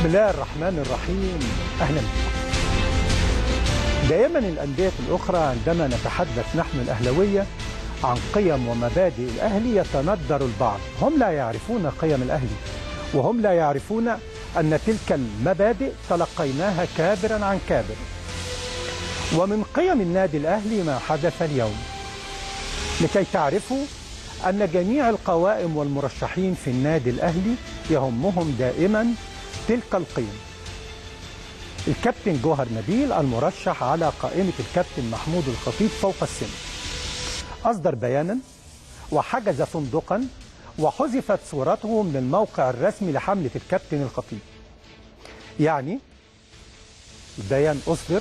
بسم الله الرحمن الرحيم أهلا بكم دائما الأندية الأخرى عندما نتحدث نحن الأهلوية عن قيم ومبادئ الأهلي يتندر البعض هم لا يعرفون قيم الأهلي وهم لا يعرفون أن تلك المبادئ تلقيناها كابرا عن كابر ومن قيم النادي الأهلي ما حدث اليوم لكي تعرفوا أن جميع القوائم والمرشحين في النادي الأهلي يهمهم دائما تلك القيم الكابتن جوهر نبيل المرشح على قائمة الكابتن محمود الخطيب فوق السن أصدر بيانا وحجز فندقا وحذفت صورته من الموقع الرسمي لحملة الكابتن الخطيب يعني البيان أصدر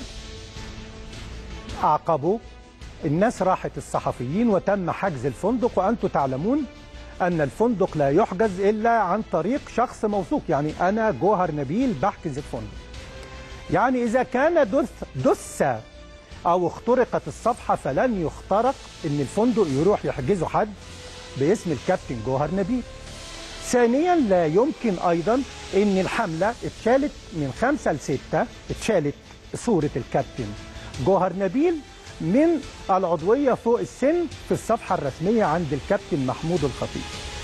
أعقبه الناس راحت الصحفيين وتم حجز الفندق وأنتم تعلمون أن الفندق لا يحجز إلا عن طريق شخص موثوق يعني أنا جوهر نبيل بحجز الفندق يعني إذا كان دث, دس أو اخترقت الصفحة فلن يخترق أن الفندق يروح يحجزه حد باسم الكابتن جوهر نبيل ثانيا لا يمكن أيضا أن الحملة اتشالت من خمسة لستة اتشالت صورة الكابتن جوهر نبيل من العضوية فوق السن في الصفحة الرسمية عند الكابتن محمود الخطيب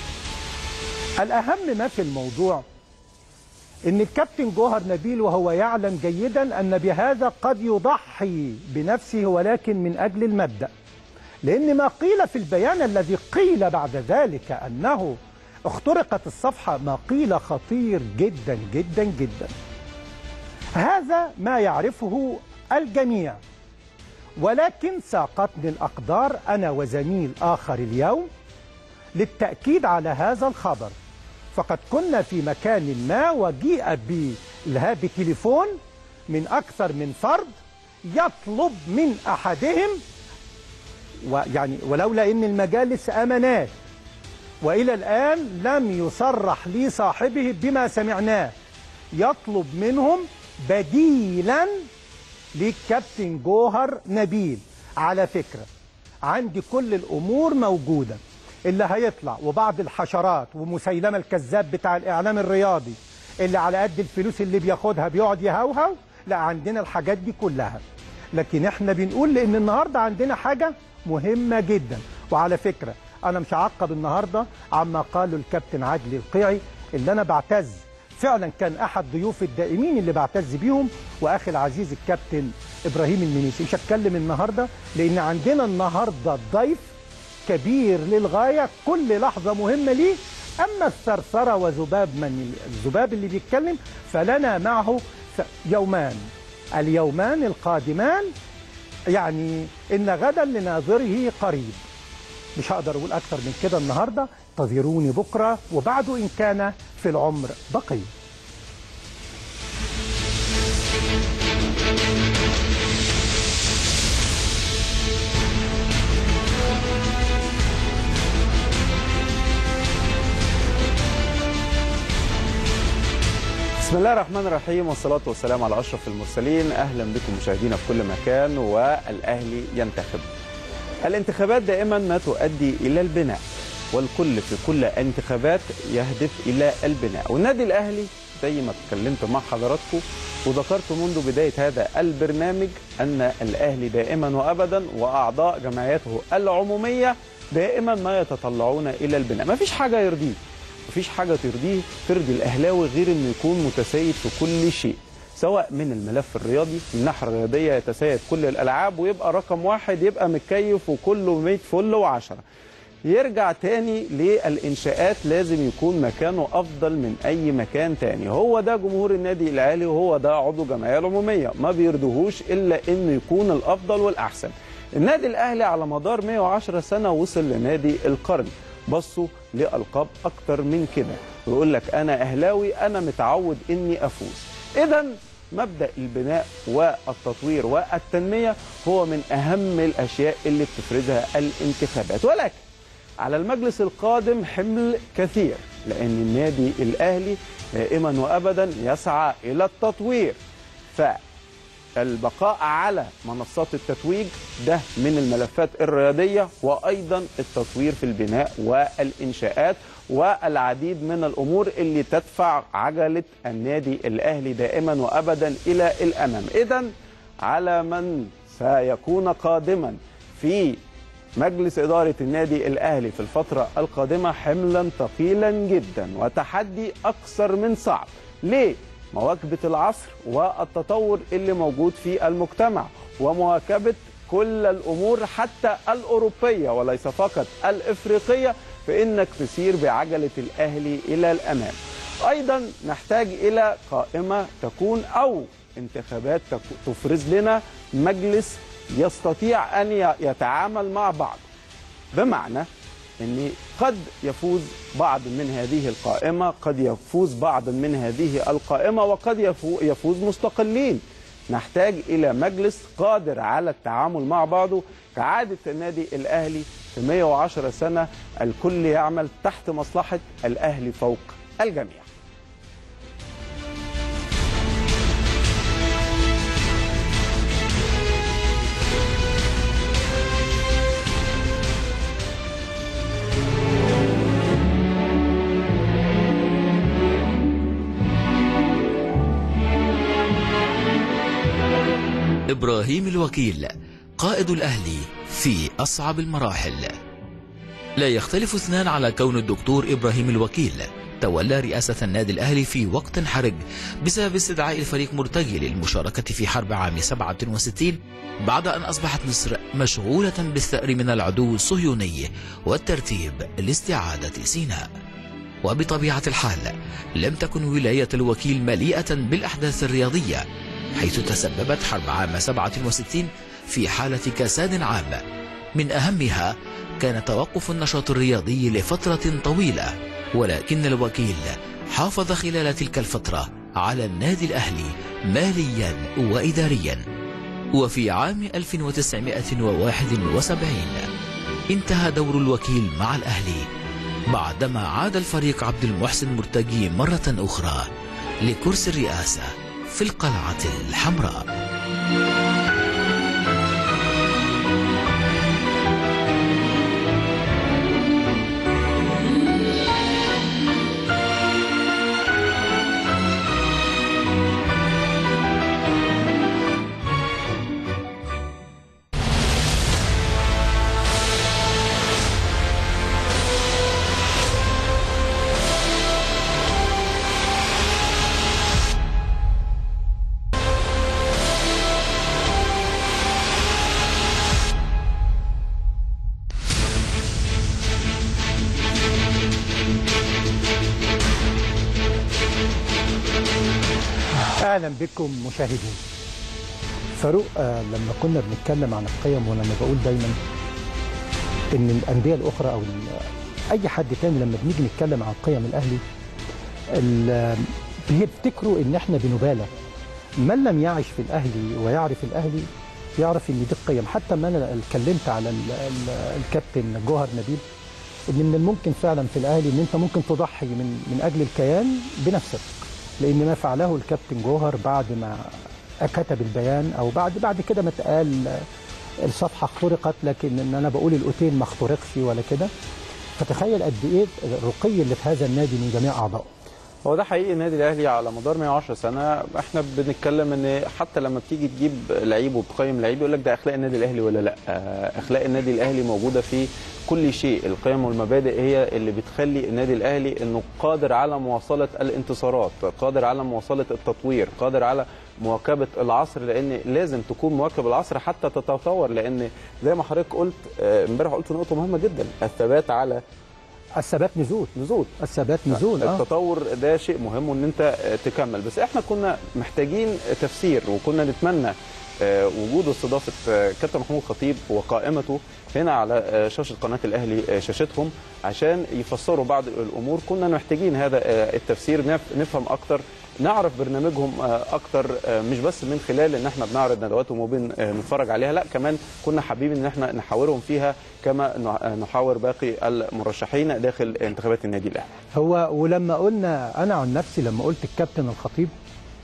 الأهم ما في الموضوع ان الكابتن جوهر نبيل وهو يعلم جيدا ان بهذا قد يضحي بنفسه ولكن من اجل المبدا لان ما قيل في البيان الذي قيل بعد ذلك انه اخترقت الصفحه ما قيل خطير جدا جدا جدا هذا ما يعرفه الجميع ولكن ساقتني الاقدار انا وزميل اخر اليوم للتاكيد على هذا الخبر فقد كنا في مكان ما وجيء بلها بتليفون من أكثر من فرد يطلب من أحدهم ويعني ولولا أن المجالس أمانات وإلى الآن لم يصرح لي صاحبه بما سمعناه يطلب منهم بديلا للكابتن جوهر نبيل على فكرة عندي كل الأمور موجودة اللي هيطلع وبعض الحشرات ومسيلمة الكذاب بتاع الإعلام الرياضي اللي على قد الفلوس اللي بياخدها بيقعد يهوهو لا عندنا الحاجات دي كلها لكن احنا بنقول لان النهارده عندنا حاجه مهمه جدا وعلى فكره انا مش هعقب النهارده عما قاله الكابتن عادل القيعي اللي انا بعتز فعلا كان احد ضيوف الدائمين اللي بعتز بيهم واخي العزيز الكابتن ابراهيم المنيسي مش هتكلم النهارده لان عندنا النهارده ضيف كبير للغاية كل لحظة مهمة ليه أما الثرثرة وذباب من الذباب اللي بيتكلم فلنا معه يومان اليومان القادمان يعني إن غدا لناظره قريب مش هقدر أقول أكثر من كده النهاردة انتظروني بكرة وبعده إن كان في العمر بقي بسم الله الرحمن الرحيم والصلاة والسلام على أشرف المرسلين أهلا بكم مشاهدينا في كل مكان والأهلي ينتخب الانتخابات دائما ما تؤدي إلى البناء والكل في كل انتخابات يهدف إلى البناء والنادي الأهلي زي ما اتكلمت مع حضراتكم وذكرت منذ بداية هذا البرنامج أن الأهلي دائما وأبدا وأعضاء جمعيته العمومية دائما ما يتطلعون إلى البناء ما فيش حاجة يرضيه مفيش حاجة ترضيه ترضي الأهلاوي غير إنه يكون متسيد في كل شيء سواء من الملف الرياضي من الناحية الرياضية يتسيد كل الألعاب ويبقى رقم واحد يبقى متكيف وكله 100 فل وعشرة يرجع تاني للإنشاءات لازم يكون مكانه أفضل من أي مكان تاني هو ده جمهور النادي الأهلي وهو ده عضو جمعية العمومية ما بيرضوهوش إلا إنه يكون الأفضل والأحسن النادي الأهلي على مدار 110 سنة وصل لنادي القرن بصوا لألقاب أكتر من كده ويقول لك أنا أهلاوي أنا متعود إني أفوز إذا مبدأ البناء والتطوير والتنمية هو من أهم الأشياء اللي بتفرزها الانتخابات ولكن على المجلس القادم حمل كثير لأن النادي الأهلي دائما وأبدا يسعى إلى التطوير ف البقاء على منصات التتويج ده من الملفات الرياضية وأيضا التطوير في البناء والإنشاءات والعديد من الأمور اللي تدفع عجلة النادي الأهلي دائما وأبدا إلى الأمام إذا على من سيكون قادما في مجلس إدارة النادي الأهلي في الفترة القادمة حملا ثقيلا جدا وتحدي أكثر من صعب ليه؟ مواكبة العصر والتطور اللي موجود في المجتمع ومواكبة كل الأمور حتى الأوروبية وليس فقط الإفريقية فإنك تسير بعجلة الأهلي إلى الأمام أيضا نحتاج إلى قائمة تكون أو انتخابات تفرز لنا مجلس يستطيع أن يتعامل مع بعض بمعنى أن قد يفوز بعض من هذه القائمة قد يفوز بعض من هذه القائمة وقد يفوز مستقلين نحتاج إلى مجلس قادر على التعامل مع بعضه كعادة النادي الأهلي في 110 سنة الكل يعمل تحت مصلحة الأهلي فوق الجميع إبراهيم الوكيل قائد الأهلي في أصعب المراحل لا يختلف اثنان على كون الدكتور إبراهيم الوكيل تولى رئاسة النادي الأهلي في وقت حرج بسبب استدعاء الفريق مرتجي للمشاركة في حرب عام 67 بعد أن أصبحت مصر مشغولة بالثأر من العدو الصهيوني والترتيب لاستعادة سيناء وبطبيعة الحال لم تكن ولاية الوكيل مليئة بالأحداث الرياضية حيث تسببت حرب عام 67 في حالة كساد عام من أهمها كان توقف النشاط الرياضي لفترة طويلة ولكن الوكيل حافظ خلال تلك الفترة على النادي الأهلي ماليا وإداريا وفي عام 1971 انتهى دور الوكيل مع الأهلي بعدما عاد الفريق عبد المحسن مرتجي مرة أخرى لكرسي الرئاسة في القلعة الحمراء اهلا بكم مشاهدين فاروق آه لما كنا بنتكلم عن القيم ولما بقول دايما ان الانديه الاخرى او اي حد تاني لما بنيجي نتكلم عن قيم الاهلي بيفتكروا ان احنا بنبالغ من لم يعش في الاهلي ويعرف الاهلي يعرف ان دي القيم حتى ما انا اتكلمت على ال ال الكابتن جوهر نبيل ان من الممكن فعلا في الاهلي ان انت ممكن تضحي من من اجل الكيان بنفسك لان ما فعله الكابتن جوهر بعد ما كتب البيان او بعد بعد كده ما اتقال الصفحه اخترقت لكن ان انا بقول الاوتيل ما اخترقش ولا كده فتخيل قد ايه الرقي اللي في هذا النادي من جميع اعضائه هو ده حقيقي النادي الاهلي على مدار 110 سنه احنا بنتكلم ان حتى لما بتيجي تجيب لعيب وبتقيم لعيب يقول لك ده اخلاق النادي الاهلي ولا لا اخلاق النادي الاهلي موجوده في كل شيء القيم والمبادئ هي اللي بتخلي النادي الاهلي انه قادر على مواصله الانتصارات قادر على مواصله التطوير قادر على مواكبه العصر لان لازم تكون مواكب العصر حتى تتطور لان زي ما حضرتك قلت امبارح قلت نقطه مهمه جدا الثبات على الثبات نزول نزول الثبات نزول آه. التطور ده شيء مهم وان انت تكمل بس احنا كنا محتاجين تفسير وكنا نتمنى وجود واستضافه كابتن محمود خطيب وقائمته هنا على شاشه قناه الاهلي شاشتهم عشان يفسروا بعض الامور كنا محتاجين هذا التفسير نفهم اكتر نعرف برنامجهم اكتر مش بس من خلال ان احنا بنعرض ندواتهم وبنتفرج عليها لا كمان كنا حابين ان احنا نحاورهم فيها كما نحاور باقي المرشحين داخل انتخابات النادي الاهلي هو ولما قلنا انا عن نفسي لما قلت الكابتن الخطيب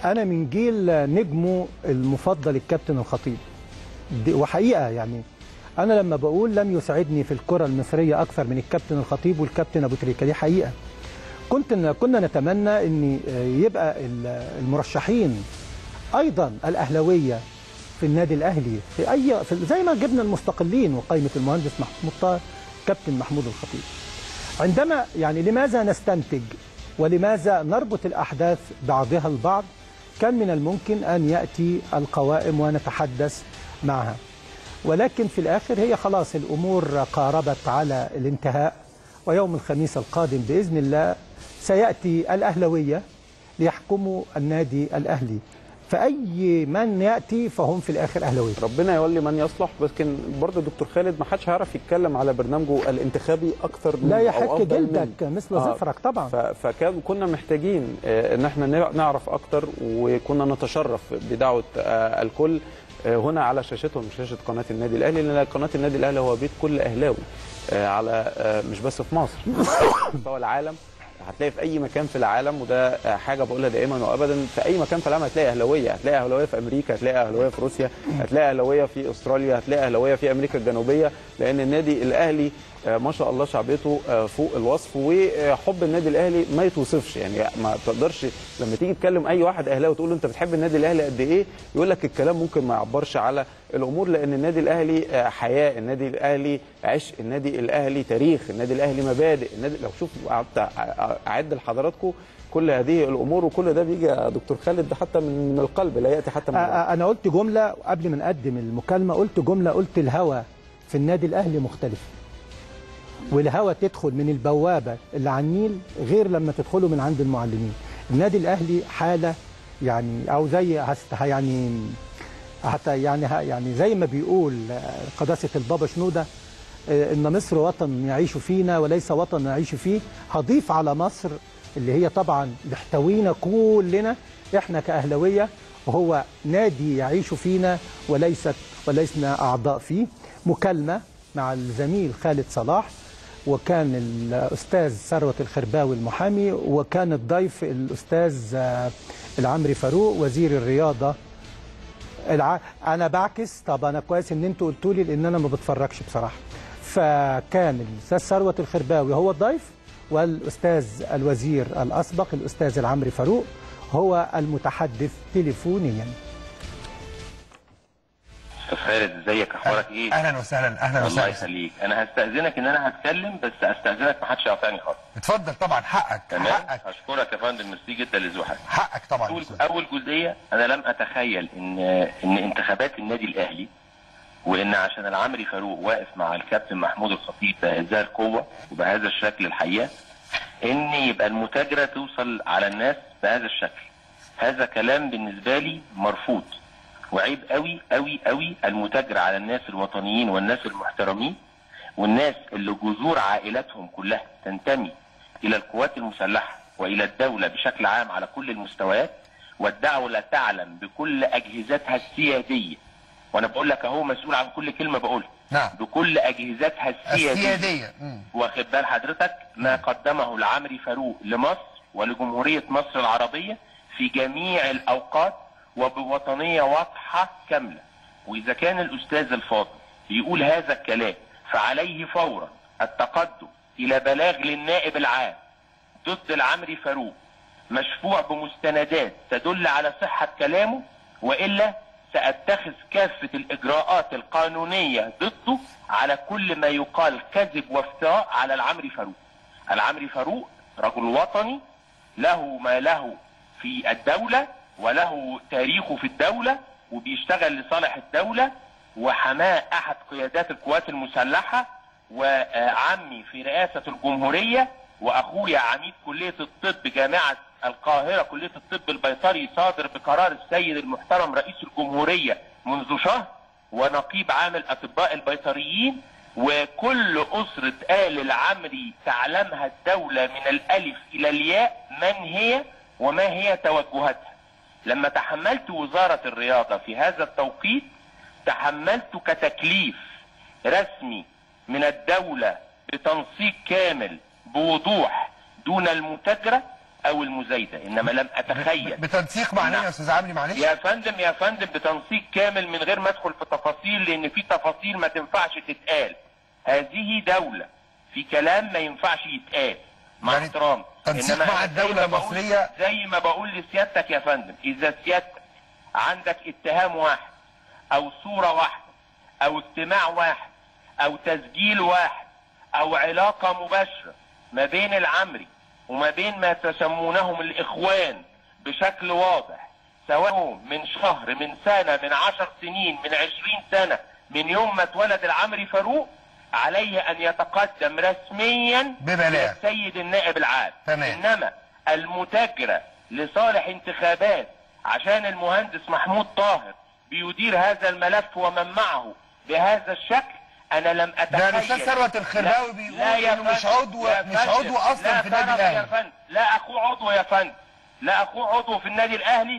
انا من جيل نجمه المفضل الكابتن الخطيب دي- وحقيقه يعني انا لما بقول لم يسعدني في الكره المصريه اكثر من الكابتن الخطيب والكابتن ابو تريكه دي حقيقه كنت كنا نتمنى ان يبقى ال- المرشحين ايضا الاهلاويه في النادي الاهلي في اي في زي ما جبنا المستقلين وقائمه المهندس محمود طاهر كابتن محمود الخطيب عندما يعني لماذا نستنتج ولماذا نربط الأحداث بعضها البعض كان من الممكن أن يأتي القوائم ونتحدث معها ولكن في الآخر هي خلاص الأمور قاربت على الانتهاء ويوم الخميس القادم بإذن الله سيأتي الأهلوية ليحكموا النادي الأهلي فأي من يأتي فهم في الآخر أهلوية ربنا يولي من يصلح لكن برضه دكتور خالد ما حدش هيعرف يتكلم على برنامجه الانتخابي اكثر من لا أو يحك أفضل من- جلدك مثل آه، زفرك طبعا ف- فكان كنا محتاجين آه، ان احنا نع- نعرف اكتر وكنا نتشرف بدعوه آه، الكل آه، هنا على شاشتهم شاشه قناه النادي الاهلي لان قناه النادي الاهلي هو بيت كل اهلاوي آه، على آه، مش بس في مصر على مستوى العالم هتلاقي في اي مكان في العالم وده آه، حاجه بقولها دائما وابدا في اي مكان في العالم هتلاقي اهلاويه هتلاقي اهلاويه في امريكا هتلاقي اهلاويه في روسيا هتلاقي اهلاويه في استراليا هتلاقي اهلاويه في امريكا الجنوبيه لان النادي الاهلي آه، ما شاء الله شعبيته آه، فوق الوصف وحب النادي الاهلي ما يتوصفش يعني ما تقدرش لما تيجي تكلم اي واحد اهلاوي تقول له انت بتحب النادي الاهلي قد ايه يقول لك الكلام ممكن ما يعبرش على الامور لان النادي الاهلي آه، حياه النادي الاهلي عشق النادي الاهلي تاريخ النادي الاهلي مبادئ النادي لو شوف قعدت اعد لحضراتكم كل هذه الامور وكل ده بيجي يا دكتور خالد ده حتى من من القلب لا ياتي حتى من آه، آه، انا قلت جمله قبل ما نقدم المكالمه قلت جمله قلت الهوى في النادي الاهلي مختلف والهوى تدخل من البوابه اللي على النيل غير لما تدخله من عند المعلمين النادي الاهلي حاله يعني او زي هست يعني حتى يعني ها- يعني زي ما بيقول آه، قداسه البابا شنوده آه، ان مصر وطن يعيش فينا وليس وطن نعيش فيه هضيف على مصر اللي هي طبعا بيحتوينا كلنا احنا كاهلاويه وهو نادي يعيش فينا وليست ولسنا اعضاء فيه مكالمه مع الزميل خالد صلاح وكان الاستاذ ثروت الخرباوي المحامي وكان الضيف الاستاذ آه، العمري فاروق وزير الرياضه الع... انا بعكس طب انا كويس ان انتوا قلتوا لي لان انا ما بتفرجش بصراحه فكان الاستاذ ثروت الخرباوي هو الضيف والاستاذ الوزير الاسبق الاستاذ العمري فاروق هو المتحدث تليفونيا استاذ خالد ازيك اخبارك ايه؟ اهلا وسهلا اهلا الله وسهلا يخليك انا هستاذنك ان انا هتكلم بس استاذنك ما حدش يقاطعني خالص اتفضل طبعا حقك تمام حقك اشكرك يا فندم ميرسي جدا لذوقك حقك طبعا اول أستاذ. اول جزئيه انا لم اتخيل ان ان انتخابات النادي الاهلي وان عشان العمري فاروق واقف مع الكابتن محمود الخطيب بهذه القوه وبهذا الشكل الحقيقه ان يبقى المتاجره توصل على الناس بهذا الشكل هذا كلام بالنسبه لي مرفوض وعيب قوي قوي قوي المتاجره على الناس الوطنيين والناس المحترمين والناس اللي جذور عائلاتهم كلها تنتمي الى القوات المسلحه والى الدوله بشكل عام على كل المستويات والدوله تعلم بكل اجهزتها السياديه وانا بقول لك اهو مسؤول عن كل كلمه بقولها نعم بكل اجهزتها السياديه السياديه مم. واخد بال حضرتك ما قدمه العمري فاروق لمصر ولجمهورية مصر العربية في جميع الأوقات وبوطنية واضحة كاملة وإذا كان الأستاذ الفاضل بيقول هذا الكلام فعليه فورا التقدم إلى بلاغ للنائب العام ضد العمري فاروق مشفوع بمستندات تدل على صحة كلامه وإلا سأتخذ كافة الإجراءات القانونية ضده على كل ما يقال كذب وافتراء على العمري فاروق العمري فاروق رجل وطني له ما له في الدولة وله تاريخه في الدولة وبيشتغل لصالح الدولة وحماه أحد قيادات القوات المسلحة وعمي في رئاسة الجمهورية وأخويا عميد كلية الطب جامعة القاهرة كلية الطب البيطري صادر بقرار السيد المحترم رئيس الجمهورية منذ شهر ونقيب عام الأطباء البيطريين وكل أسرة آل العمري تعلمها الدولة من الألف إلى الياء من هي وما هي توجهاتها لما تحملت وزارة الرياضة في هذا التوقيت تحملت كتكليف رسمي من الدولة بتنسيق كامل بوضوح دون المتاجرة او المزايده انما لم اتخيل بتنسيق مع مين نعم. يا استاذ عمرو معلش يا فندم يا فندم بتنسيق كامل من غير ما ادخل في تفاصيل لان في تفاصيل ما تنفعش تتقال هذه دولة في كلام ما ينفعش يتقال مع يعني احترام تنسيق إنما مع أنا زي الدولة ما بقول- المصرية. زي ما بقول لسيادتك يا فندم اذا سيادتك عندك اتهام واحد او صورة واحدة او اجتماع واحد او تسجيل واحد او علاقة مباشرة ما بين العمري وما بين ما تسمونهم الاخوان بشكل واضح سواء من شهر من سنة من عشر سنين من عشرين سنة من يوم ما اتولد العمري فاروق عليه ان يتقدم رسميا ببلاغ. للسيد النائب العام تمام. انما المتاجرة لصالح انتخابات عشان المهندس محمود طاهر بيدير هذا الملف ومن معه بهذا الشكل انا لم اتخيل ده الأستاذ ثروت الخرباوي لا- بيقول لا يا إنه مش فندم، عضو- يا مش فندم، عضو أصلاً لا في النادي طرف يا الأهلي. فندم لا اخوه عضو يا فندم لا اخوه عضو في النادي الاهلي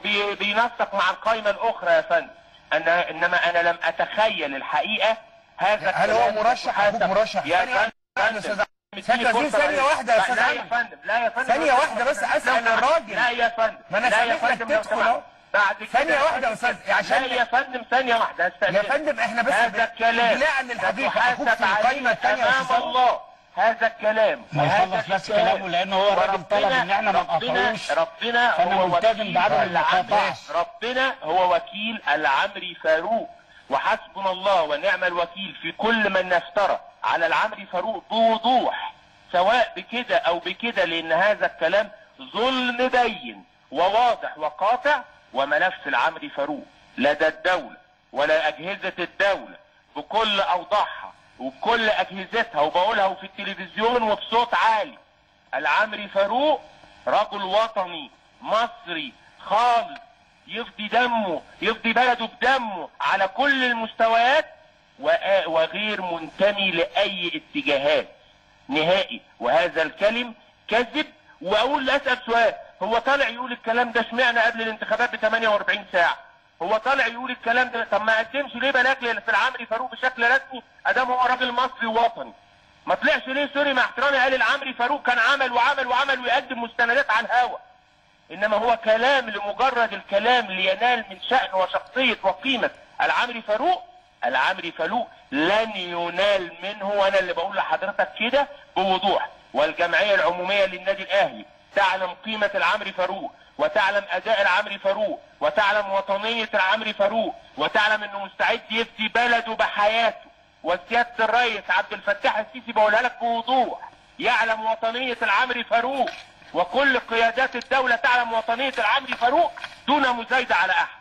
وبينسق مع القائمه الاخرى يا فندم انا انما انا لم اتخيل الحقيقه هذا هل هو الكلام مرشح؟ يحاسب. أبوك مرشح؟ يا ثانية واحدة يا فندم أستاذ فندم. ثانية اديني فرصة ثانية بس. واحدة يا أستاذ لا يا عمرو. فندم لا يا فندم ثانية بس- واحدة بس أسأل لو- الراجل. لا يا فندم ما أنا لا يا سامح لك فندم لو تدخل سمحت. أهو. بعد كده ثانية واحدة يا أستاذ، عشان- لا يا فندم ثانية واحدة يا فندم احنا بس هذا الكلام إجلاء للحقيقة أخوك تتحاسب في القايمة عليه الثانية يا امام أستاذ عمرو. الله هذا الكلام ما وهذا يخلص نفس الكلام. كلامه لأنه هو الراجل وربنا- طلب إن إحنا ما ربنا نقاطعوش. ربنا فأنا هو ملتزم وكيل بعدم العمري المقاطعة. ربنا هو وكيل العمري فاروق وحسبنا الله ونعم الوكيل في كل من نفترى على العمري فاروق بوضوح سواء بكده او بكده لان هذا الكلام ظلم بين وواضح وقاطع وملف العمري فاروق لدى الدولة ولا اجهزة الدولة بكل اوضاعها وبكل اجهزتها وبقولها في التلفزيون وبصوت عالي العمري فاروق رجل وطني مصري خالص يفدي دمه يفدي بلده بدمه على كل المستويات وآ- وغير منتمي لأي اتجاهات نهائي وهذا الكلم كذب واقول اسال سؤال هو طالع يقول الكلام ده اشمعنى قبل الانتخابات ب 48 ساعه هو طالع يقول الكلام ده طب ما قدمش ليه بلاغ في العمري فاروق بشكل رسمي ادام هو راجل مصري وطني ما طلعش ليه سوري مع احترامي قال العمري فاروق كان عمل وعمل وعمل ويقدم مستندات على الهوا انما هو كلام لمجرد الكلام لينال من شأن وشخصية وقيمة العمري فاروق العمري فاروق لن ينال منه وانا اللي بقول لحضرتك كده بوضوح والجمعية العمومية للنادي الاهلي تعلم قيمة العمري فاروق وتعلم اداء العمري فاروق وتعلم وطنية العمري فاروق وتعلم انه مستعد يفدي بلده بحياته وسيادة الرئيس عبد الفتاح السيسي بقولها لك بوضوح يعلم وطنية العمري فاروق وكل قيادات الدولة تعلم وطنية العمري فاروق دون مزايدة على أحد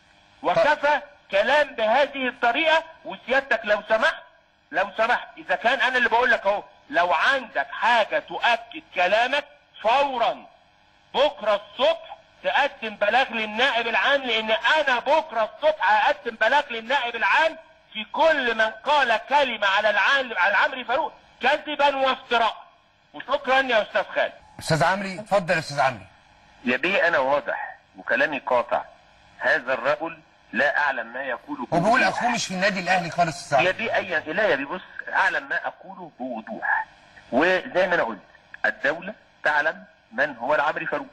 وكفى كلام بهذه الطريقة وسيادتك لو سمحت لو سمحت إذا كان أنا اللي بقول لك أهو لو عندك حاجة تؤكد كلامك فورا بكرة الصبح تقدم بلاغ للنائب العام لأن أنا بكرة الصبح هقدم بلاغ للنائب العام في كل من قال كلمة على العام على العمري فاروق كذبا وافتراء وشكرا يا أستاذ خالد استاذ عمري اتفضل يا استاذ عمري يا بيه انا واضح وكلامي قاطع هذا الرجل لا اعلم ما يقوله هو بيقول بوضوح. اخوه مش في النادي الاهلي خالص استاذ يا عمري بيه ايا لا يا بيه بص اعلم ما اقوله بوضوح وزي ما انا قلت الدولة تعلم من هو العمري فاروق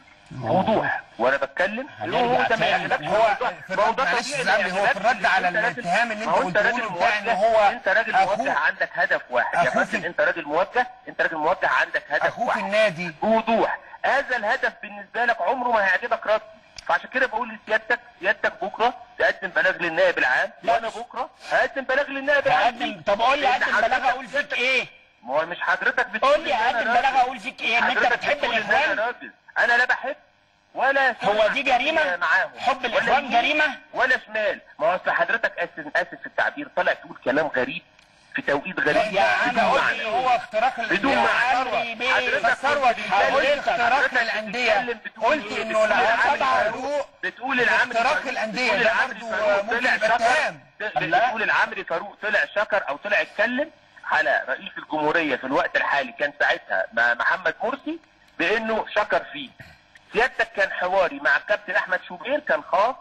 بوضوح وانا بتكلم هنرجع ده ما تاني. يعجبكش هو موضوع- في ما هو الرد ده معلش طبيعي استاذ عمري هو في ما الرد على أنت راجل- الاتهام اللي ما انت هو قلته راجل له بتاع ان موجه. هو انت راجل أخوه- موجه عندك هدف واحد يا أخوه في- فندم انت راجل موجه انت راجل موجه عندك هدف اخوه واحد في النادي بوضوح هذا الهدف بالنسبه لك عمره ما هيعجبك رد فعشان كده بقول لسيادتك سيادتك بكره تقدم بلاغ للنائب العام لا. وانا بكره هقدم بلاغ للنائب العام هقدم طب قول لي لأن هقدم بلاغ حضرتك- اقول فيك ايه؟ ما هو مش حضرتك بتقول قول لي إن أنا هقدم راجل. بلاغ اقول فيك ايه؟ ان انت حضرتك بتحب بتقول إن أنا الاخوان؟ راجل. انا لا بحب ولا هو سمع دي جريمة؟ معاهم حب ولا الإخوان يمين جريمة؟ ولا شمال ما هو اصل حضرتك اسف اسف في التعبير طالع تقول كلام غريب في توقيت غريب يا عم بدون قول معنى. لي هو اختراق بدون الانديه معنى. عمري بيه. حضرتك ثروت كنت حاولت بتتكلم- اختراق حضرتك الانديه بتتكلم بتقول قلت إيه؟ انه بتقول العمري العمري فاروق بتقول العمري اختراق فاروق- الأندية، بتقول ده العمري برضو فاروق ممكن طلع يبقى شكر اتهام. بتقول العمري فاروق طلع شكر او طلع اتكلم على رئيس الجمهوريه في الوقت الحالي كان ساعتها مع محمد مرسي بانه شكر فيه سيادتك كان حواري مع الكابتن احمد شوبير كان خاص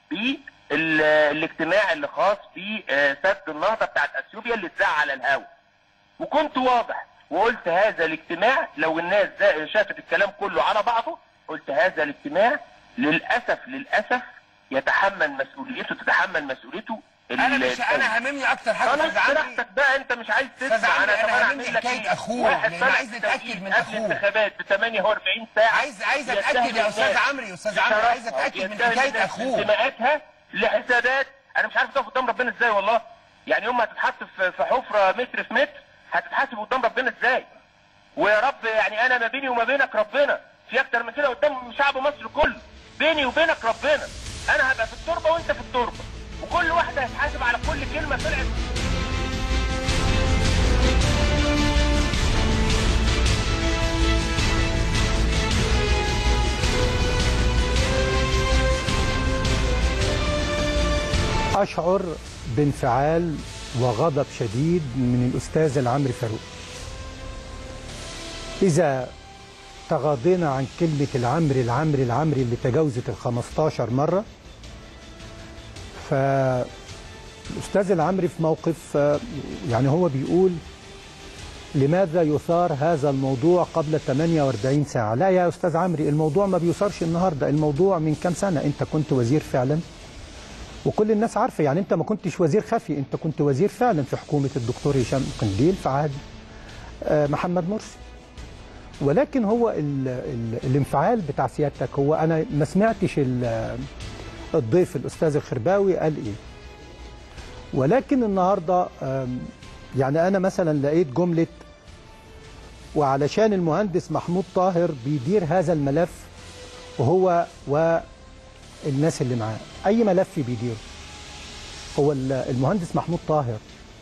بالاجتماع اللي خاص بسد النهضه بتاعت اثيوبيا اللي اتذاع على الهوا وكنت واضح وقلت هذا الاجتماع لو الناس زا- شافت الكلام كله على بعضه قلت هذا الاجتماع للاسف للاسف يتحمل مسؤوليته تتحمل مسؤوليته انا مش الدولة. انا هاممني اكتر حاجه خلاص استاذ عمرو براحتك بقى انت مش عايز تسمع أستاذ عمرو، انا أنا طب انا هاممني اعمل لك حكاية ايه أخوه، واحد لأن طلع عايز نتأكد توقيت من قبل أخوه. الانتخابات ب 48 ساعه عايز عايز يتهم اتاكد يا استاذ الناس عمرو يا استاذ عمرو عايز اتاكد من يتهم حكايه الناس اخوه انتماءاتها لحسابات انا مش عارف تقف قدام ربنا ازاي والله يعني يوم ما هتتحط في في حفره متر في متر هتتحاسب قدام ربنا ازاي ويا رب يعني انا ما بيني وما بينك ربنا في اكتر من كده قدام شعب مصر كله بيني وبينك ربنا انا هبقى في التربه وانت في التربه وكل واحد هيتحاسب على كل كلمه طلعت أشعر بانفعال وغضب شديد من الأستاذ العمري فاروق إذا تغاضينا عن كلمة العمري العمري العمري اللي تجاوزت ال 15 مرة فالأستاذ العمري في موقف آه، يعني هو بيقول لماذا يثار هذا الموضوع قبل 48 ساعة لا يا أستاذ عمري الموضوع ما بيثارش النهاردة الموضوع من كام سنة أنت كنت وزير فعلا وكل الناس عارفه يعني انت ما كنتش وزير خفي انت كنت وزير فعلا في حكومه الدكتور هشام قنديل في عهد آه، محمد مرسي ولكن هو ال ال الانفعال بتاع سيادتك هو انا ما سمعتش ال- الضيف الاستاذ الخرباوي قال ايه ولكن النهارده آم، يعني انا مثلا لقيت جمله وعلشان المهندس محمود طاهر بيدير هذا الملف وهو و الناس اللي معاه اي ملف بيديره هو ال- المهندس محمود طاهر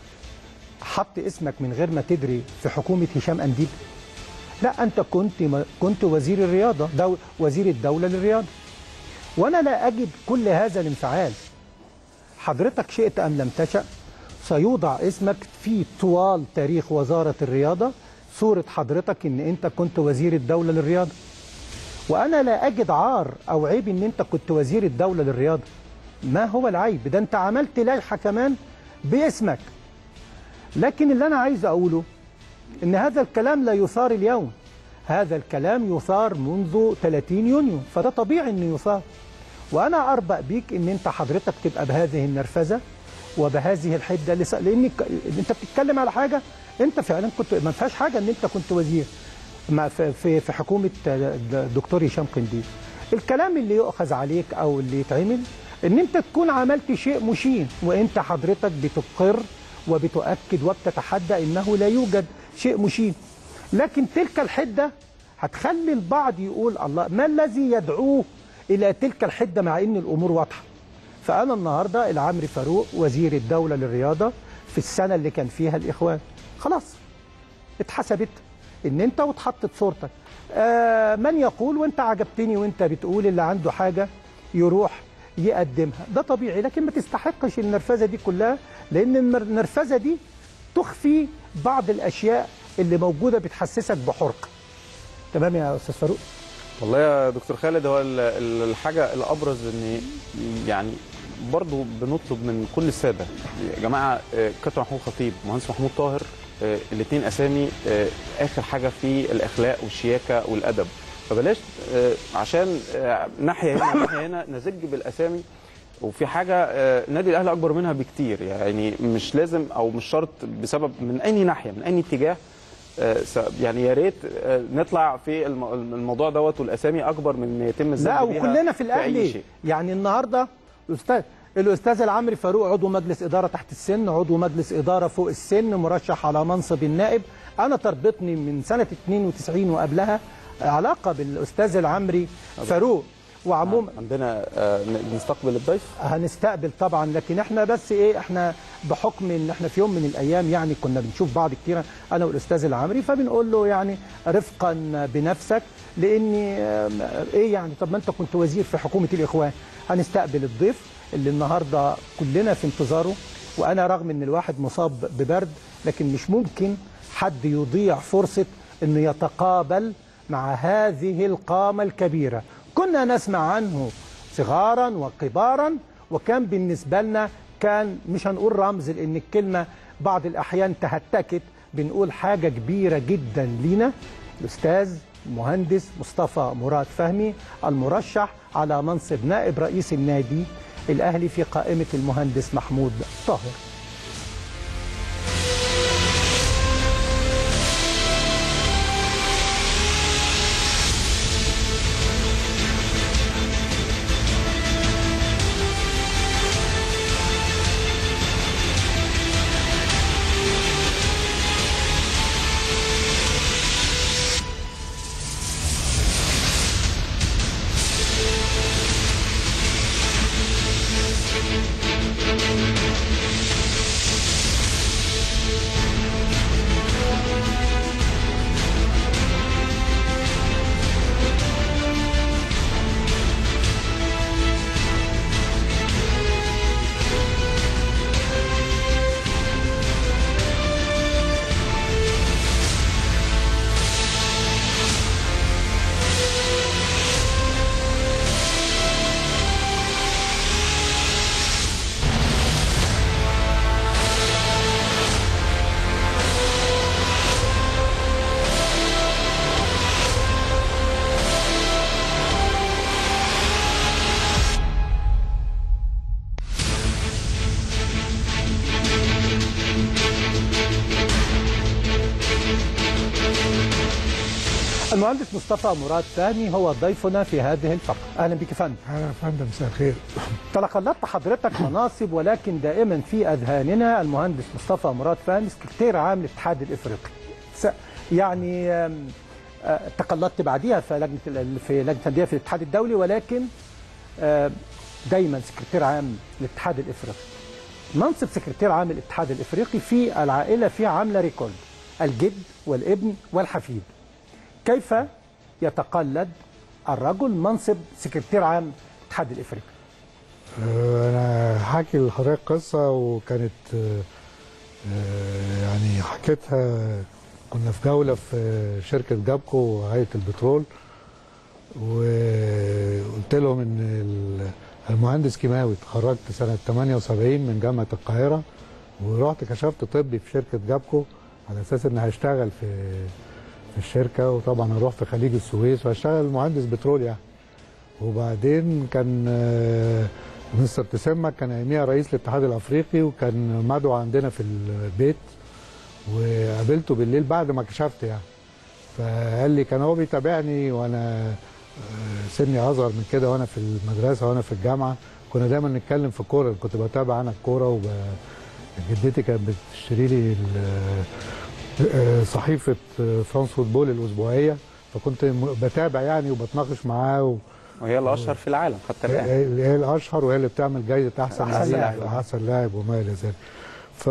حط اسمك من غير ما تدري في حكومه هشام انديب لا انت كنت م- كنت وزير الرياضه دو وزير الدوله للرياضه وانا لا اجد كل هذا الانفعال حضرتك شئت ام لم تشأ سيوضع اسمك في طوال تاريخ وزاره الرياضه صوره حضرتك ان انت كنت وزير الدوله للرياضه وانا لا اجد عار او عيب ان انت كنت وزير الدوله للرياضه ما هو العيب ده انت عملت لائحه كمان باسمك لكن اللي انا عايز اقوله ان هذا الكلام لا يثار اليوم هذا الكلام يثار منذ 30 يونيو فده طبيعي انه يثار وانا اربأ بيك ان انت حضرتك تبقى بهذه النرفزه وبهذه الحده لس- لان ك- انت بتتكلم على حاجه انت فعلا كنت ما فيهاش حاجه ان انت كنت وزير مع- في في في حكومه الدكتور هشام قنديل الكلام اللي يؤخذ عليك او اللي يتعمل ان انت تكون عملت شيء مشين وانت حضرتك بتقر وبتؤكد وبتتحدى انه لا يوجد شيء مشين لكن تلك الحده هتخلي البعض يقول الله ما الذي يدعوه الى تلك الحده مع ان الامور واضحه فانا النهارده العمري فاروق وزير الدوله للرياضه في السنه اللي كان فيها الاخوان خلاص اتحسبت ان انت واتحطت صورتك آه من يقول وانت عجبتني وانت بتقول اللي عنده حاجه يروح يقدمها ده طبيعي لكن ما تستحقش النرفزه دي كلها لان المر- النرفزه دي تخفي بعض الاشياء اللي موجوده بتحسسك بحرقه تمام يا استاذ فاروق والله يا دكتور خالد هو ال- ال- الحاجه الابرز ان يعني برضو بنطلب من كل الساده يا جماعه آه، كابتن محمود خطيب مهندس محمود طاهر الاثنين اسامي آه، اخر حاجه في الاخلاق والشياكه والادب فبلاش آه، عشان آه، ناحيه هنا ناحيه هنا نزج بالاسامي وفي حاجه آه، نادي الاهلي اكبر منها بكتير يعني مش لازم او مش شرط بسبب من اي ناحيه من اي اتجاه آه، س- يعني يا ريت آه، نطلع في الم- الموضوع دوت والاسامي اكبر من إن يتم الزج لا بيها وكلنا في أي الاهلي شيء. يعني النهارده الاستاذ الاستاذ العمري فاروق عضو مجلس اداره تحت السن عضو مجلس اداره فوق السن مرشح على منصب النائب انا تربطني من سنه 92 وقبلها علاقه بالاستاذ العمري فاروق وعموما عندنا آه، ن- نستقبل الضيف هنستقبل طبعا لكن احنا بس ايه احنا بحكم ان احنا في يوم من الايام يعني كنا بنشوف بعض كتير انا والاستاذ العمري فبنقول له يعني رفقا بنفسك لاني آم، ايه يعني طب ما انت كنت وزير في حكومه الاخوان هنستقبل الضيف اللي النهارده كلنا في انتظاره وانا رغم ان الواحد مصاب ببرد لكن مش ممكن حد يضيع فرصه انه يتقابل مع هذه القامه الكبيره كنا نسمع عنه صغارا وكبارا وكان بالنسبة لنا كان مش هنقول رمز لأن الكلمة بعض الأحيان تهتكت بنقول حاجة كبيرة جدا لينا الأستاذ المهندس مصطفى مراد فهمي المرشح على منصب نائب رئيس النادي الأهلي في قائمة المهندس محمود طاهر المهندس مصطفى مراد فهمي هو ضيفنا في هذه الفقرة أهلا بك يا فندم اهلا يا فندم مساء الخير تلقلت حضرتك مناصب ولكن دائما في اذهاننا المهندس مصطفى مراد فهمي سكرتير عام الاتحاد الافريقي س- يعني آم، آه، تقلدت بعديها في لجنه ال- في لجنه الانديه في الاتحاد الدولي ولكن آه، دايما سكرتير عام الاتحاد الافريقي منصب سكرتير عام الاتحاد الافريقي في العائله في عامله ريكورد الجد والابن والحفيد كيف يتقلد الرجل منصب سكرتير عام الاتحاد الافريقي آه، انا هحكي لحضرتك قصه وكانت آه، آه، يعني حكيتها كنا في جوله في شركه جابكو وهيئه البترول وقلت لهم ان ال- المهندس كيماوي اتخرجت سنه 78 من جامعه القاهره ورحت كشفت طبي في شركه جابكو على اساس ان هشتغل في في الشركه وطبعا هروح في خليج السويس وهشتغل مهندس بترول يعني وبعدين كان آه، مستر تسمة كان اياميها رئيس الاتحاد الافريقي وكان مدعو عندنا في البيت وقابلته بالليل بعد ما كشفت يعني فقال لي كان هو بيتابعني وانا آه، سني اصغر من كده وانا في المدرسه وانا في الجامعه كنا دايما نتكلم في الكوره كنت بتابع انا الكوره وب... جدتي كانت بتشتري لي ال- آه، صحيفه آه، فرانس فوتبول الاسبوعيه فكنت م- بتابع يعني وبتناقش معاه و... وهي الاشهر في العالم حتى الان هي هي الاشهر وهي اللي بتعمل جايزه احسن, أحسن لاعب لاعب. احسن لاعب وما الى ذلك ف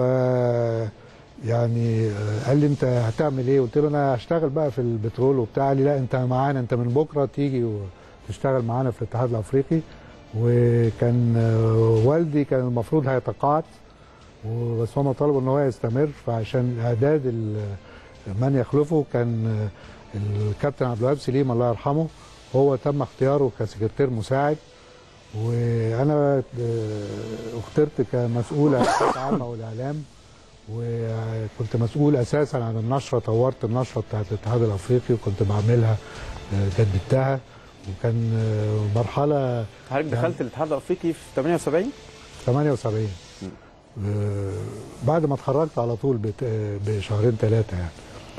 يعني آه، قال لي انت هتعمل ايه قلت له انا هشتغل بقى في البترول وبتاع قال لي لا انت معانا انت من بكره تيجي وتشتغل معانا في الاتحاد الافريقي وكان آه، والدي كان المفروض هيتقاعد و- بس هم طلبوا ان هو يستمر فعشان اعداد ال- من يخلفه كان آه، الكابتن عبد الوهاب سليم الله يرحمه هو تم اختياره كسكرتير مساعد وانا آه، اخترت كمسؤول عن الإدارة العامه والاعلام وكنت مسؤول اساسا عن النشره طورت النشره بتاعت الاتحاد الافريقي وكنت بعملها آه، جددتها وكان آه، مرحله حضرتك دخلت الاتحاد الافريقي في 78 78 آه، بعد ما اتخرجت على طول بت- آه، بشهرين ثلاثه يعني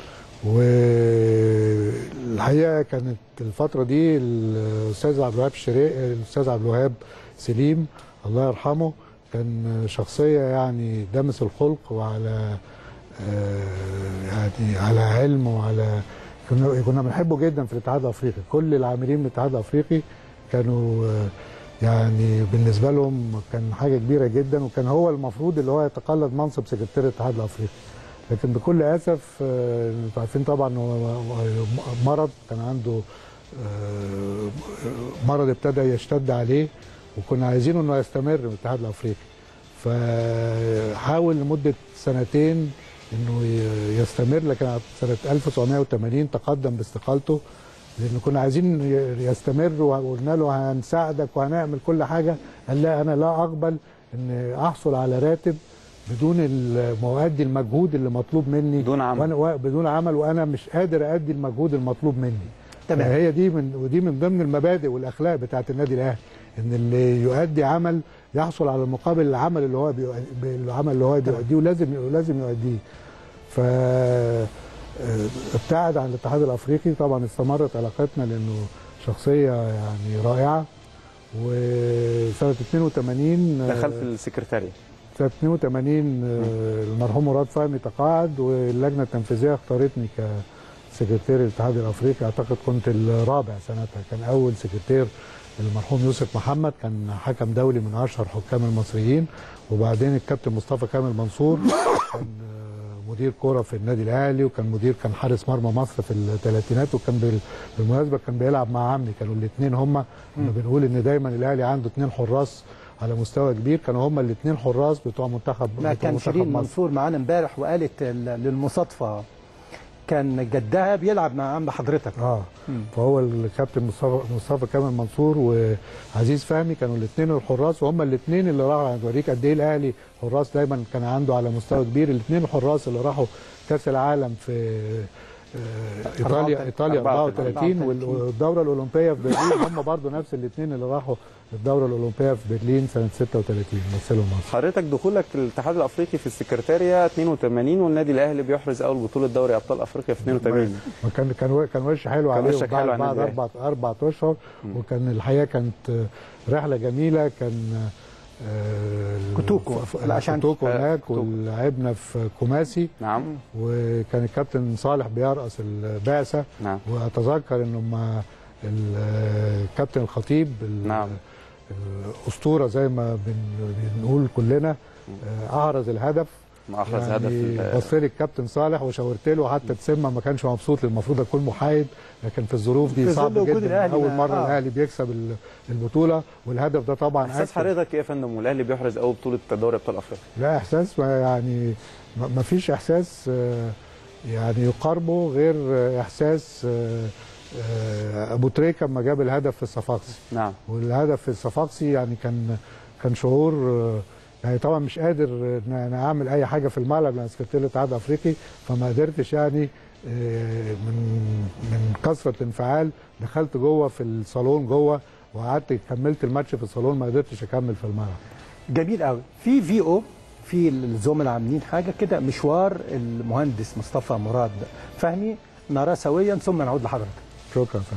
والحقيقه كانت الفتره دي الاستاذ عبد الوهاب الشريق الاستاذ عبد الوهاب سليم الله يرحمه كان شخصيه يعني دمس الخلق وعلى آه، يعني على علم وعلى كنا كنا بنحبه جدا في الاتحاد الافريقي كل العاملين من الاتحاد الافريقي كانوا آه، يعني بالنسبه لهم كان حاجه كبيره جدا وكان هو المفروض اللي هو يتقلد منصب سكرتير الاتحاد الافريقي لكن بكل اسف آه، انتوا عارفين طبعا هو مرض كان عنده آه، مرض ابتدى يشتد عليه وكنا عايزينه انه يستمر في الاتحاد الافريقي فحاول لمده سنتين انه ي- يستمر لكن سنه 1980 تقدم باستقالته لان كنا عايزين ي- يستمر وقلنا له هنساعدك وهنعمل كل حاجه قال لا انا لا اقبل ان احصل على راتب بدون ال- ما اؤدي المجهود اللي مطلوب مني بدون عمل. وانا و- بدون عمل وانا مش قادر ادي المجهود المطلوب مني تمام. هي دي من ودي من ضمن المبادئ والاخلاق بتاعه النادي الاهلي ان اللي يؤدي عمل يحصل على المقابل العمل اللي هو بيؤدي العمل اللي هو بيؤديه ولازم لازم يؤديه ف آه، ابتعد عن الاتحاد الافريقي طبعا استمرت علاقتنا لانه شخصيه يعني رائعه وسنه 82 آه، دخل في السكرتارية سنه 82 آه، المرحوم مراد فهمي تقاعد واللجنه التنفيذيه اختارتني كسكرتير الاتحاد الافريقي اعتقد كنت الرابع سنتها كان اول سكرتير المرحوم يوسف محمد كان حكم دولي من اشهر حكام المصريين وبعدين الكابتن مصطفى كامل منصور كان آه، مدير كوره في النادي الاهلي وكان مدير كان حارس مرمى مصر في الثلاثينات وكان بال- بالمناسبه كان بيلعب مع عمي كانوا الاثنين هم كنا بنقول ان دايما الاهلي عنده اثنين حراس على مستوى كبير كانوا هم الاثنين حراس بتوع منتخب ما بتوع كان منتخب شيرين مصر. منصور معانا امبارح وقالت ال- للمصادفه كان جدها بيلعب مع عم حضرتك اه فهو الكابتن مصطفى مصطفى كامل منصور وعزيز فهمي كانوا الاثنين الحراس وهم الاثنين اللي راحوا اوريك قد ايه الاهلي حراس دايما كان عنده على مستوى كبير الاثنين الحراس اللي راحوا كاس العالم في آه، ايطاليا ايطاليا 34 وال- والدوره الاولمبيه في برلين هم برضو نفس الاثنين اللي راحوا الدوره الاولمبيه في برلين سنه 36 مثلوا مصر حضرتك دخولك الاتحاد الافريقي في السكرتارية 82 والنادي الاهلي بيحرز اول بطولة دوري ابطال افريقيا في 82 ما كان كان و- كان وش حلو كان عليه وشك بعد, حلو على بعد النادي اربع اربع اشهر وكان الحقيقه كانت رحله جميله كان آه، كوتوكو، ف- ف- الأشانتي. كوتوكو آه، هناك كوتوكو. ولعبنا في كوماسي نعم وكان الكابتن صالح بيرأس البعثه نعم واتذكر انه مع ال- الكابتن الخطيب ال- نعم. الاسطوره زي ما بن- بنقول كلنا آه، احرز الهدف ما احرز يعني هدف ال- بص لي الكابتن صالح وشاورت له حتى تسمى ما كانش مبسوط المفروض اكون محايد لكن في الظروف في دي ظل صعب وجود جدا الأهلي اول ما- مره آه. الاهلي بيكسب ال- البطوله والهدف ده طبعا احساس أكد. حضرتك ايه يا فندم والاهلي بيحرز اول بطولة دوري ابطال افريقيا لا احساس ما يعني ما ما فيش احساس آه، يعني يقاربه غير آه، احساس آه، آه، ابو تريكه لما جاب الهدف في الصفاقسي نعم والهدف في الصفاقسي يعني كان كان شعور آه، يعني طبعا مش قادر ان انا اعمل اي حاجه في الملعب لان سكرتير الاتحاد الافريقي فما قدرتش يعني آه، من من كثره الانفعال دخلت جوه في الصالون جوه وقعدت كملت الماتش في الصالون ما قدرتش اكمل في الملعب جميل قوي في في او في الزملاء عاملين حاجه كده مشوار المهندس مصطفى مراد فهمي نراه سويا ثم نعود لحضرتك شكرا فندم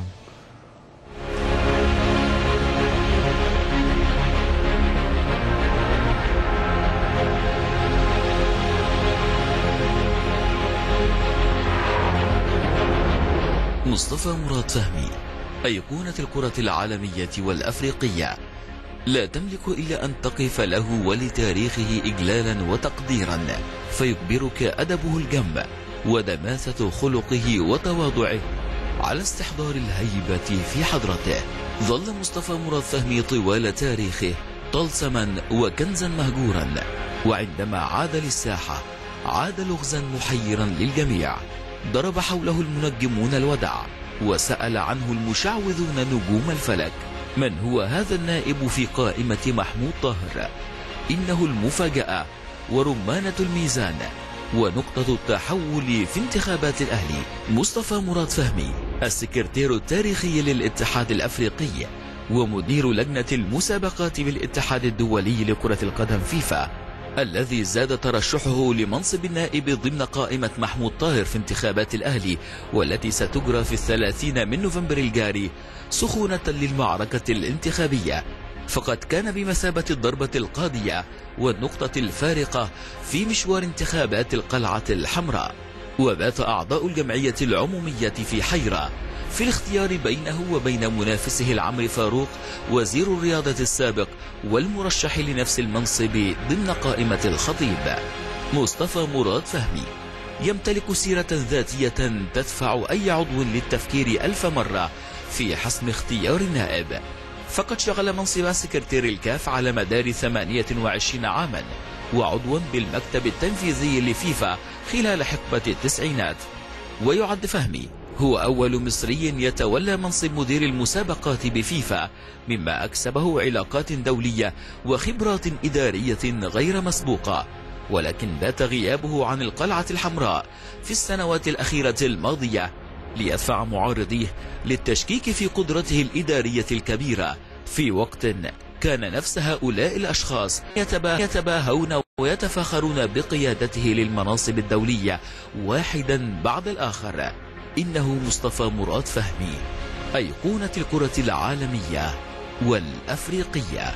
مصطفى مراد فهمي أيقونة الكرة العالمية والأفريقية لا تملك إلا أن تقف له ولتاريخه إجلالا وتقديرا فيجبرك أدبه الجم ودماثة خلقه وتواضعه على استحضار الهيبة في حضرته ظل مصطفى مراد فهمي طوال تاريخه طلسما وكنزا مهجورا وعندما عاد للساحة عاد لغزا محيرا للجميع ضرب حوله المنجمون الودع وسأل عنه المشعوذون نجوم الفلك من هو هذا النائب في قائمة محمود طاهر إنه المفاجأة ورمانة الميزان ونقطة التحول في انتخابات الأهلي مصطفى مراد فهمي السكرتير التاريخي للاتحاد الأفريقي ومدير لجنة المسابقات بالاتحاد الدولي لكرة القدم فيفا الذي زاد ترشحه لمنصب النائب ضمن قائمة محمود طاهر في انتخابات الأهلي والتي ستجرى في الثلاثين من نوفمبر الجاري سخونة للمعركة الانتخابية فقد كان بمثابة الضربة القاضية والنقطة الفارقة في مشوار انتخابات القلعة الحمراء وبات أعضاء الجمعية العمومية في حيرة في الاختيار بينه وبين منافسه العمري فاروق وزير الرياضة السابق والمرشح لنفس المنصب ضمن قائمة الخطيب مصطفى مراد فهمي يمتلك سيرة ذاتية تدفع أي عضو للتفكير ألف مرة في حسم اختيار النائب فقد شغل منصب سكرتير الكاف على مدار 28 عاما وعضوا بالمكتب التنفيذي لفيفا خلال حقبة التسعينات ويعد فهمي هو أول مصري يتولى منصب مدير المسابقات بفيفا مما أكسبه علاقات دولية وخبرات إدارية غير مسبوقة ولكن بات غيابه عن القلعة الحمراء في السنوات الأخيرة الماضية ليدفع معارضيه للتشكيك في قدرته الإدارية الكبيرة في وقت كان نفس هؤلاء الأشخاص يتبا- يتباهون ويتفاخرون بقيادته للمناصب الدولية واحدا بعد الآخر إنه مصطفى مراد فهمي أيقونة الكرة العالمية والأفريقية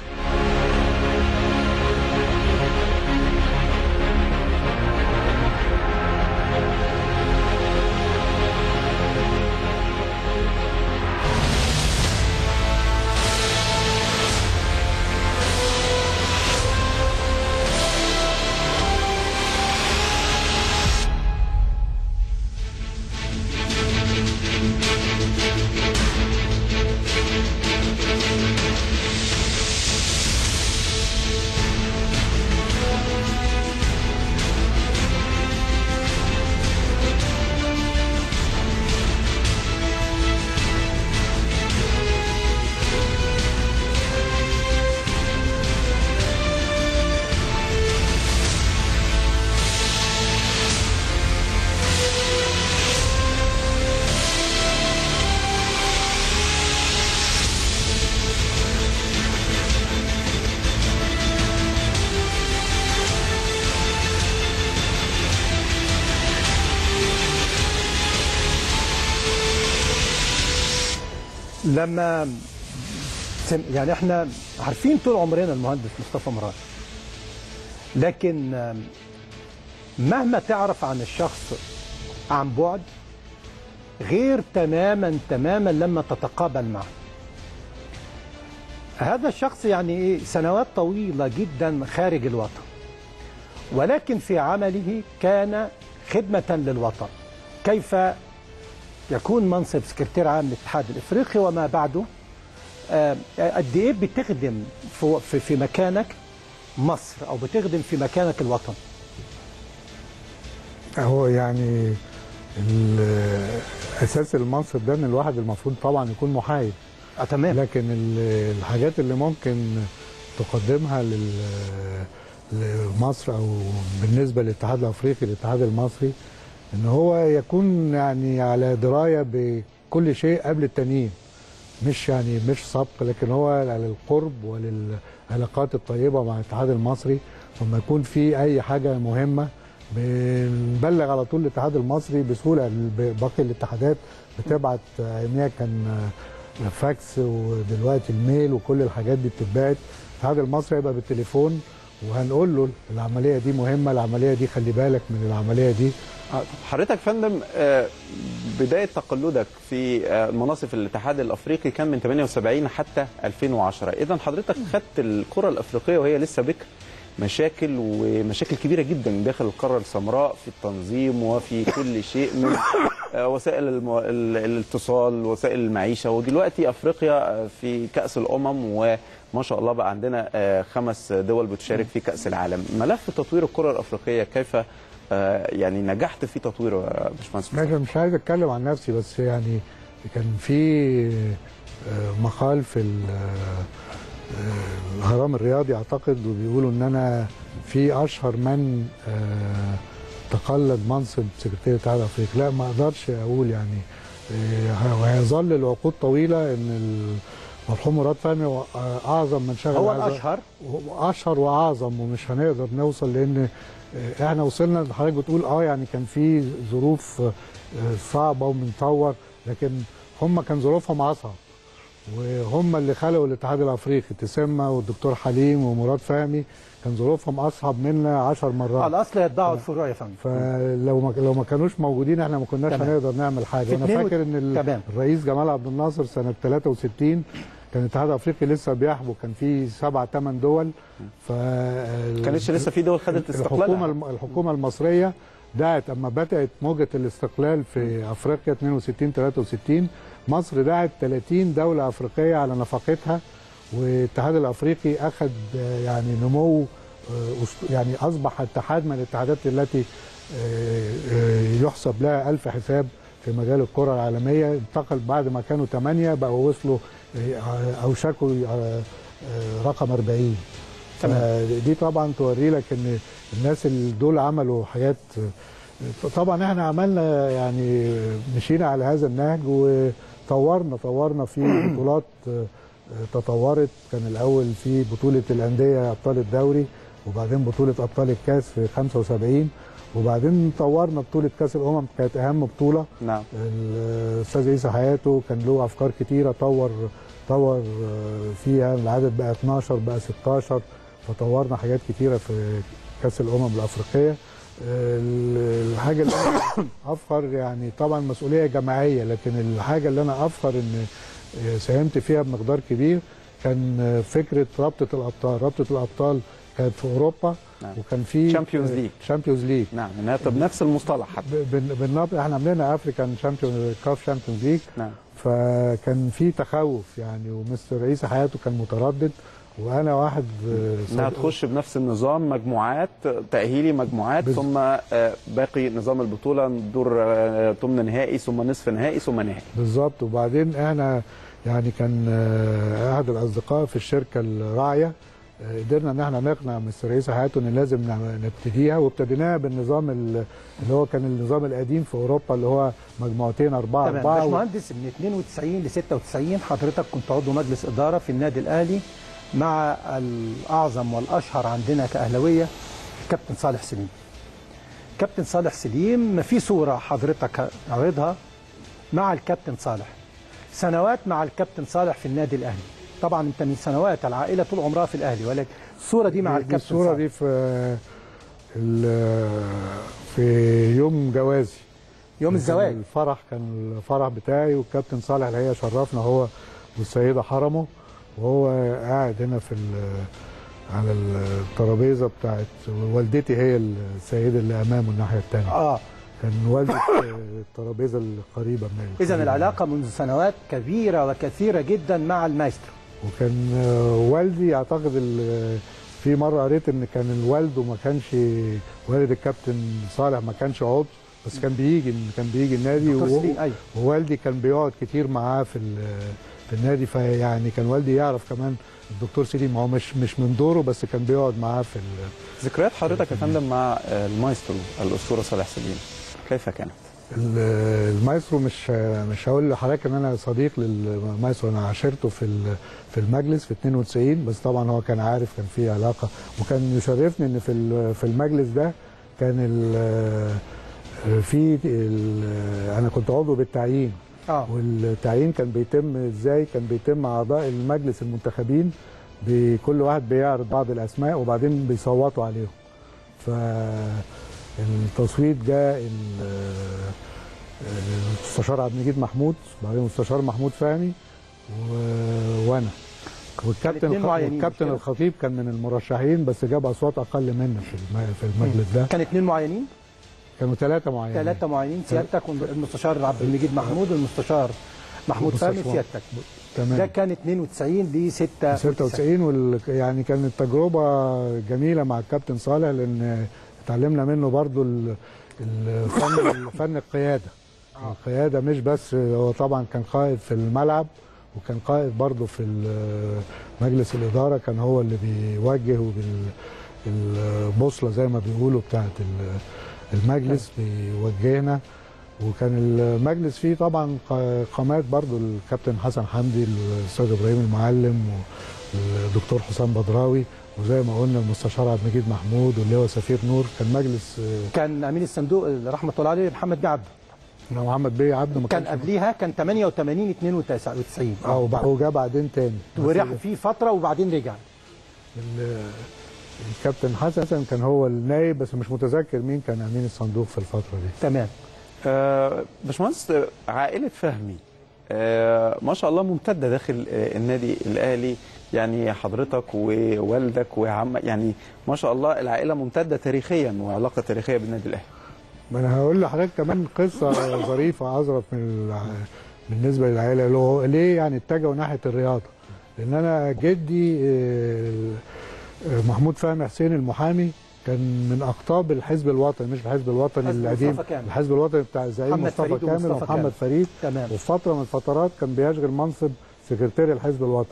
لما سم- يعني احنا عارفين طول عمرنا المهندس مصطفى مراد لكن آم، مهما تعرف عن الشخص عن بعد غير تماما تماما لما تتقابل معه هذا الشخص يعني ايه سنوات طويلة جدا خارج الوطن ولكن في عمله كان خدمة للوطن كيف يكون منصب سكرتير عام للاتحاد الافريقي وما بعده آه، قد ايه بتخدم في- في في مكانك مصر او بتخدم في مكانك الوطن هو يعني ال- اساس المنصب ده ان الواحد المفروض طبعا يكون محايد اه تمام لكن ال- الحاجات اللي ممكن تقدمها لل- لمصر او بالنسبه للاتحاد الافريقي الاتحاد المصري ان هو يكون يعني على درايه بكل شيء قبل التانيين مش يعني مش سبق لكن هو على القرب وللعلاقات الطيبه مع الاتحاد المصري لما يكون في اي حاجه مهمه بنبلغ على طول الاتحاد المصري بسهوله باقي الاتحادات بتبعت اياميها كان فاكس ودلوقتي الميل وكل الحاجات دي بتتبعت الاتحاد المصري هيبقى بالتليفون وهنقول له العمليه دي مهمه العمليه دي خلي بالك من العمليه دي آه، حضرتك فندم آه، بدايه تقلدك في آه، مناصب الاتحاد الافريقي كان من 78 حتى 2010 اذا حضرتك خدت الكره الافريقيه وهي لسه بكر مشاكل ومشاكل كبيره جدا داخل القاره السمراء في التنظيم وفي كل شيء من آه، وسائل المو... ال- الاتصال وسائل المعيشه ودلوقتي افريقيا آه، في كاس الامم وما شاء الله بقى عندنا آه، خمس دول بتشارك في كاس العالم ملف تطوير الكره الافريقيه كيف آه، يعني نجحت في تطويره يا باشمهندس ماشي مش عايز اتكلم عن نفسي بس يعني كان في آه، مقال في ال- آه، الهرم الرياضي اعتقد وبيقولوا ان انا في اشهر من آه، تقلد منصب سكرتير الاتحاد الافريقي لا ما اقدرش اقول يعني آه، وهيظل العقود طويله ان المرحوم مراد فهمي هو اعظم من شغل هو هذا- الاشهر اشهر واعظم ومش هنقدر نوصل لان آه، احنا وصلنا حضرتك بتقول اه يعني كان في ظروف آه، صعبه وبنطور لكن هم كان ظروفهم اصعب وهم اللي خلقوا الاتحاد الافريقي تسمى والدكتور حليم ومراد فهمي كان ظروفهم اصعب منا 10 مرات الاصل يدعوا الفروع يا فندم فلو ما لو ما كانوش موجودين احنا ما كناش تمام. هنقدر نعمل حاجه في وانا اتنين و- فاكر ان ال- تمام. الرئيس جمال عبد الناصر سنه 63 كان الاتحاد الافريقي لسه بيحبو كان في سبع ثمان دول ف كانتش لسه في دول خدت الحكومه استقلالها الم- الحكومه المصريه دعت اما بدات موجه الاستقلال في افريقيا 62 63 مصر دعت 30 دوله افريقيه على نفقتها والاتحاد الافريقي اخذ آه، يعني نمو آه، أسط- يعني اصبح اتحاد من الاتحادات التي آه، آه، يحسب لها ألف حساب في مجال الكرة العالمية انتقل بعد ما كانوا ثمانية بقوا وصلوا آه، أوشكوا آه، آه، رقم 40 تمام. دي طبعا توري لك ان الناس اللي دول عملوا حاجات طبعا احنا عملنا يعني مشينا على هذا النهج وطورنا طورنا في بطولات تطورت كان الاول في بطوله الانديه ابطال الدوري وبعدين بطوله ابطال الكاس في 75 وبعدين طورنا بطوله كاس الامم كانت اهم بطوله نعم الاستاذ عيسى حياته كان له افكار كتيره طور طور فيها العدد بقى 12 بقى 16 فطورنا حاجات كتيره في كاس الامم الافريقيه ال- الحاجه اللي انا افخر يعني طبعا مسؤوليه جماعيه لكن الحاجه اللي انا افخر ان ساهمت فيها بمقدار كبير كان فكره رابطه الابطال رابطه الابطال كانت في اوروبا نعم. وكان في Champions League. شامبيونز ليج نعم انها بنفس المصطلح حتى بالنبض احنا عاملينها افريكان شامبيون كاف شامبيونز ليج نعم فكان في تخوف يعني ومستر عيسى حياته كان متردد وانا واحد آه، انها صديق- تخش بنفس النظام مجموعات تاهيلي مجموعات بز- ثم آه، باقي نظام البطوله دور آه، ثمن نهائي ثم نصف نهائي ثم نهائي بالظبط وبعدين احنا يعني كان آه، احد الاصدقاء في الشركه الراعيه آه، قدرنا ان احنا نقنع مستر عيسى حياته ان لازم نعم- نبتديها وابتديناها بالنظام ال- اللي هو كان النظام القديم في اوروبا اللي هو مجموعتين اربعه تمام اربعه و- باشمهندس من 92 ل 96 حضرتك كنت عضو مجلس اداره في النادي الاهلي مع الاعظم والاشهر عندنا كاهلاويه الكابتن صالح سليم. كابتن صالح سليم في صوره حضرتك عرضها مع الكابتن صالح. سنوات مع الكابتن صالح في النادي الاهلي. طبعا انت من سنوات العائله طول عمرها في الاهلي ولكن الصوره دي مع دي الكابتن الصوره صالح. دي في ال- في يوم جوازي يوم كان الزواج الفرح كان الفرح بتاعي والكابتن صالح الحقيقه شرفنا هو والسيده حرمه وهو قاعد هنا في ال- على الترابيزه بتاعت والدتي هي السيده اللي امامه الناحيه الثانيه اه كان والدي في الترابيزه القريبه من اذا القريبة. العلاقه منذ سنوات كبيره وكثيره جدا مع المايسترو. وكان آه، والدي اعتقد ال- في مره قريت ان كان والده ما كانش والد الكابتن صالح ما كانش عضو بس كان بيجي كان بيجي النادي دكتور وهو- سليم ايوه ووالدي كان بيقعد كتير معاه في ال- في النادي فيعني كان والدي يعرف كمان الدكتور سليم هو مش مش من دوره بس كان بيقعد معاه في ال- ذكريات حضرتك يا فندم مع آه، المايسترو الاسطوره صالح سليم كيف كانت؟ ال- المايسترو مش مش هقول لحضرتك ان انا صديق للمايسترو انا عاشرته في ال- في المجلس في 92 بس طبعا هو كان عارف كان في علاقه وكان يشرفني ان في ال- في المجلس ده كان ال- في ال- انا كنت عضو بالتعيين اه والتعيين كان بيتم ازاي كان بيتم اعضاء المجلس المنتخبين بكل واحد بيعرض بعض الاسماء وبعدين بيصوتوا عليهم فالتصويت جاء ال- المستشار عبد المجيد محمود بعدين المستشار محمود فهمي و- وانا والكابتن الاتنين الخ- معينين، مش والكابتن كده؟ الخطيب كان من المرشحين بس جاب اصوات اقل منا في الم- في المجلس ده كان اثنين معينين كانوا ثلاثه معينين ثلاثة معينين سيادتك والمستشار عبد المجيد محمود والمستشار محمود فهمي والمستشار. سيادتك تمام ده كان 92 ل 96 96 وال... يعني كانت تجربه جميله مع الكابتن صالح لان اتعلمنا منه برضو ال- الفن فن القياده القياده مش بس هو طبعا كان قائد في الملعب وكان قائد برضو في ال- مجلس الاداره كان هو اللي بيوجه وبالبوصله زي ما بيقولوا بتاعت ال- المجلس بيوجهنا وكان المجلس فيه طبعا ق- قامات برضو الكابتن حسن حمدي الاستاذ ابراهيم المعلم والدكتور حسام بدراوي وزي ما قلنا المستشار عبد المجيد محمود واللي هو سفير نور كان مجلس آه، كان امين الصندوق رحمه الله عليه محمد بيه عبده محمد بيه عبده ما كان كانش- قبليها كان 88 92 اه وبع- وجا بعدين تاني ورح في فتره وبعدين رجع ال- الكابتن حسن كان هو النائب بس مش متذكر مين كان امين الصندوق في الفتره دي تمام آه، باشمهندس آه، عائله فهمي آه، ما شاء الله ممتده داخل آه، النادي الاهلي يعني حضرتك ووالدك وعم يعني ما شاء الله العائله ممتده تاريخيا وعلاقه تاريخيه بالنادي الاهلي ما انا هقول لحضرتك كمان قصه ظريفه اظرف من الع... بالنسبه للعائله اللي هو ليه يعني اتجهوا ناحيه الرياضه لان انا جدي آه، آه، محمود فهمي حسين المحامي كان من اقطاب الحزب الوطني مش الحزب الوطني حزب القديم مصطفى كامل. الحزب الوطني بتاع الزعيم محمد مصطفى فريد كامل ومصطفى ومحمد كامل. فريد تمام وفي فتره من الفترات كان بيشغل منصب سكرتير الحزب الوطني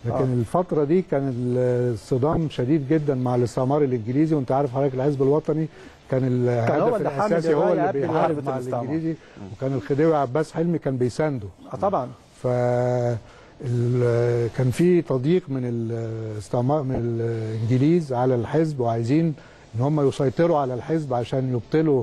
لكن آه. الفتره دي كان الصدام شديد جدا مع الاستعمار الانجليزي وانت عارف حضرتك الحزب الوطني كان الهدف هو اللي حامل الاساسي هو الراية اللي قبل بيحارب وقفة مع الاستعمار. الانجليزي وكان الخديوي عباس حلمي كان بيسانده آه طبعا ف ال- كان في تضييق من الاستعمار من الانجليز على الحزب وعايزين ان هم يسيطروا على الحزب عشان يبطلوا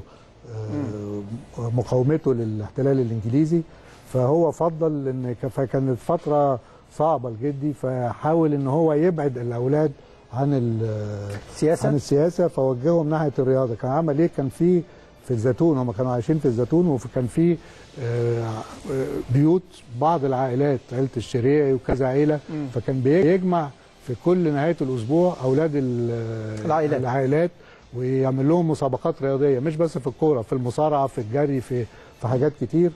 آه، مقاومته للاحتلال الانجليزي فهو فضل ان ك- فكانت فتره صعبه لجدي فحاول ان هو يبعد الاولاد عن ال- سياسة؟ عن السياسه فوجههم ناحيه الرياضه كان عمل ايه كان في في الزيتون هم كانوا عايشين في الزيتون وكان في آه، آه، بيوت بعض العائلات عيله الشريعي وكذا عيله فكان بيجمع في كل نهايه الاسبوع اولاد ال- العائلات. العائلات ويعمل لهم مسابقات رياضيه مش بس في الكوره في المصارعه في الجري في في حاجات كتير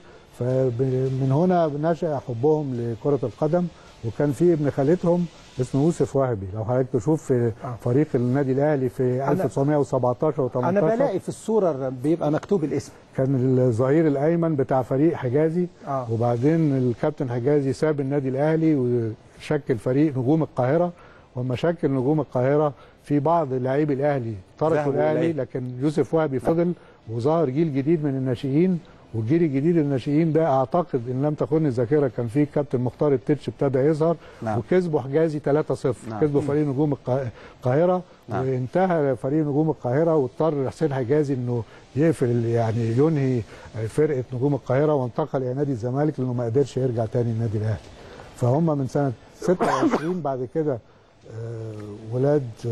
فمن هنا نشا حبهم لكره القدم وكان في ابن خالتهم اسمه يوسف وهبي لو حضرتك تشوف في فريق النادي الاهلي في أنا- 1917 و18 انا بلاقي في الصوره بيبقى مكتوب الاسم كان الظهير الايمن بتاع فريق حجازي آه. وبعدين الكابتن حجازي ساب النادي الاهلي وشكل فريق نجوم القاهره وما شكل نجوم القاهره في بعض لاعبي الاهلي تركوا ذهبوا الاهلي إليه. لكن يوسف وهبي فضل وظهر جيل جديد من الناشئين والجيل الجديد الناشئين ده اعتقد ان لم تخن الذاكره كان في كابتن مختار التتش ابتدى يظهر نعم. وكسبوا حجازي 3-0 نعم. كسبوا فريق نجوم القا- القاهره نعم. وانتهى فريق نجوم القاهره واضطر حسين حجازي انه يقفل يعني ينهي فرقه نجوم القاهره وانتقل الى نادي الزمالك لانه ما قدرش يرجع تاني النادي الاهلي فهم من سنه 26 بعد كده آه، ولاد آه،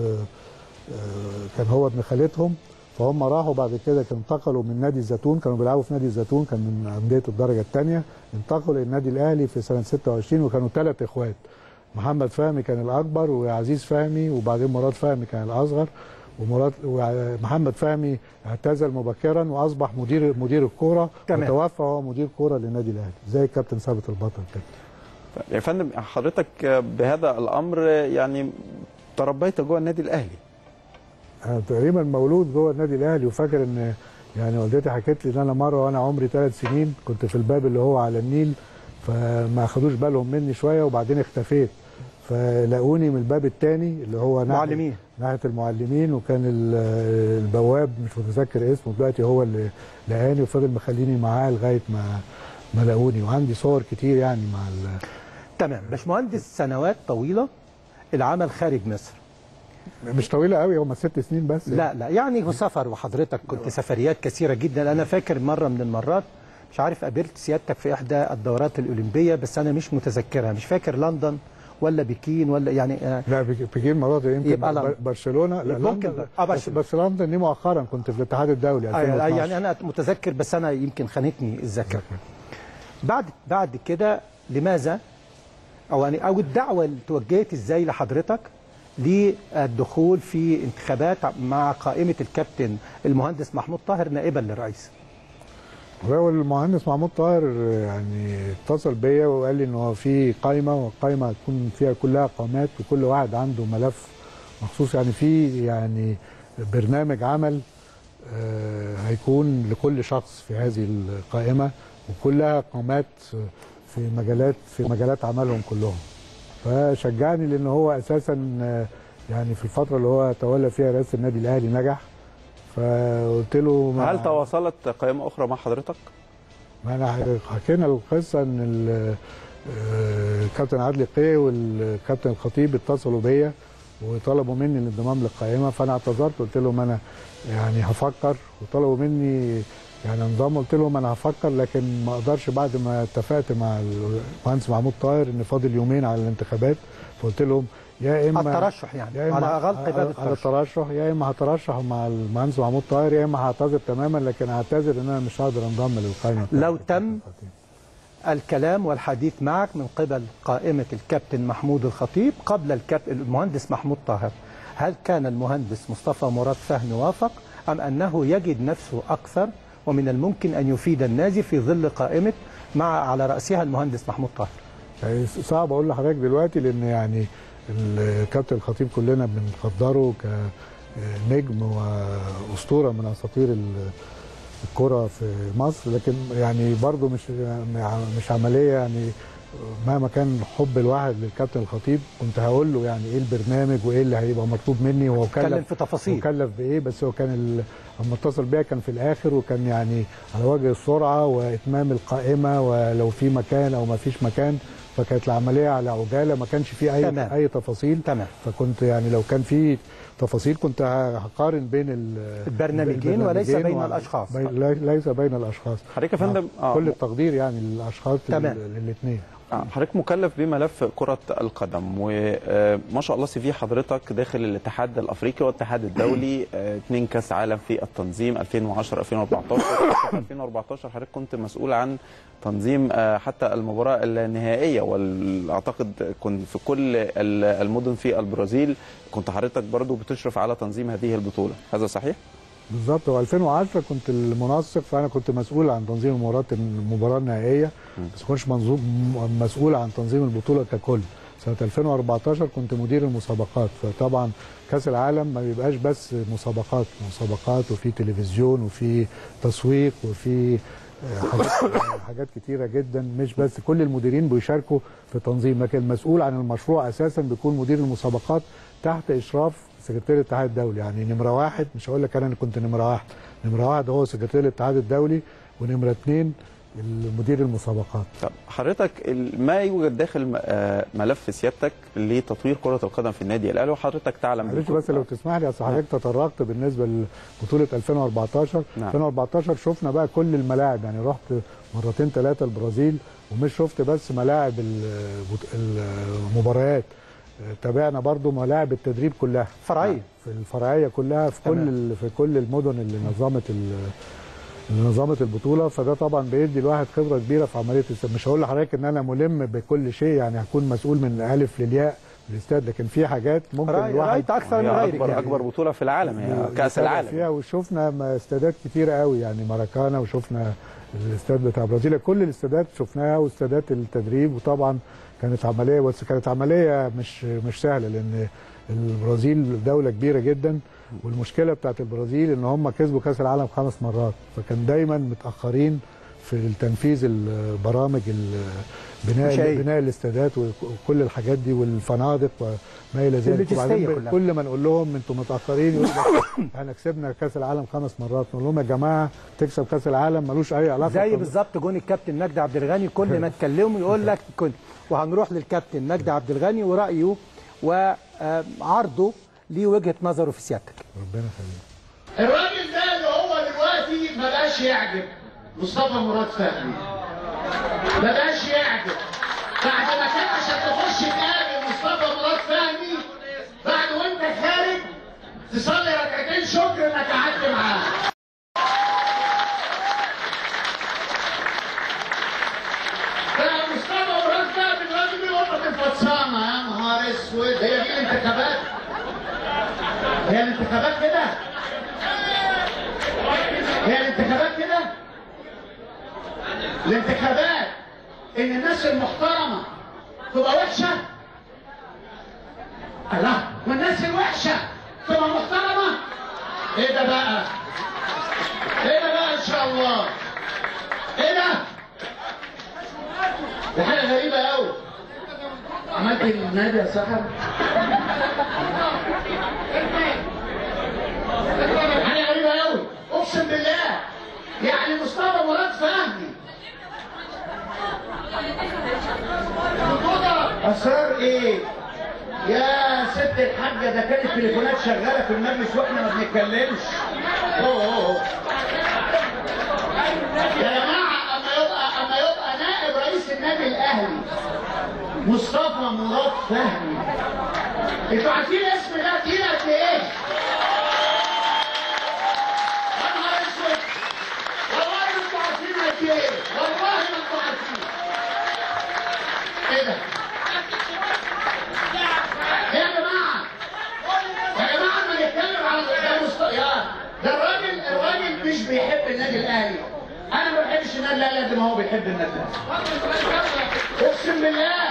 آه، كان هو ابن خالتهم فهم راحوا بعد كده كانوا انتقلوا من نادي الزيتون كانوا بيلعبوا في نادي الزيتون كان من انديه الدرجه الثانيه انتقلوا للنادي الاهلي في سنه 26 وكانوا ثلاث اخوات محمد فهمي كان الاكبر وعزيز فهمي وبعدين مراد فهمي كان الاصغر ومراد ومحمد فهمي اعتزل مبكرا واصبح مدير مدير الكوره تمام. وتوفى هو مدير كوره للنادي الاهلي زي الكابتن ثابت البطل كده يا فندم حضرتك بهذا الامر يعني تربيت جوه النادي الاهلي انا تقريبا مولود جوه النادي الاهلي وفاكر ان يعني والدتي حكت لي ان انا مره وانا عمري ثلاث سنين كنت في الباب اللي هو على النيل فما خدوش بالهم مني شويه وبعدين اختفيت فلاقوني من الباب الثاني اللي هو ناحيه معلمين. ناحيه المعلمين وكان ال- البواب مش متذكر اسمه دلوقتي هو اللي لقاني وفضل مخليني معاه لغايه ما ما لاقوني وعندي صور كتير يعني مع ال- تمام باشمهندس سنوات طويله العمل خارج مصر مش طويله قوي هم ست سنين بس لا لا يعني سفر وحضرتك كنت سفريات كثيره جدا انا فاكر مره من المرات مش عارف قابلت سيادتك في احدى الدورات الاولمبيه بس انا مش متذكرها مش فاكر لندن ولا بكين ولا يعني آه لا بيجي- بيجي مناطق يمكن يبقى بر- لندن. برشلونه لا ممكن لندن آه، بس, برشلونة. بس لندن دي مؤخرا كنت في الاتحاد الدولي آه، 2012 يعني انا متذكر بس انا يمكن خانتني الذاكره بعد بعد كده لماذا او يعني او الدعوه اللي توجهت ازاي لحضرتك للدخول في انتخابات مع قائمه الكابتن المهندس محمود طاهر نائبا للرئيس هو المهندس محمود طاهر يعني اتصل بيا وقال لي ان هو في قائمه والقائمه هتكون فيها كلها قامات وكل واحد عنده ملف مخصوص يعني في يعني برنامج عمل آه، هيكون لكل شخص في هذه القائمه وكلها قامات في مجالات في مجالات عملهم كلهم فشجعني لان هو اساسا آه، يعني في الفتره اللي هو تولى فيها رئاسه النادي الاهلي نجح فقلت له ما- هل تواصلت قائمه اخرى مع حضرتك؟ ما انا حكينا القصه ان ال- آه، الكابتن عادل قيه والكابتن الخطيب اتصلوا بيا وطلبوا مني الانضمام للقائمه فانا اعتذرت قلت لهم انا يعني هفكر وطلبوا مني يعني انضم قلت لهم انا هفكر لكن ما اقدرش بعد ما اتفقت مع المهندس محمود طاهر ان فاضل يومين على الانتخابات فقلت لهم يا اما الترشح يعني يا إما على غلق باب على الترشح الترشح يا اما هترشح مع المهندس محمود طاهر يا اما هعتذر تماما لكن هعتذر ان انا مش هقدر انضم للقائمه لو تم الكلام والحديث معك من قبل قائمة الكابتن محمود الخطيب قبل الكابتن المهندس محمود طاهر هل كان المهندس مصطفى مراد فهمي وافق أم أنه يجد نفسه أكثر ومن الممكن أن يفيد النازي في ظل قائمة مع على رأسها المهندس محمود طاهر يعني صعب اقول لحضرتك دلوقتي لان يعني الكابتن الخطيب كلنا بنقدره كنجم واسطوره من اساطير ال- الكره في مصر لكن يعني برضه مش مش عمليه يعني مهما كان حب الواحد للكابتن الخطيب كنت هقول له يعني ايه البرنامج وايه اللي هيبقى مطلوب مني وهو اتكلم كلف في تفاصيل. مكلف بايه بس هو كان ال- لما اتصل بيا كان في الاخر وكان يعني على وجه السرعه واتمام القائمه ولو في مكان او ما فيش مكان فكانت العمليه على عجاله ما كانش في اي تمام. اي تفاصيل تمام. فكنت يعني لو كان في تفاصيل كنت هقارن بين ال- البرنامجين وليس بين البرنامجين الأشخاص. بين- لي- ليس بين الاشخاص حضرتك يا فندم آه، كل التقدير يعني للاشخاص تمام. الاثنين آه، حضرتك مكلف بملف كرة القدم وما شاء الله سي في حضرتك داخل الاتحاد الافريقي والاتحاد الدولي آه، اتنين كاس عالم في التنظيم 2010 2014 في 2014 حضرتك كنت مسؤول عن تنظيم آه، حتى المباراة النهائية واعتقد كنت في كل ال- المدن في البرازيل كنت حضرتك برضو بتشرف على تنظيم هذه البطولة هذا صحيح؟ بالظبط هو 2010 كنت المنسق فانا كنت مسؤول عن تنظيم المباراه المباراه النهائيه بس ما كنتش منظوم م- مسؤول عن تنظيم البطوله ككل سنه 2014 كنت مدير المسابقات فطبعا كاس العالم ما بيبقاش بس مسابقات مسابقات وفي تلفزيون وفي تسويق وفي آه، حاجات حاجات كتيره جدا مش بس كل المديرين بيشاركوا في التنظيم لكن المسؤول عن المشروع اساسا بيكون مدير المسابقات تحت اشراف سكرتير الاتحاد الدولي يعني نمره واحد مش هقول لك انا اللي كنت نمره واحد نمره واحد هو سكرتير الاتحاد الدولي ونمره اثنين مدير المسابقات طب حضرتك ال- ما يوجد داخل م- آه، ملف سيادتك لتطوير كرة القدم في النادي الاهلي وحضرتك تعلم معلش بالكل. بس لو تسمح لي اصل حضرتك تطرقت بالنسبه لبطوله 2014 نعم. 2014 شفنا بقى كل الملاعب يعني رحت مرتين ثلاثه البرازيل ومش شفت بس ملاعب البط- المباريات تابعنا برضو ملاعب التدريب كلها فرعية. في الفرعيه كلها في كل تمام. ال- في كل المدن اللي نظمت ال- اللي نظمت البطوله فده طبعا بيدي الواحد خبره كبيره في عمليه الس- مش هقول لحضرتك ان انا ملم بكل شيء يعني هكون مسؤول من الالف للياء في الاستاد لكن في حاجات ممكن رأي- الواحد رأيت أكثر من هي غيرك اكبر يعني. اكبر بطولة في العالم هي كأس نتابع العالم فيها وشفنا م- استادات كتيره قوي يعني ماراكانا وشفنا الاستاد بتاع برازيليا كل الاستادات شفناها واستادات التدريب وطبعا كانت عمليه بس كانت عمليه مش مش سهله لان البرازيل دوله كبيره جدا والمشكله بتاعت البرازيل ان هم كسبوا كاس العالم خمس مرات فكان دايما متاخرين في تنفيذ البرامج ال- بناء مشاهير. بناء الاستادات وكل الحاجات دي والفنادق وما الى ذلك اللوجستية كلها. كل ما نقول لهم انتم متاخرين يقول لك احنا كسبنا كاس العالم خمس مرات نقول لهم يا جماعه تكسب كاس العالم ملوش اي علاقه زي بال- بالظبط جون الكابتن مجدي عبد الغني كل ما تكلمه يقول لك كنت وهنروح للكابتن مجدي عبد الغني ورايه وعرضه ليه وجهه نظره في سيادتك ربنا يخليك الراجل ده اللي هو دلوقتي ما بقاش يعجب مصطفى مراد فهمي ما بقاش يعجب بعد ما كان عشان تخش تقابل مصطفى مراد فهمي بعد وانت خارج تصلي ركعتين شكر انك قعدت معاه بقى مصطفى مراد فهمي الراجل بيقول لك الفطسانه يا نهار اسود هي دي الانتخابات هي الانتخابات كده هي الانتخابات كده الانتخابات ان الناس المحترمه تبقى وحشه الله والناس الوحشه تبقى محترمه ايه ده بقى ايه ده بقى ان شاء الله ايه ده دي حاجه غريبه قوي عملت النادي يا صاحبي حاجه غريبه قوي اقسم بالله يعني مصطفى مراد فهمي اسرار ايه يا ست الحاجه ده كانت التليفونات شغاله في المجلس واحنا ما بنتكلمش أوه أوه. يا جماعه اما يبقى اما يبقى نائب رئيس النادي الاهلي مصطفى مراد فهمي انتوا عارفين اسم ده تقيل قد ايه؟ يا نهار اسود والله ما انتوا عارفين قد ايه والله ما انتوا عارفين ايه ده؟ إيه يا جماعه يا جماعه اما نتكلم على ده مست... يا ده الراجل الراجل مش بيحب النادي الاهلي انا ما بحبش النادي الاهلي قد ما هو بيحب النادي الاهلي اقسم بالله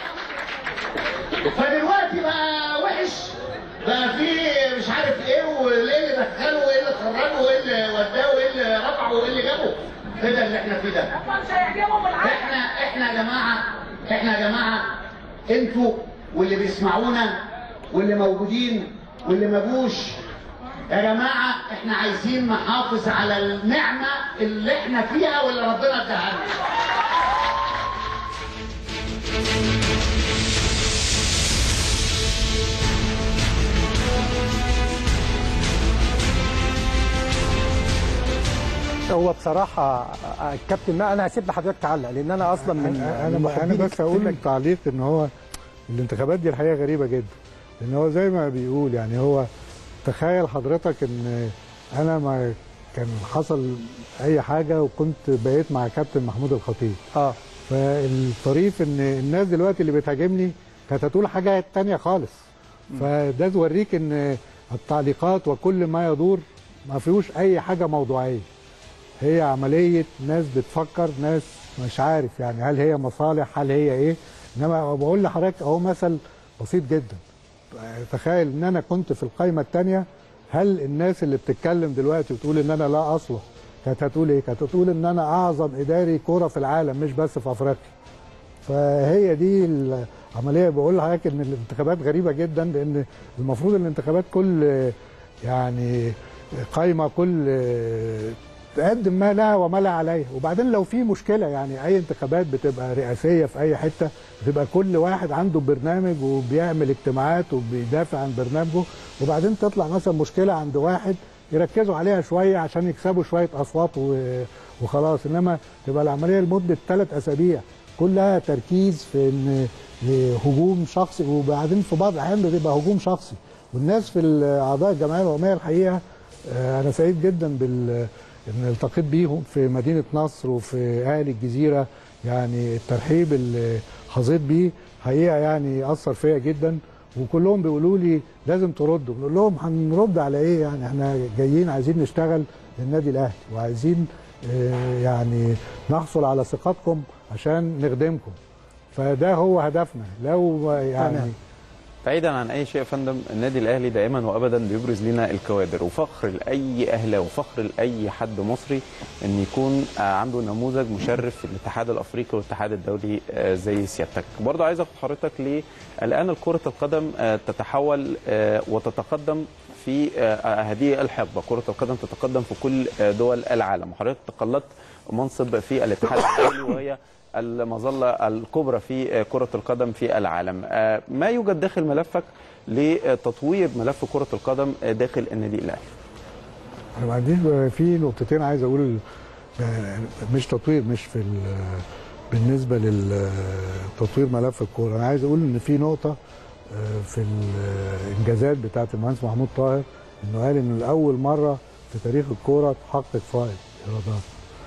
فدلوقتي بقى وحش بقى في مش عارف ايه وايه اللي دخله وايه اللي خرجه وايه اللي وداه وايه اللي رفعه وايه اللي جابه ايه ده اللي احنا فيه ده احنا احنا يا جماعه احنا يا جماعه انتوا واللي بيسمعونا واللي موجودين واللي ما جوش يا جماعه احنا عايزين نحافظ على النعمه اللي احنا فيها واللي ربنا اداها لنا هو بصراحه آه، الكابتن ما انا هسيب لحضرتك تعلق لان انا اصلا من انا من انا محبين بس اقول الكابتن تعليق ان هو الانتخابات دي الحقيقه غريبه جدا لان هو زي ما بيقول يعني هو تخيل حضرتك ان انا ما كان حصل اي حاجه وكنت بقيت مع كابتن محمود الخطيب اه فالطريف ان الناس دلوقتي اللي بتهاجمني كانت هتقول حاجه تانية خالص فده توريك ان التعليقات وكل ما يدور ما فيهوش اي حاجه موضوعيه هي عمليه ناس بتفكر ناس مش عارف يعني هل هي مصالح هل هي ايه انما بقول لحضرتك اهو مثل بسيط جدا تخيل ان انا كنت في القائمه الثانيه هل الناس اللي بتتكلم دلوقتي وتقول ان انا لا اصلح كانت هتقول ايه؟ كانت هتقول ان انا اعظم اداري كوره في العالم مش بس في افريقيا. فهي دي العمليه بقول لحضرتك ان الانتخابات غريبه جدا لان المفروض الانتخابات كل يعني قايمه كل تقدم ما لها وما لا عليها وبعدين لو في مشكله يعني اي انتخابات بتبقى رئاسيه في اي حته بتبقى كل واحد عنده برنامج وبيعمل اجتماعات وبيدافع عن برنامجه وبعدين تطلع مثلا مشكله عند واحد يركزوا عليها شويه عشان يكسبوا شويه اصوات و- وخلاص انما تبقى العمليه لمده ثلاث اسابيع كلها تركيز في ان هجوم شخصي وبعدين في بعض الاحيان بتبقى هجوم شخصي والناس في اعضاء الجمعيه العموميه الحقيقه آه، انا سعيد جدا بال ان التقيت بيهم في مدينه نصر وفي اهل الجزيره يعني الترحيب اللي حظيت بيه حقيقه يعني اثر فيا جدا وكلهم بيقولوا لي لازم تردوا بنقول لهم هنرد على ايه يعني احنا جايين عايزين نشتغل للنادي الاهلي وعايزين آه، يعني نحصل على ثقتكم عشان نخدمكم فده هو هدفنا لو يعني تمام. بعيدا عن اي شيء يا فندم النادي الاهلي دائما وابدا بيبرز لنا الكوادر وفخر لاي اهلاوي وفخر لاي حد مصري ان يكون آه، عنده نموذج مشرف في الاتحاد الافريقي والاتحاد الدولي آه، زي سيادتك برضه عايز اخد حضرتك ليه الان كره القدم آه، تتحول آه، وتتقدم في آه، هذه الحقبه كره القدم تتقدم في كل آه، دول العالم وحضرتك تقلدت منصب في الاتحاد الدولي وهي المظله الكبرى في كره القدم في العالم آه، ما يوجد داخل ملفك لتطوير ملف كره القدم داخل النادي الاهلي انا ما عنديش في نقطتين عايز اقول آه، مش تطوير مش في ال- بالنسبه للتطوير ملف الكوره انا عايز اقول ان في نقطه آه، في الانجازات بتاعه المهندس محمود طاهر انه قال ان لاول مره في تاريخ الكوره تحقق فائض ايرادات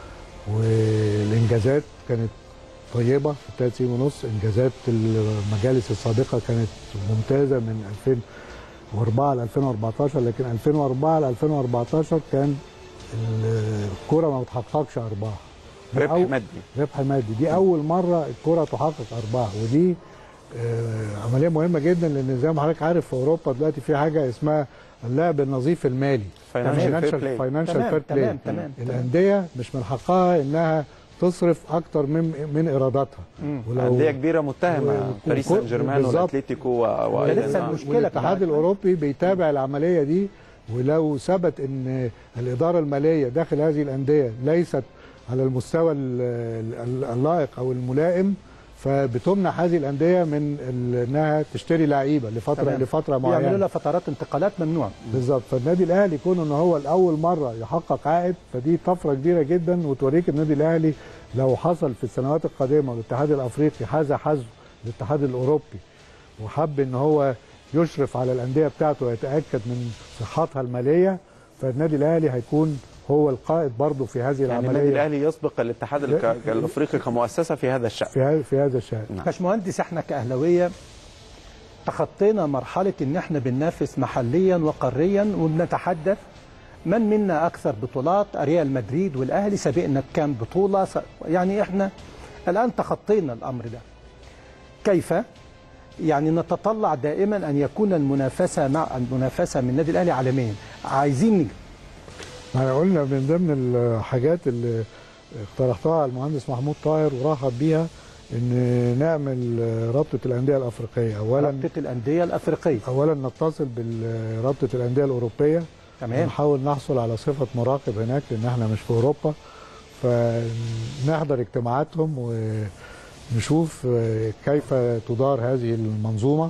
والانجازات كانت طيبه في الثلاث سنين ونص انجازات المجالس السابقه كانت ممتازه من 2004 ل 2014 لكن 2004 ل 2014 كان الكوره ما بتحققش ارباح دي ربح أو- مادي ربح مادي دي اول مره الكره تحقق ارباح ودي آه، عمليه مهمه جدا لان زي ما حضرتك عارف في اوروبا دلوقتي في حاجه اسمها اللعب النظيف المالي Financial fair play. فاينانشال تمام، فير تمام، بلاي تمام، تمام. الانديه مش من حقها انها تصرف اكتر من من ايراداتها انديه كبيره متهمه و- باريس وكل- سان جيرمان بالظبط. والاتليتيكو و- ده وايضا لسه نعم. المشكلة والاتحاد كمان. الاوروبي بيتابع العمليه دي ولو ثبت ان الاداره الماليه داخل هذه الانديه ليست على المستوى ال- ال- اللائق او الملائم فبتمنع هذه الانديه من ال- انها تشتري لعيبه لفتره تمام. لفتره يعملوا معينه لها فترات انتقالات ممنوعه بالظبط فالنادي الاهلي يكون ان هو لاول مره يحقق عائد فدي طفره كبيره جدا وتوريك النادي الاهلي لو حصل في السنوات القادمه والاتحاد الافريقي حاز حظه الاتحاد الاوروبي وحب ان هو يشرف على الانديه بتاعته ويتاكد من صحتها الماليه فالنادي الاهلي هيكون هو القائد برضه في هذه يعني النادي العمليه الاهلي يسبق الاتحاد الك- لا. الافريقي كمؤسسه في هذا الشان في هذا في هذا الشان نعم. باشمهندس احنا كاهلاويه تخطينا مرحله ان احنا بننافس محليا وقاريا وبنتحدث من منا اكثر بطولات ريال مدريد والاهلي سبقنا بكام بطوله س- يعني احنا الان تخطينا الامر ده كيف يعني نتطلع دائما ان يكون المنافسه مع المنافسه من النادي الاهلي عالميا عايزين احنا قلنا من ضمن الحاجات اللي اقترحتها على المهندس محمود طاهر ورحب بيها ان نعمل آه، رابطه الانديه الافريقيه اولا رابطه الانديه الافريقيه اولا نتصل برابطه الانديه الاوروبيه تمام ونحاول نحصل على صفه مراقب هناك لان احنا مش في اوروبا فنحضر اجتماعاتهم ونشوف آه، كيف تدار هذه المنظومه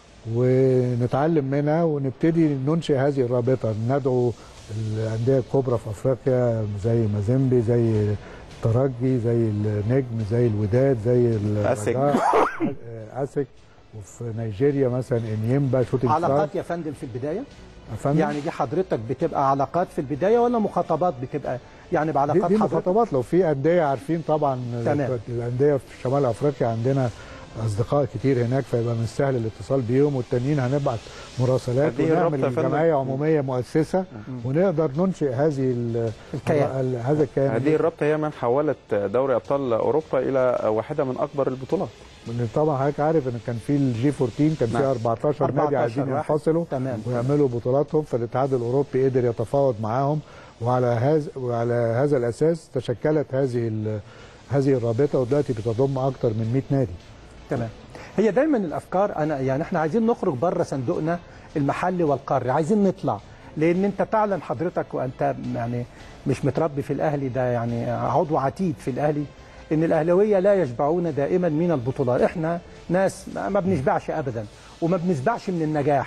ونتعلم منها ونبتدي ننشئ هذه الرابطه ندعو الانديه الكبرى في افريقيا زي مازيمبي زي الترجي زي النجم زي الوداد زي أسك. الرجاء، آه، اسك وفي نيجيريا مثلا انيمبا شوتنج ستار علاقات يا فندم في البدايه أفندم؟ يعني دي حضرتك بتبقى علاقات في البدايه ولا مخاطبات بتبقى يعني دي, بعلاقات دي حضرتك مخاطبات لو في انديه عارفين طبعا تمام. الانديه في شمال افريقيا عندنا اصدقاء كتير هناك فيبقى من السهل الاتصال بيهم والتانيين هنبعت مراسلات هذه الرابطة ونعمل يا فندم. جمعيه عموميه مؤسسه ونقدر ننشئ هذه ال- الكيان. ال- هذا الكيان هذه الرابطه هي من حولت دوري ابطال اوروبا الى واحده من اكبر البطولات لأن طبعا حضرتك عارف ان كان في الجي 14 كان نعم. فيها 14 نادي 14 عايزين واحد. ينفصلوا تمام. ويعملوا بطولاتهم فالاتحاد الاوروبي قدر يتفاوض معاهم وعلى هذا وعلى هذا الاساس تشكلت هذه ال- هذه الرابطه ودلوقتي بتضم اكثر من 100 نادي تمام هي دايما الافكار انا يعني احنا عايزين نخرج بره صندوقنا المحلي والقاري عايزين نطلع لان انت تعلم حضرتك وانت يعني مش متربي في الاهلي ده يعني عضو عتيد في الاهلي ان الاهلاويه لا يشبعون دائما من البطولات احنا ناس ما ما بنشبعش ابدا وما بنشبعش من النجاح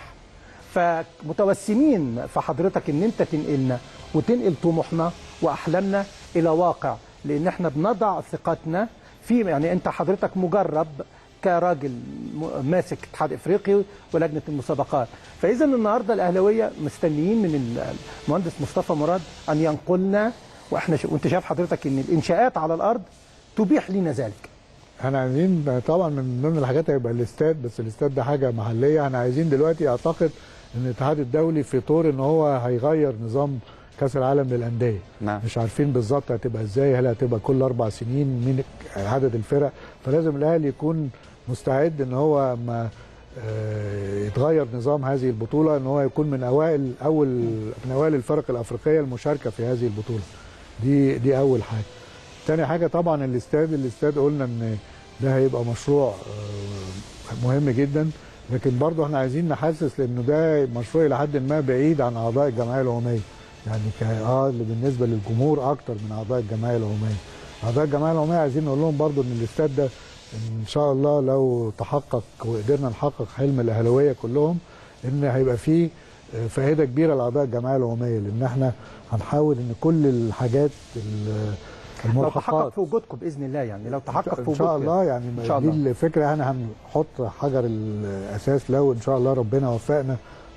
فمتوسمين في حضرتك ان انت تنقلنا وتنقل طموحنا واحلامنا الى واقع لان احنا بنضع ثقتنا في يعني انت حضرتك مجرب كراجل م- ماسك اتحاد افريقي ولجنه المسابقات فاذا النهارده الاهلاويه مستنيين من ال- المهندس مصطفى مراد ان ينقلنا واحنا ش... وانت شايف حضرتك ان الانشاءات على الارض تبيح لنا ذلك احنا عايزين طبعا من ضمن الحاجات هيبقى الاستاد بس الاستاد ده حاجه محليه احنا عايزين دلوقتي اعتقد ان الاتحاد الدولي في طور ان هو هيغير نظام كاس العالم للانديه نعم. مش عارفين بالظبط هتبقى ازاي هل هتبقى كل اربع سنين مين عدد الفرق فلازم الاهلي يكون مستعد ان هو ما آه، يتغير نظام هذه البطوله ان هو يكون من اوائل اول من اوائل الفرق الافريقيه المشاركه في هذه البطوله دي دي اول حاجه تاني حاجه طبعا الاستاد الاستاد قلنا ان ده هيبقى مشروع آه، مهم جدا لكن برضه احنا عايزين نحسس لانه ده مشروع الى حد ما بعيد عن اعضاء الجمعيه العموميه يعني ك- اه اللي بالنسبه للجمهور اكتر من اعضاء الجمعيه العموميه اعضاء الجمعيه العموميه عايزين نقول لهم برضه ان الاستاد ده ان شاء الله لو تحقق وقدرنا نحقق حلم الاهلاويه كلهم ان هيبقى فيه آه، فائده كبيره لاعضاء الجمعيه العموميه لان احنا هنحاول ان كل الحاجات ال- لو تحقق الملحقات في وجودكم باذن الله يعني لو تحقق في ان وجودكم شاء الله يعني إن شاء دي الله. الفكره احنا هنحط حجر الاساس لو ان شاء الله ربنا وفقنا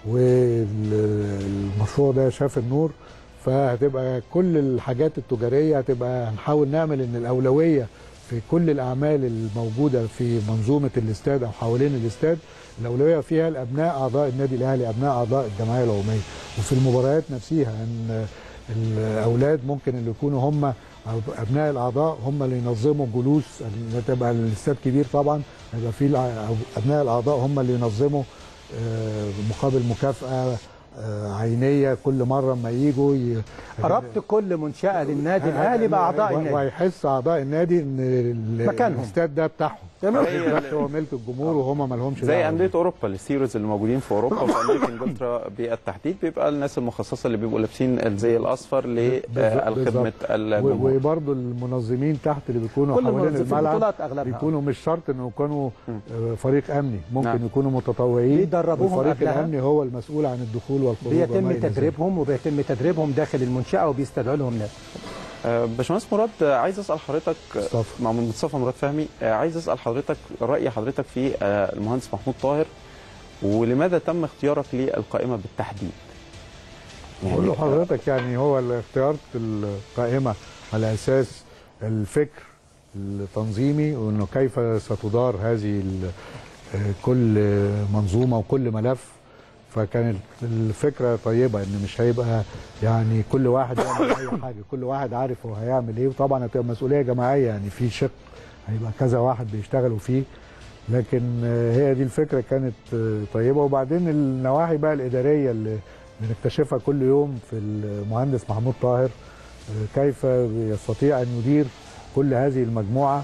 والمشروع ده شاف النور فهتبقى كل الحاجات التجاريه هتبقى هنحاول نعمل ان الاولويه في كل الاعمال الموجوده في منظومه الاستاد او حوالين الاستاد الاولويه فيها الابناء اعضاء النادي الاهلي ابناء اعضاء الجمعيه العموميه وفي المباريات نفسها ان الاولاد ممكن اللي يكونوا هم أو ابناء الاعضاء هم اللي ينظموا جلوس إن تبقى الاستاد كبير طبعا هيبقى في الع- ابناء الاعضاء هم اللي ينظموا آه، مقابل مكافاه آه، عينيه كل مره ما يجوا ي- ربط كل منشاه للنادي الاهلي باعضاء و- النادي وهيحس اعضاء النادي ان ال- مكانهم. الاستاد ده بتاعهم تمام ده هو ملك الجمهور وهم ما لهمش زي دعوة انديه اوروبا السيريز اللي موجودين في اوروبا وفي امريكا انجلترا بالتحديد بيبقى الناس المخصصه اللي بيبقوا لابسين الزي الاصفر لخدمه بالظبط. و- الجمهور وبرضه المنظمين تحت اللي بيكونوا كل حوالين المنظمين في الملعب البطولات أغلبها. بيكونوا مش شرط انه يكونوا آه، فريق امني ممكن نعم. يكونوا متطوعين بيدربوهم والفريق قبلها. الامني هو المسؤول عن الدخول والخروج وما بيتم إلى ذلك. تدريبهم وبيتم تدريبهم داخل المنشاه وبيستدعوا لهم ناس آه، باشمهندس مراد آه، عايز اسال حضرتك آه، مصطفى. مع مصطفى مراد فهمي آه، عايز اسال حضرتك راي حضرتك في آه، المهندس محمود طاهر ولماذا تم اختيارك للقائمه بالتحديد؟ بقول له حضرتك يعني هو اللي اختيارت القائمه على اساس الفكر التنظيمي وانه كيف ستدار هذه ال- آه، كل منظومه وكل ملف فكانت الفكره طيبه ان مش هيبقى يعني كل واحد يعمل اي حاجه كل واحد عارف هو هيعمل ايه وطبعا هتبقى مسؤوليه جماعيه يعني في شق هيبقى كذا واحد بيشتغلوا فيه لكن آه، هي دي الفكره كانت آه، طيبه وبعدين النواحي بقى الاداريه اللي بنكتشفها كل يوم في المهندس محمود طاهر آه، كيف يستطيع ان يدير كل هذه المجموعه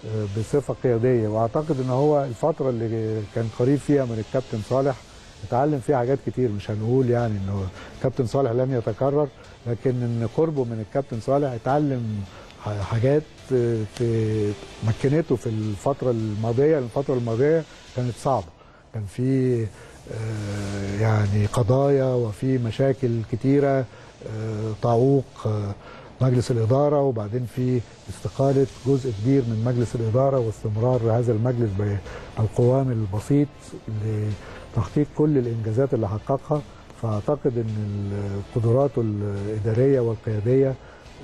آه، بصفه قياديه واعتقد ان هو الفتره اللي كان قريب فيها من الكابتن صالح اتعلم فيها حاجات كتير مش هنقول يعني انه كابتن صالح لن يتكرر لكن ان قربه من الكابتن صالح اتعلم ح- حاجات آه، في مكنته في الفتره الماضيه الفتره الماضيه كانت صعبه كان في آه، يعني قضايا وفي مشاكل كتيره آه، تعوق آه، مجلس الاداره وبعدين في استقاله جزء كبير من مجلس الاداره واستمرار هذا المجلس بالقوام البسيط لتحقيق كل الانجازات اللي حققها فاعتقد ان قدراته الاداريه والقياديه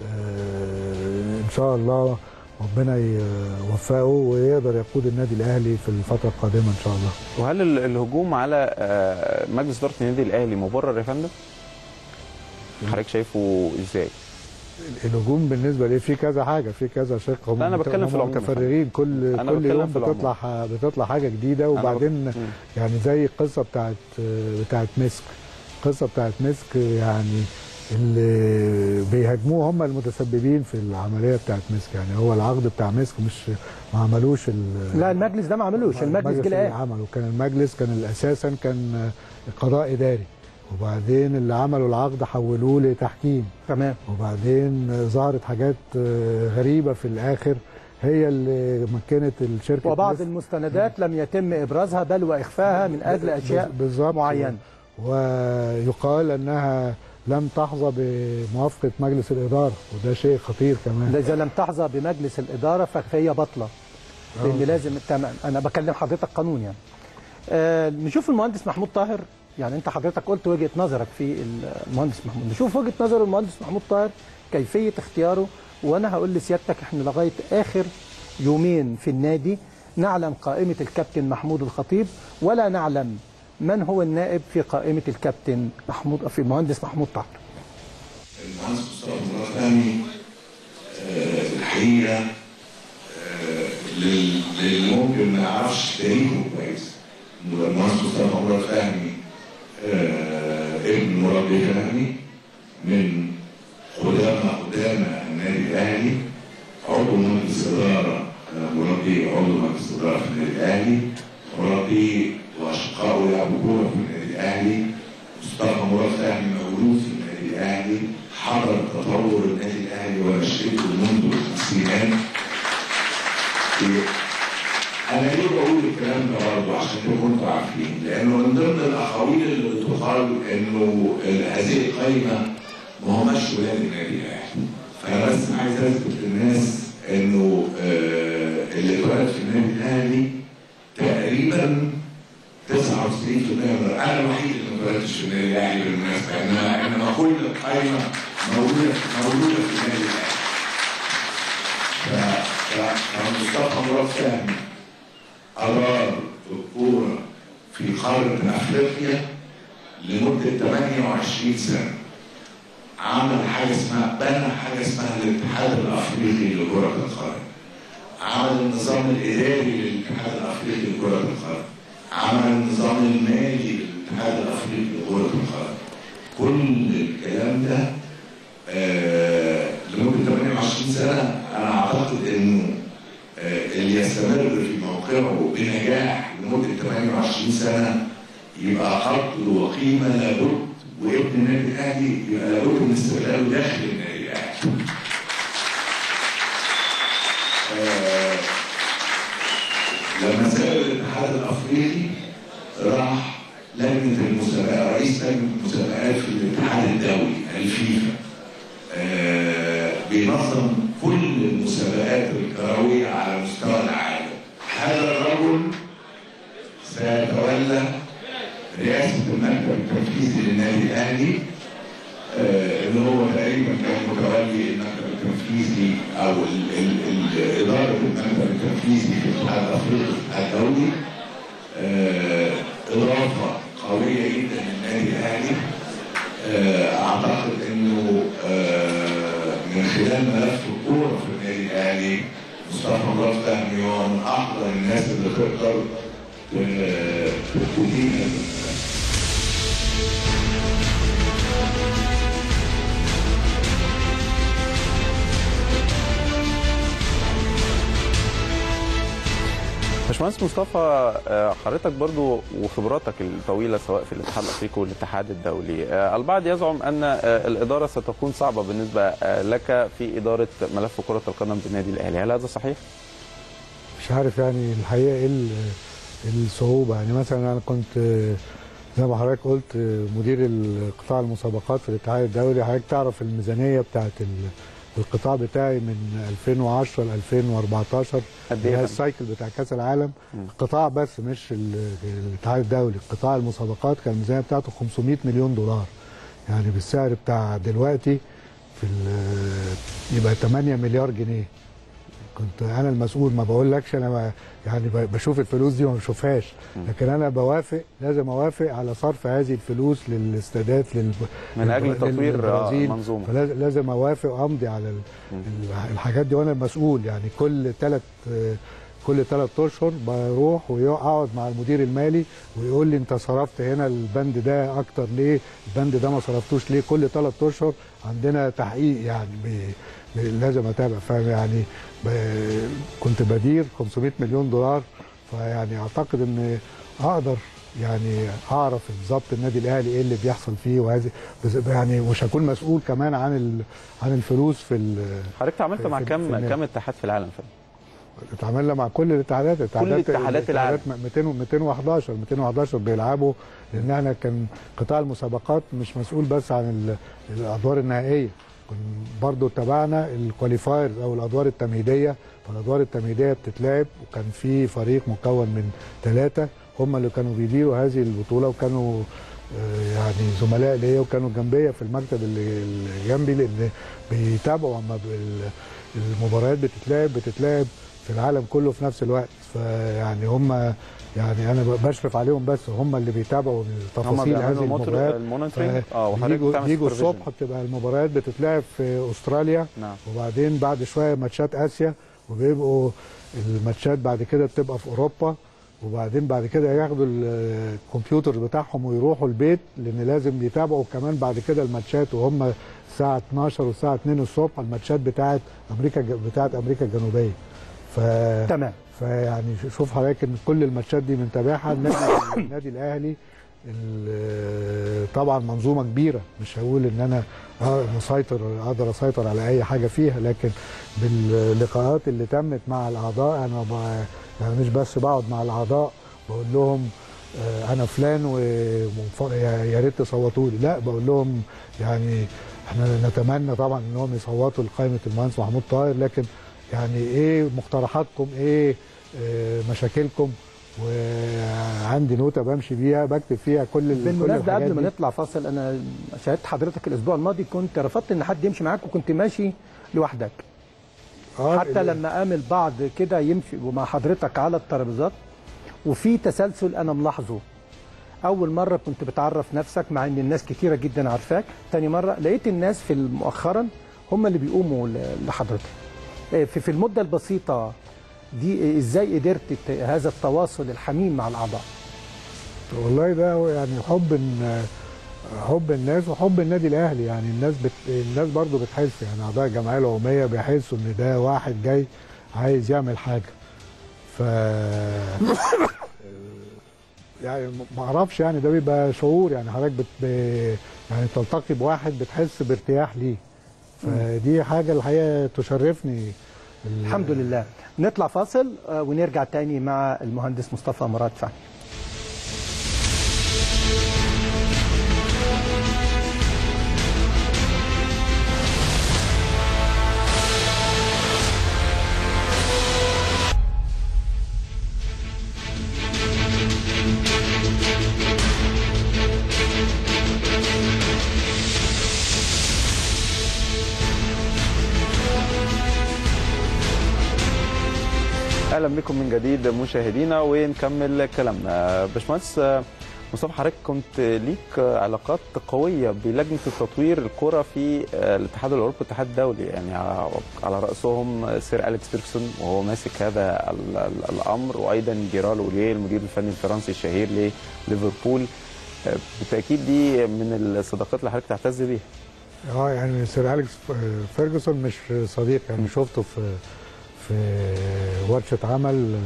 آه، ان شاء الله ربنا يوفقه ويقدر يقود النادي الاهلي في الفتره القادمه ان شاء الله وهل ال- الهجوم على آه، مجلس اداره النادي الاهلي مبرر يا فندم؟ حضرتك شايفه ازاي؟ الهجوم بالنسبه لي في كذا حاجه في كذا شق هم لا، أنا بتكلم في هم العموم. متفرغين كل أنا كل بتكلم يوم في العموم. بتطلع ح- بتطلع حاجه جديده أنا بك- وبعدين مم. يعني زي القصه بتاعت بتاعت مسك القصه بتاعت مسك يعني اللي بيهاجموه هم المتسببين في العمليه بتاعت مسك يعني هو العقد بتاع مسك مش ما عملوش ال- لا المجلس ده ما عملوش المجلس جه اللي الآن. عمله كان المجلس كان اساسا كان قضاء اداري وبعدين اللي عملوا العقد حولوه لتحكيم تمام وبعدين ظهرت حاجات غريبه في الاخر هي اللي مكنت الشركه وبعض مسك المستندات لم يتم ابرازها بل واخفائها من اجل اشياء بالظبط معينه ويقال انها لم تحظى بموافقه مجلس الاداره وده شيء خطير كمان اذا لم تحظى بمجلس الاداره فهي بطله لان لازم تمام انا بكلم حضرتك قانون يعني آه نشوف المهندس محمود طاهر يعني انت حضرتك قلت وجهه نظرك في المهندس محمود نشوف وجهه نظر المهندس محمود طاهر كيفيه اختياره وانا هقول لسيادتك احنا لغايه اخر يومين في النادي نعلم قائمه الكابتن محمود الخطيب ولا نعلم من هو النائب في قائمه الكابتن محمود في المهندس محمود طاهر المهندس مصطفى مراد فهمي آه، الحقيقه آه، لل- للي ممكن ما يعرفش تاريخه كويس المهندس مصطفى مراد فهمي آه، ابن مراد بيه فهمي من قدامى قدامى النادي الاهلي عضو مجلس اداره آه، مراد بيه عضو مجلس اداره في النادي الاهلي مراد بيه واشقائه يلعبوا كوره في النادي الاهلي مصطفى مراد فهمي مولود في النادي الاهلي حضر تطور النادي الاهلي ونشأته منذ الخمسينات انا ليه بقول الكلام ده برضه عشان تبقوا انتوا عارفين لانه من ضمن الاقاويل اللي بتقال انه هذه القايمه ما هماش ولاد النادي الاهلي فانا بس عايز اثبت للناس انه آه، اللي اتولد في النادي الاهلي تقريبا 99% من انا الوحيد اللي ما اتولدتش في النادي الاهلي بالمناسبه انما انما كل القايمه موجوده موجوده في النادي الاهلي ف- ف- فمصطفى مراد فهمي أدار الكورة في قارة أفريقيا لمدة 28 سنة عمل حاجة اسمها بنى حاجة اسمها الاتحاد الأفريقي لكرة القدم عمل النظام الإداري للاتحاد الأفريقي لكرة القدم عمل النظام المالي للاتحاد الأفريقي لكرة القدم كل الكلام ده آه، لمدة 28 سنة أنا أعتقد إنه آه، اللي يستمر في موقعه بنجاح لمدة 28 سنة يبقى قدر وقيمة لابد وابن النادي الأهلي يبقى لابد من استغلاله داخل النادي الأهلي. آه، لما ساب الاتحاد الأفريقي راح لجنة المسابقات رئيس لجنة المسابقات في الاتحاد الدولي الفيفا آه، بينظم كل المسابقات الكروية على مستوى العالم هذا الرجل سيتولى رئاسة المكتب التنفيذي للنادي الأهلي آه، اللي هو تقريبا كان متولي المكتب التنفيذي أو ال- ال- ال- إدارة المكتب التنفيذي في الاتحاد الأفريقي الدولي آه، إضافة قوية جدا للنادي الأهلي آه، اعتقد انه آه، من خلال ملف الكوره في النادي الاهلي مصطفى مراد فهمي هو من احضر الناس اللي تقدر آه، تدير باشمهندس مصطفى آه، حضرتك برضو وخبراتك الطويله سواء في الاتحاد الافريقي والاتحاد الدولي آه، البعض يزعم ان آه، الاداره ستكون صعبه بالنسبه آه، لك في اداره ملف كره القدم بالنادي الاهلي هل هذا صحيح مش عارف يعني الحقيقه ايه ال- الصعوبه يعني مثلا انا كنت آه، زي ما حضرتك قلت آه، مدير قطاع المسابقات في الاتحاد الدولي حضرتك تعرف الميزانيه بتاعت ال- القطاع بتاعي من 2010 ل 2014 قد اللي ايه هي يا فندم؟ السايكل بتاع كاس العالم القطاع بس مش ال- الاتحاد الدولي قطاع المسابقات كان الميزانيه بتاعته 500 مليون دولار يعني بالسعر بتاع دلوقتي في ال- يبقى 8 مليار جنيه كنت انا المسؤول ما بقولكش انا ما يعني ب- بشوف الفلوس دي وما بشوفهاش لكن انا بوافق لازم اوافق على صرف هذه الفلوس للاستادات لل من أجل للب- تطوير، آه، للبرازيل. المنظومة. فلاز- لازم اوافق وامضي على ال- ال- الحاجات دي وانا المسؤول يعني كل ثلاث كل ثلاث اشهر بروح واقعد مع المدير المالي ويقول لي انت صرفت هنا البند ده اكتر ليه البند ده ما صرفتوش ليه كل ثلاث اشهر عندنا تحقيق يعني ب- ب- لازم اتابع فاهم يعني ب- كنت بدير 500 مليون دولار فيعني اعتقد ان اقدر يعني اعرف بالظبط النادي الاهلي ايه اللي بيحصل فيه وهذه بس- يعني مش هكون مسؤول كمان عن ال- عن الفلوس في ال- حضرتك اتعاملت في- مع في- في كم النادي. كم اتحاد في العالم فندم اتعاملنا مع كل الاتحادات اتحادات العالم. 200 و 211 211 بيلعبوا لان احنا كان قطاع المسابقات مش مسؤول بس عن ال- الادوار النهائيه كن برضو تبعنا الكواليفايرز او الادوار التمهيديه فالادوار التمهيديه بتتلعب وكان في فريق مكون من ثلاثه هم اللي كانوا بيديروا هذه البطوله وكانوا آه، يعني زملاء ليا وكانوا جنبيا في المكتب اللي اللي جنبي لان بيتابعوا اما بال- المباريات بتتلعب بتتلعب في العالم كله في نفس الوقت فيعني هم يعني انا بشرف عليهم بس هم اللي بيتابعوا هم التفاصيل هذه بيعملوا الموتور- المباريات المونيتورنج اه وحضرتك بيجوا بتعمل بيجوا supervision. الصبح بتبقى المباريات بتتلعب في استراليا نعم وبعدين بعد شويه ماتشات اسيا وبيبقوا الماتشات بعد كده بتبقى في اوروبا وبعدين بعد كده ياخدوا ال- الكمبيوتر بتاعهم ويروحوا البيت لان لازم يتابعوا كمان بعد كده الماتشات وهم الساعه 12 والساعه 2 الصبح الماتشات بتاعت امريكا بتاعت امريكا الجنوبيه ف تمام فيعني شوف حضرتك ان كل الماتشات دي بنتابعها النادي النادي الاهلي ال- طبعا منظومه كبيره مش هقول ان انا آه مسيطر اقدر اسيطر على اي حاجه فيها لكن باللقاءات اللي تمت مع الاعضاء انا ب- يعني مش بس بقعد مع الاعضاء بقول لهم آه، انا فلان ومنف- يا يا ريت تصوتوا لي لا بقول لهم يعني احنا نتمنى طبعا انهم يصوتوا لقائمه المهندس محمود طاهر لكن يعني ايه مقترحاتكم ايه آه، مشاكلكم وعندي نوتة بمشي بيها بكتب فيها كل ال- كل بالمناسبه الحاجات قبل ما دي. نطلع فاصل انا شاهدت حضرتك الاسبوع الماضي كنت رفضت ان حد يمشي معاك وكنت ماشي لوحدك آه، حتى ال- لما قام البعض كده يمشي ومع حضرتك على الترابيزات وفي تسلسل انا ملاحظه اول مره كنت بتعرف نفسك مع ان الناس كتيره جدا عارفاك تاني مره لقيت الناس في مؤخرا هم اللي بيقوموا ل- لحضرتك إيه، في في المده البسيطه دي إيه، ازاي قدرت ت- هذا التواصل الحميم مع الاعضاء والله ده هو يعني حب إن- حب الناس وحب النادي الاهلي يعني الناس بت... الناس برضو بتحس يعني اعضاء الجمعيه العموميه بيحسوا ان ده واحد جاي عايز يعمل حاجه ف يعني ما اعرفش يعني ده بيبقى شعور يعني حضرتك بت... ب... يعني تلتقي بواحد بتحس بارتياح ليه فدي حاجه الحقيقه تشرفني ال- الحمد لله نطلع فاصل آه، ونرجع تاني مع المهندس مصطفى مراد فهمي اهلا بكم من جديد مشاهدينا ونكمل كلامنا باشمهندس آه، مصطفى حضرتك كنت ليك آه، علاقات قويه بلجنه التطوير الكره في آه، الاتحاد الاوروبي والاتحاد الدولي يعني على- على راسهم سير اليكس فيركسون وهو ماسك هذا ال- ال- الامر وايضا جيرال اوليه المدير الفني الفرنسي الشهير لليفربول آه، بالتاكيد دي من الصداقات اللي حضرتك تعتز بيها اه يعني سير اليكس فيرجسون مش صديق يعني شفته في في ورشه عمل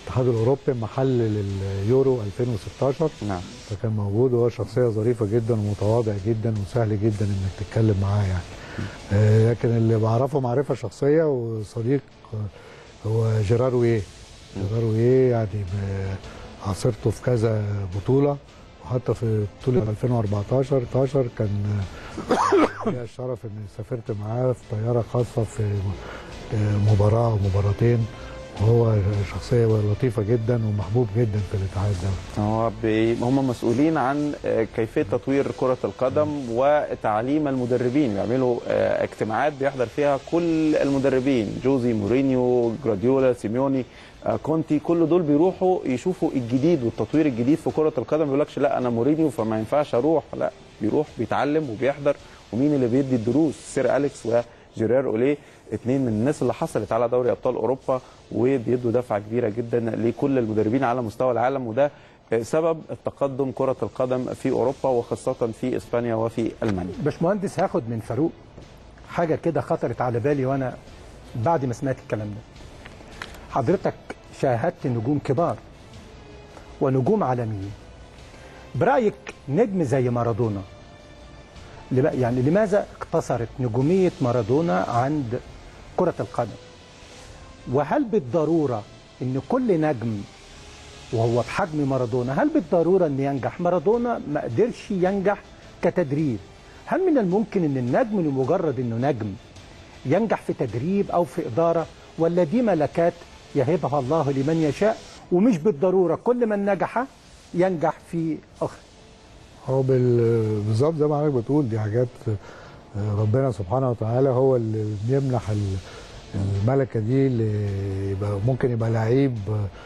الاتحاد الاوروبي محل لليورو 2016 نعم فكان موجود وهو شخصيه ظريفه جدا ومتواضع جدا وسهل جدا انك تتكلم معاه يعني آه، لكن اللي بعرفه معرفه شخصيه وصديق آه، هو جيرار ويه جيرار ويه يعني ب- عاصرته في كذا بطوله وحتى في بطوله 2014 16 كان آه، ليا الشرف اني سافرت معاه في طياره خاصه في آه، مباراه او مباراتين وهو شخصيه لطيفه جدا ومحبوب جدا في الاتحاد الدولي هو بي... هم مسؤولين عن آه، كيفيه تطوير كره القدم وتعليم المدربين بيعملوا آه، اجتماعات بيحضر فيها كل المدربين جوزي مورينيو جراديولا سيميوني آه، كونتي كل دول بيروحوا يشوفوا الجديد والتطوير الجديد في كره القدم ما بيقولكش لا انا مورينيو فما ينفعش اروح لا بيروح بيتعلم وبيحضر ومين اللي بيدي الدروس سير اليكس وجيرار اوليه اتنين من الناس اللي حصلت على دوري ابطال اوروبا وبيدوا دفعه كبيره جدا لكل المدربين على مستوى العالم وده سبب التقدم كره القدم في اوروبا وخاصه في اسبانيا وفي المانيا باشمهندس هاخد من فاروق حاجه كده خطرت على بالي وانا بعد ما سمعت الكلام ده حضرتك شاهدت نجوم كبار ونجوم عالميين برايك نجم زي مارادونا لما- يعني لماذا اقتصرت نجوميه مارادونا عند كره القدم وهل بالضروره ان كل نجم وهو بحجم مارادونا هل بالضروره ان ينجح مارادونا ما قدرش ينجح كتدريب هل من الممكن ان النجم لمجرد انه نجم ينجح في تدريب او في اداره ولا دي ملكات يهبها الله لمن يشاء ومش بالضروره كل من نجح ينجح في اخر هو بال- بالظبط زي ما حضرتك بتقول دي حاجات آه، ربنا سبحانه وتعالى هو اللي بيمنح ال- الملكه دي اللي يبقى ممكن يبقى لعيب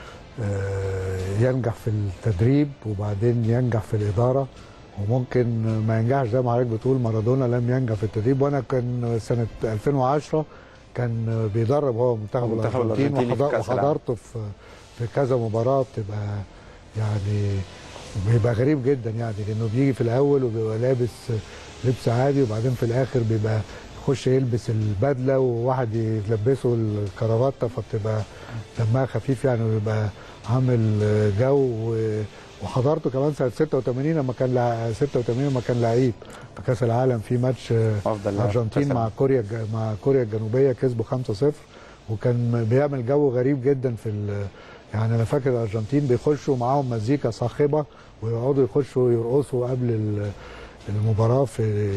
آه، ينجح في التدريب وبعدين ينجح في الاداره وممكن ما ينجحش زي ما حضرتك بتقول مارادونا لم ينجح في التدريب وانا كان سنه 2010 كان بيدرب هو منتخب منتخب الارجنتين الأرجنتيني في وحضر- كأس العالم. وحضرته في في كذا مباراه بتبقى يعني بيبقى غريب جدا يعني لانه بيجي في الاول وبيبقى لابس لبس عادي وبعدين في الاخر بيبقى يخش يلبس البدله وواحد يلبسه الكرافته فبتبقى دمها خفيف يعني ويبقى عامل جو و- وحضرته كمان سنه 86 لما كان لع- 86 لما كان لعيب في كاس العالم في ماتش أفضل لاعب في ارجنتين كأس مع كوريا الج- مع كوريا الجنوبيه كسبوا 5-0 وكان بيعمل جو غريب جدا في ال- يعني انا فاكر الارجنتين بيخشوا معاهم مزيكا صاخبه ويقعدوا يخشوا يرقصوا قبل ال- المباراه في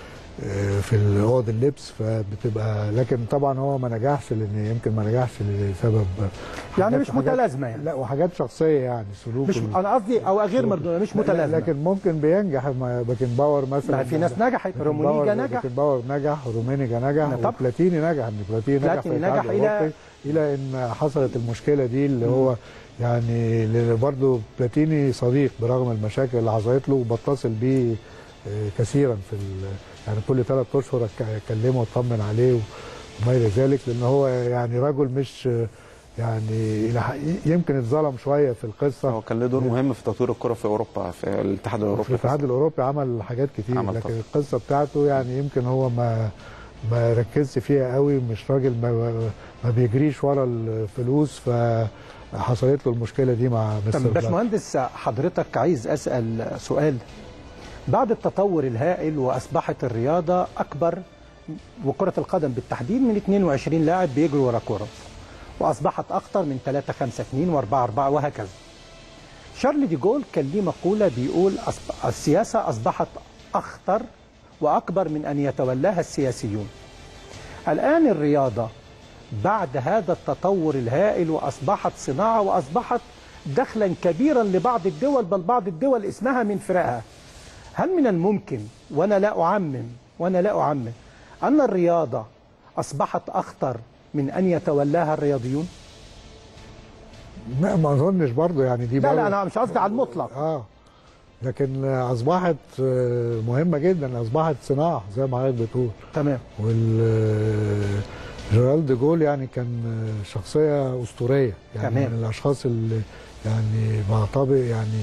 في اوض اللبس فبتبقى لكن طبعا هو ما نجحش لان يمكن ما نجحش لسبب يعني حاجات- مش حاجات- متلازمه يعني لا وحاجات شخصيه يعني سلوك مش ال- انا قصدي او غير مردوده مش لا- متلازمه لكن ممكن بينجح ما- باكن باور مثلا ما في ناس نجحت باكن رومونيجا باور- نجح باكن باور نجح ورومينيجا نجح طبعا. وبلاتيني نجح ان بلاتيني نجح في بلاتيني الاتحاد نجح إلى- الأوروبي الى ان حصلت المشكله دي اللي هو يعني اللي برضه بلاتيني صديق برغم المشاكل اللي حصلت له وبتصل بيه آه، كثيرا في ال- يعني كل ثلاث اشهر أك- اكلمه واطمن عليه وما الى ذلك لان هو يعني رجل مش آه، يعني إلى حق- يمكن اتظلم شويه في القصه هو كان له دور مهم في تطوير الكره في اوروبا في الاتحاد الاوروبي في الاتحاد الاوروبي عمل حاجات كتير عمل لكن طبعا. القصه بتاعته يعني يمكن هو ما ما ركزش فيها قوي مش راجل ما, ما بيجريش ورا الفلوس فحصلت له المشكله دي مع مستر طب بلاك. باشمهندس حضرتك عايز اسال سؤال بعد التطور الهائل واصبحت الرياضه اكبر وكره القدم بالتحديد من 22 لاعب بيجروا ورا كره واصبحت اخطر من 3 5 2 و4 4 وهكذا شارل دي جول كان ليه مقوله بيقول أصب- السياسه اصبحت اخطر واكبر من ان يتولاها السياسيون الان الرياضه بعد هذا التطور الهائل واصبحت صناعه واصبحت دخلا كبيرا لبعض الدول بل بعض الدول اسمها من فرقها هل من الممكن وانا لا اعمم وانا لا اعمم ان الرياضه اصبحت اخطر من ان يتولاها الرياضيون ما, ما اظنش برضه يعني دي لا برضه- لا انا مش قصدي على المطلق اه لكن اصبحت آه، مهمه جدا اصبحت صناعه زي ما حضرتك بتقول تمام وال جيرالد جول يعني كان شخصيه اسطوريه يعني تمام. من الاشخاص اللي يعني بعتبر يعني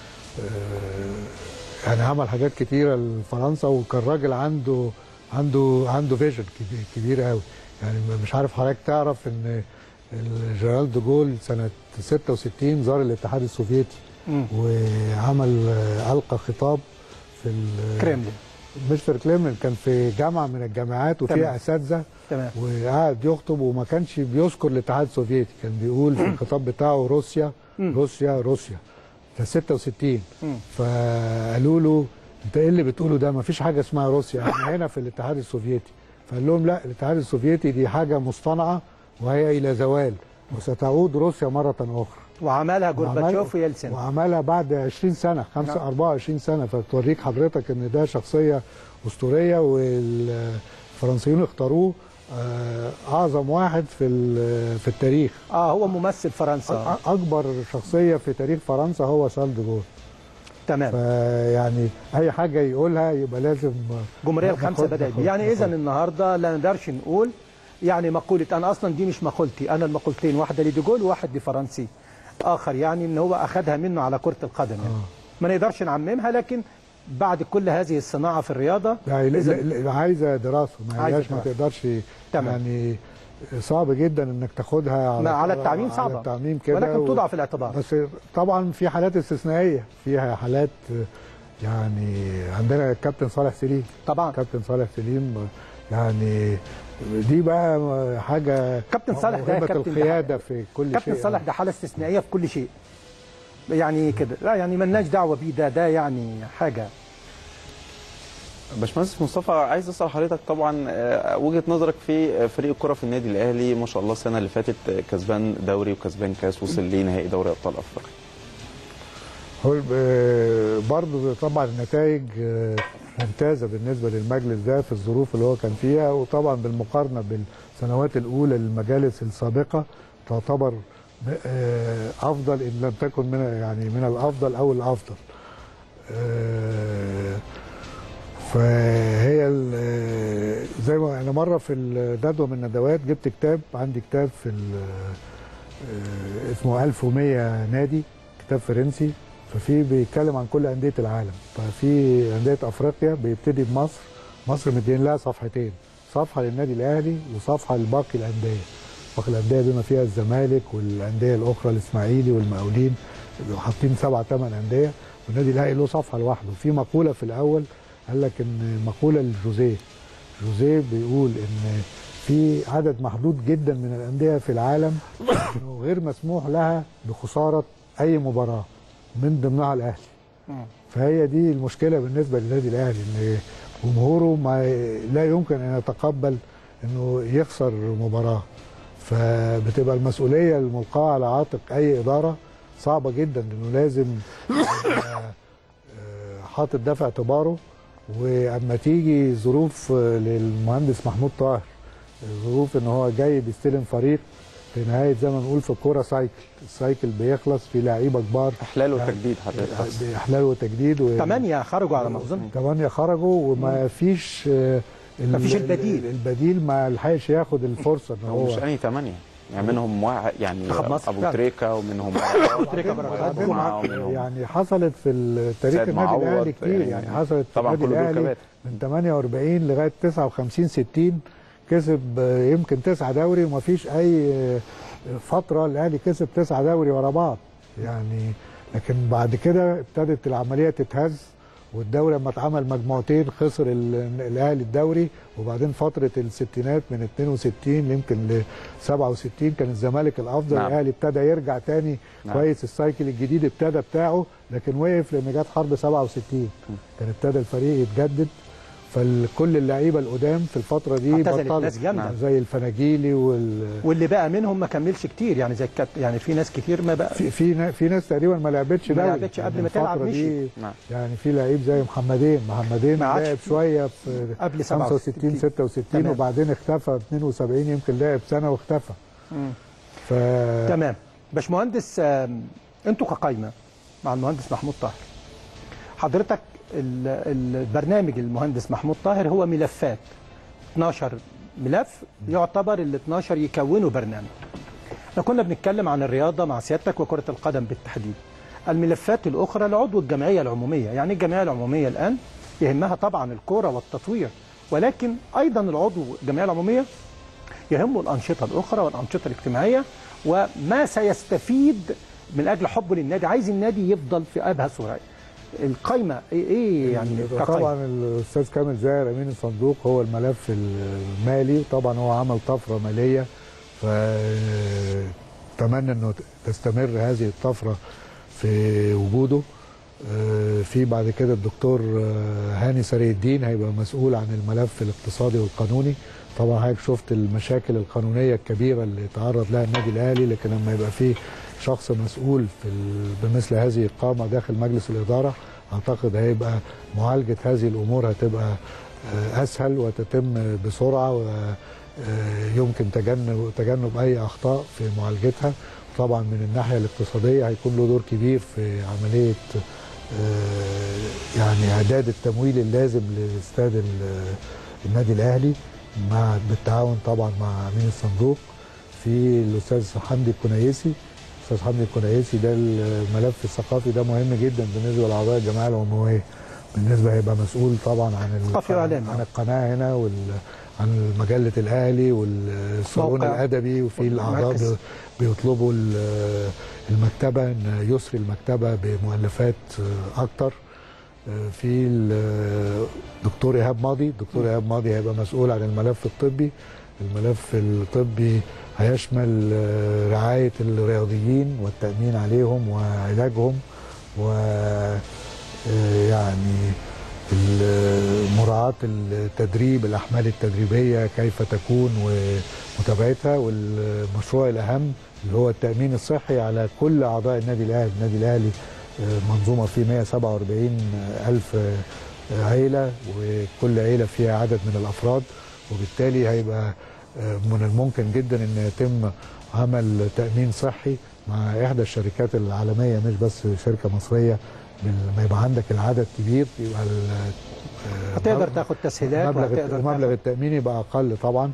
آه، يعني عمل حاجات كتيره لفرنسا وكان راجل عنده عنده عنده فيجن كبير قوي يعني مش عارف حضرتك تعرف ان الجنرال دوجول سنه 66 زار الاتحاد السوفيتي مم. وعمل آه، القى خطاب في ال- كريملين مش في الكريملين كان في جامعه من الجامعات تمام. وفيها اساتذه تمام وقعد يخطب وما كانش بيذكر الاتحاد السوفيتي كان بيقول في الخطاب بتاعه روسيا روسيا روسيا ده 66 مم. فقالوا له انت ايه اللي بتقوله ده ما فيش حاجه اسمها روسيا احنا هنا في الاتحاد السوفيتي فقال لهم لا الاتحاد السوفيتي دي حاجه مصطنعه وهي الى زوال وستعود روسيا مره اخرى وعملها وعمل- جورباتشوف ويلسن وعملها بعد 20 سنه 5 نعم. 24 سنه فتوريك حضرتك ان ده شخصيه اسطوريه والفرنسيين اختاروه آه، اعظم واحد في ال- في التاريخ اه هو ممثل فرنسا أ- اكبر شخصيه في تاريخ فرنسا هو شارل دي جول تمام فيعني اي حاجه يقولها يبقى لازم الجمهوريه ناخد- الخامسه بدات ناخد- يعني اذا ناخد. النهارده لا نقدرش نقول يعني مقوله انا اصلا دي مش مقولتي انا المقولتين واحده لديجول وواحد لفرنسي اخر يعني ان هو اخذها منه على كره القدم يعني ما نقدرش نعممها لكن بعد كل هذه الصناعه في الرياضه يعني ل- إذا- ل- ل- عايزه دراسه ما عايزة هياش ما دراسة. تقدرش تمام. يعني صعب جدا انك تاخدها على ما على التعميم صعبه على التعميم كده ولكن و- توضع في الاعتبار بس طبعا في حالات استثنائيه فيها حالات يعني عندنا الكابتن صالح سليم طبعا كابتن صالح سليم يعني دي بقى حاجه كابتن صالح ده موهبة كابتن القياده في كل شيء كابتن صالح ده حاله استثنائيه في كل شيء يعني كده لا يعني ملناش دعوه بيه ده ده يعني حاجه باشمهندس مصطفى عايز اسال حضرتك طبعا آه، وجهه نظرك في فريق الكره في النادي الاهلي ما شاء الله السنه اللي فاتت آه، كسبان دوري وكسبان كاس وصل لنهائي دوري ابطال افريقيا هو آه، برضه طبعا النتائج آه، ممتازه بالنسبه للمجلس ده في الظروف اللي هو كان فيها وطبعا بالمقارنه بالسنوات الاولى للمجالس السابقه تعتبر آه، افضل ان لم تكن من يعني من الافضل او الافضل. آه، فهي ال- آه، زي ما انا مره في الندوه من الندوات جبت كتاب عندي كتاب في ال- آه، اسمه 1100 نادي كتاب فرنسي ففي بيتكلم عن كل انديه العالم ففي انديه افريقيا بيبتدي بمصر مصر مدين لها صفحتين صفحه للنادي الاهلي وصفحه لباقي الانديه باقي الانديه بما فيها الزمالك والانديه الاخرى الاسماعيلي والمقاولين بيبقوا حاطين سبع ثمان انديه والنادي الاهلي له صفحه لوحده في مقوله في الاول قال لك ان مقوله لجوزيه جوزيه بيقول ان في عدد محدود جدا من الانديه في العالم إنه غير مسموح لها بخساره اي مباراه من ضمنها الاهلي فهي دي المشكله بالنسبه للنادي الاهلي ان جمهوره ما لا يمكن ان يتقبل انه يخسر مباراه فبتبقى المسؤوليه الملقاه على عاتق اي اداره صعبه جدا انه لازم يبقى، آه، حاطط ده في اعتباره واما تيجي ظروف آه، للمهندس محمود طاهر ظروف ان هو جاي بيستلم فريق في نهايه زي ما نقول في الكوره سايكل السايكل بيخلص في لعيبه كبار احلال وتجديد حضرتك باحلال وتجديد و... ثمانيه خرجوا على ما اظن ثمانية خرجوا وما فيش آه، ال- مفيش ال- البديل. البديل ما لحقش ياخد الفرصه ان هو هو مش انهي ثمانيه يعني منهم واحد يعني منتخب مصر ابو فعلا. تريكه ومنهم تريكة بركات. جمعه ومنهم يعني حصلت في التاريخ سيد النادي معوض، الاهلي كتير يعني يعني حصلت في طبعا النادي كل دول الاهلي كباتن. من 48 لغايه 59 60 كسب آه، يمكن تسعة دوري وما فيش اي آه، فتره الاهلي كسب تسعة دوري ورا بعض يعني لكن بعد كده ابتدت العمليه تتهز والدوري لما اتعمل مجموعتين خسر ال- الاهلي الدوري وبعدين فتره الستينات من 62 يمكن ل 67 كان الزمالك الافضل نعم. الاهلي ابتدى يرجع تاني نعم. كويس السايكل الجديد ابتدى بتاعه لكن وقف لان جت حرب 67 كان ابتدى الفريق يتجدد فكل اللعيبه القدام في الفتره دي اعتزلت بطلوا ناس جامدة. زي الفناجيلي وال واللي بقى منهم ما كملش كتير يعني زي الكابت يعني في ناس كتير ما بقى في في نا- في ناس تقريبا ما لعبتش ما دوري لعبتش قبل يعني ما تلعب الفترة دي مشي. نعم. يعني في لعيب زي محمدين محمدين ما عادش لعب في- شويه في قبل 65 67 66 تمام. وبعدين اختفى 72 يمكن لعب سنه واختفى مم. ف تمام باشمهندس آم، انتوا كقايمه مع المهندس محمود طاهر حضرتك ال- البرنامج المهندس محمود طاهر هو ملفات 12 ملف يعتبر ال 12 يكونوا برنامج احنا كنا بنتكلم عن الرياضه مع سيادتك وكره القدم بالتحديد الملفات الاخرى لعضو الجمعيه العموميه يعني الجمعيه العموميه الان يهمها طبعا الكوره والتطوير ولكن ايضا العضو الجمعيه العموميه يهمه الانشطه الاخرى والانشطه الاجتماعيه وما سيستفيد من اجل حبه للنادي عايز النادي يفضل في ابهى صوره القايمه ايه, إيه يعني كقايمة؟ طبعا الاستاذ كامل زاهر امين الصندوق هو الملف المالي طبعا هو عمل طفره ماليه فاتمنى انه تستمر هذه الطفره في وجوده آه، في بعد كده الدكتور آه، هاني سري الدين هيبقى مسؤول عن الملف الاقتصادي والقانوني طبعا حضرتك شفت المشاكل القانونيه الكبيره اللي تعرض لها النادي الاهلي لكن لما يبقى في شخص مسؤول في ال- بمثل هذه القامه داخل مجلس الاداره اعتقد هيبقى معالجه هذه الامور هتبقى آه، اسهل وتتم بسرعه ويمكن تجنب تجنب اي اخطاء في معالجتها طبعا من الناحيه الاقتصاديه هيكون له دور كبير في عمليه آه، يعني اعداد التمويل اللازم لاستاد ال- النادي الاهلي مع بالتعاون طبعا مع امين الصندوق في الاستاذ حمدي الكنيسي الاستاذ حمدي الكنيسي ده الملف الثقافي ده مهم جدا بالنسبه لاعضاء الجمعيه العموميه بالنسبه هيبقى مسؤول طبعا عن ثقافي وإعلامي. عن القناه هنا وال عن مجله الاهلي والصالون موقع. الادبي وفي الاعضاء والمركز. بي- بيطلبوا ال- المكتبه ان يسري المكتبه بمؤلفات اكتر في الدكتور ايهاب ماضي الدكتور ايهاب ماضي هيبقى مسؤول عن الملف الطبي الملف الطبي هيشمل آه، رعايه الرياضيين والتامين عليهم وعلاجهم و آه، يعني ال- مراعاة التدريب الأحمال التدريبية كيف تكون ومتابعتها والمشروع الأهم اللي هو التأمين الصحي على كل أعضاء النادي الأهلي النادي الأهلي آه، منظومة فيه 147 ألف آه، عيلة وكل عيلة فيها عدد من الأفراد وبالتالي هيبقى آه، من الممكن جدا أن يتم عمل تأمين صحي مع إحدى الشركات العالمية مش بس شركة مصرية لما يبقى عندك العدد كبير يبقى ال- آه، هتقدر تاخد تسهيلات مبلغ وهتقدر مبلغ تاخد التأمين يبقى أقل طبعا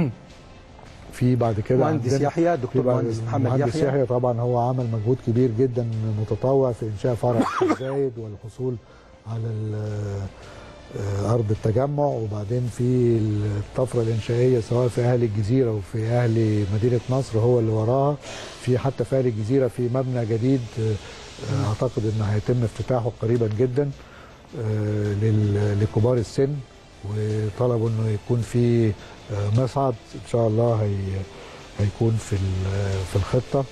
في بعد كده مهندس عندنا- يحيى في دكتور بعد- مهندس محمد المهندس يحيى يحيى طبعا هو عمل مجهود كبير جدا متطوع في انشاء فرع الشيخ زايد والحصول على ال- آه، ارض التجمع وبعدين في الطفره الانشائيه سواء في اهل الجزيره وفي اهل مدينه نصر هو اللي وراها في حتى في اهل الجزيره في مبنى جديد آه، اعتقد انه هيتم افتتاحه قريبا جدا آه، لل- لكبار السن وطلبوا انه يكون في آه، مصعد ان شاء الله هي هيكون في ال- في الخطه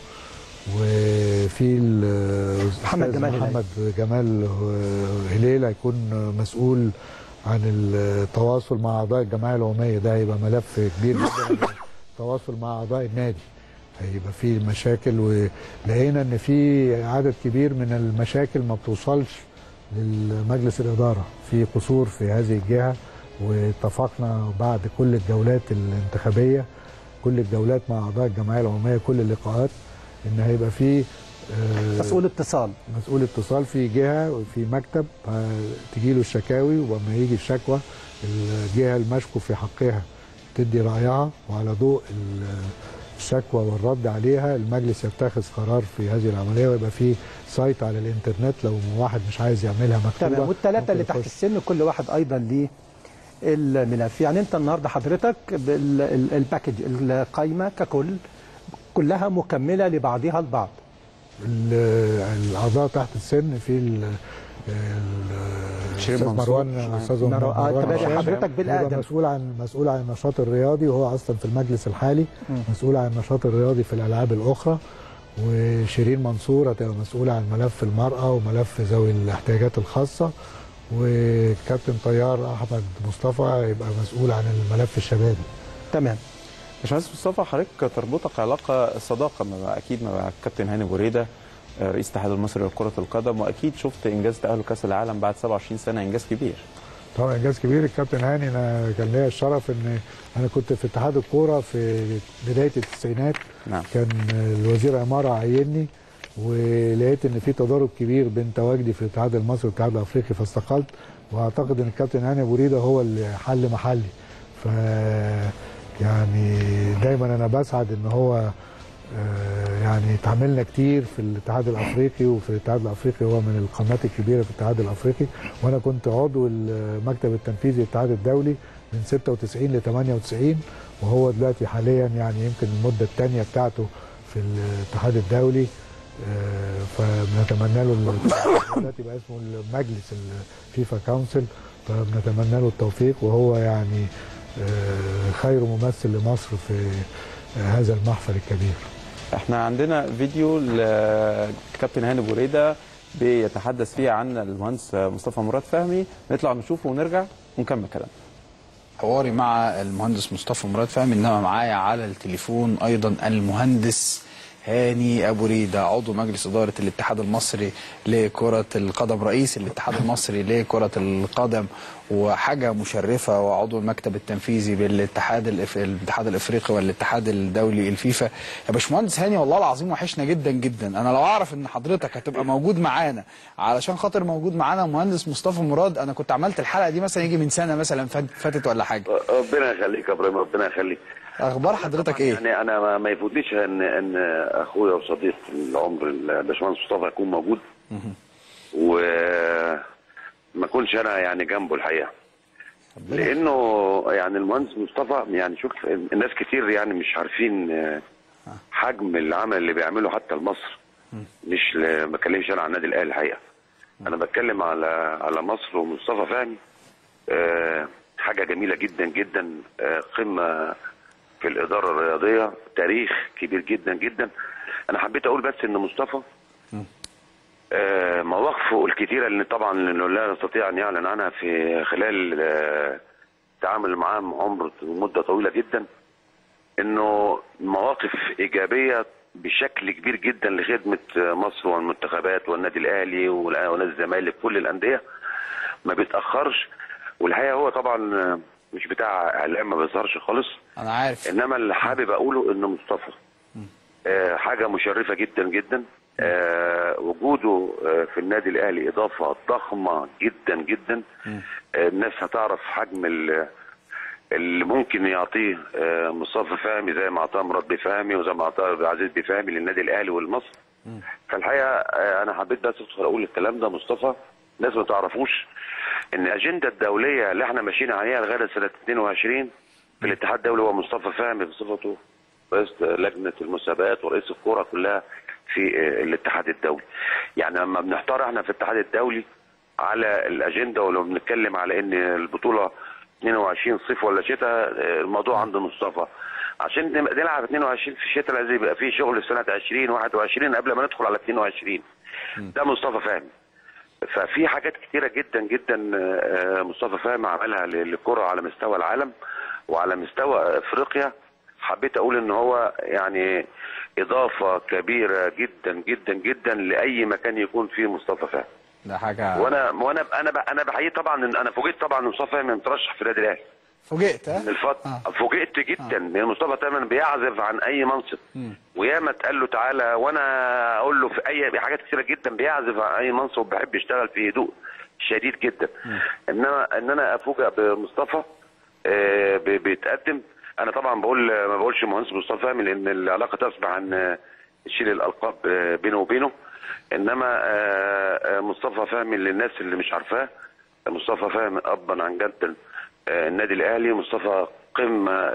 وفي ال- محمد أستاذ جمال هلال. محمد جمال هليل هيكون مسؤول عن التواصل مع اعضاء الجمعيه العموميه ده هيبقى ملف كبير جدا التواصل مع اعضاء النادي هيبقى في مشاكل ولقينا ان في عدد كبير من المشاكل ما بتوصلش للمجلس الاداره في قصور في هذه الجهه واتفقنا بعد كل الجولات الانتخابيه كل الجولات مع اعضاء الجمعيه العموميه كل اللقاءات ان هيبقى في آه، مسؤول اتصال مسؤول اتصال في جهه وفي مكتب تجي له الشكاوي ولما يجي الشكوى الجهه المشكو في حقها تدي رايها وعلى ضوء ال- الشكوى والرد عليها المجلس يتخذ قرار في هذه العمليه ويبقى في سايت على الانترنت لو واحد مش عايز يعملها مكتوبه تمام والثلاثه ممكن اللي تحت يخش. السن كل واحد ايضا ليه الملف يعني انت النهارده حضرتك بال- ال- الباكج القايمه ككل كلها مكمله لبعضها البعض ال- الاعضاء تحت السن في ال ال- شيرين الاستاذ منصور. مروان استاذ مروان- آه، مروان تبادل هشام. حضرتك بالأقدم. هيبقى مسؤول عن مسؤول عن النشاط الرياضي وهو اصلا في المجلس الحالي مسؤول عن النشاط الرياضي في الالعاب الاخرى وشيرين منصور هتبقى مسؤوله عن ملف المراه وملف ذوي الاحتياجات الخاصه وكابتن طيار احمد مصطفى هيبقى مسؤول عن الملف الشبابي تمام باشمهندس مصطفى حضرتك تربطك علاقه صداقه مع اكيد مع الكابتن هاني بوريده آه، رئيس الاتحاد المصري لكره القدم واكيد شفت انجاز تاهل كاس العالم بعد 27 سنه انجاز كبير طبعا انجاز كبير الكابتن هاني انا كان ليا الشرف ان انا كنت في اتحاد الكوره في بدايه التسعينات نعم كان الوزير عماره عيني ولقيت ان في تضارب كبير بين تواجدي في الاتحاد المصري والاتحاد الافريقي فاستقلت واعتقد ان الكابتن هاني ابو ريده هو اللي حل محلي ف يعني دايما انا بسعد ان هو آه، يعني اتعاملنا كتير في الاتحاد الافريقي وفي الاتحاد الافريقي هو من القامات الكبيره في الاتحاد الافريقي وانا كنت عضو المكتب التنفيذي للاتحاد الدولي من 96 ل 98 وهو دلوقتي حاليا يعني يمكن المده الثانيه بتاعته في الاتحاد الدولي آه، فبنتمنى له ال- دلوقتي بقى اسمه المجلس الفيفا كونسل فبنتمنى له التوفيق وهو يعني آه، خير ممثل لمصر في آه، هذا المحفل الكبير احنا عندنا فيديو لكابتن هاني بوريده بيتحدث فيه عن المهندس مصطفى مراد فهمي نطلع نشوفه ونرجع ونكمل كلامنا حواري مع المهندس مصطفى مراد فهمي انما معايا على التليفون ايضا المهندس هاني ابو ريده عضو مجلس اداره الاتحاد المصري لكره القدم رئيس الاتحاد المصري لكره القدم وحاجه مشرفه وعضو المكتب التنفيذي بالاتحاد الإف... الاتحاد الافريقي والاتحاد الدولي الفيفا يا باشمهندس هاني والله العظيم وحشنا جدا جدا انا لو اعرف ان حضرتك هتبقى موجود معانا علشان خاطر موجود معانا مهندس مصطفى مراد انا كنت عملت الحلقه دي مثلا يجي من سنه مثلا فات- فاتت ولا حاجه ربنا يخليك يا ابراهيم ربنا يخليك اخبار حضرتك ايه يعني انا ما, ما يفوتنيش ان ان اخويا وصديق العمر الباشمهندس مصطفى يكون موجود وما اكونش انا يعني جنبه الحقيقه لانه يعني المهندس مصطفى يعني شوف الناس كتير يعني مش عارفين آه، حجم العمل اللي بيعمله حتى لمصر مش ل- ما بتكلمش انا عن النادي الاهلي الحقيقه انا بتكلم على على مصر ومصطفى فهمي آه، حاجه جميله جدا جدا آه، قمه في الاداره الرياضيه تاريخ كبير جدا جدا انا حبيت اقول بس ان مصطفى آه، مواقفه الكثيره اللي طبعا إنه لا يستطيع ان يعلن عنها في خلال آه، التعامل معاه عمر مده طويله جدا انه مواقف ايجابيه بشكل كبير جدا لخدمه آه، مصر والمنتخبات والنادي الاهلي ونادي الزمالك كل الانديه ما بيتاخرش والحقيقه هو طبعا آه، مش بتاع اعلام ما بيظهرش خالص انا عارف انما اللي حابب اقوله ان مصطفى آه، حاجه مشرفه جدا جدا آه، وجوده آه، في النادي الاهلي اضافه ضخمه جدا جدا آه، الناس هتعرف حجم ال- اللي ممكن يعطيه آه، مصطفى فهمي زي ما اعطاه مراد بفهمي وزي ما اعطاه عبد العزيز بفهمي للنادي الاهلي والمصر فالحقيقه آه، انا حبيت بس ادخل اقول الكلام ده مصطفى ناس ما تعرفوش ان الاجنده الدوليه اللي احنا ماشيين عليها لغايه سنه 22 في الاتحاد الدولي هو مصطفى فهمي بصفته رئيس لجنه المسابقات ورئيس الكوره كلها في آه، الاتحاد الدولي. يعني لما بنحتار احنا في الاتحاد الدولي على الاجنده ولو بنتكلم على ان البطوله 22 صيف ولا شتاء آه، الموضوع عند مصطفى عشان نبقى نلعب 22 في الشتاء لازم يبقى في شغل سنه 20 21 قبل ما ندخل على 22 ده مصطفى فهمي ففي حاجات كتيرة جدا جدا آه، مصطفى فهمي عملها للكرة على مستوى العالم وعلى مستوى افريقيا حبيت اقول ان هو يعني اضافة كبيرة جدا جدا جدا لاي مكان يكون فيه مصطفى فهمي ده حاجه وانا وانا انا انا بحييه طبعا إن انا فوجئت طبعا ان مصطفى فهمي مترشح في النادي الاهلي فوجئت ها من الفترة فوجئت جدا لان مصطفى دايما بيعزف عن اي منصب وياما اتقال له تعالى وانا اقول له في اي حاجات كتيره جدا بيعزف عن اي منصب وبيحب يشتغل في هدوء شديد جدا انما ان انا افوجئ بمصطفى آه، بي- بيتقدم انا طبعا بقول ما بقولش مهندس مصطفى فهمي لان العلاقه تصبح عن آه، تشيل الالقاب آه، بينه وبينه انما آه، آه، مصطفى فهمي للناس اللي مش عارفاه مصطفى فهمي ابا عن جدا آه، النادي الاهلي مصطفى قمه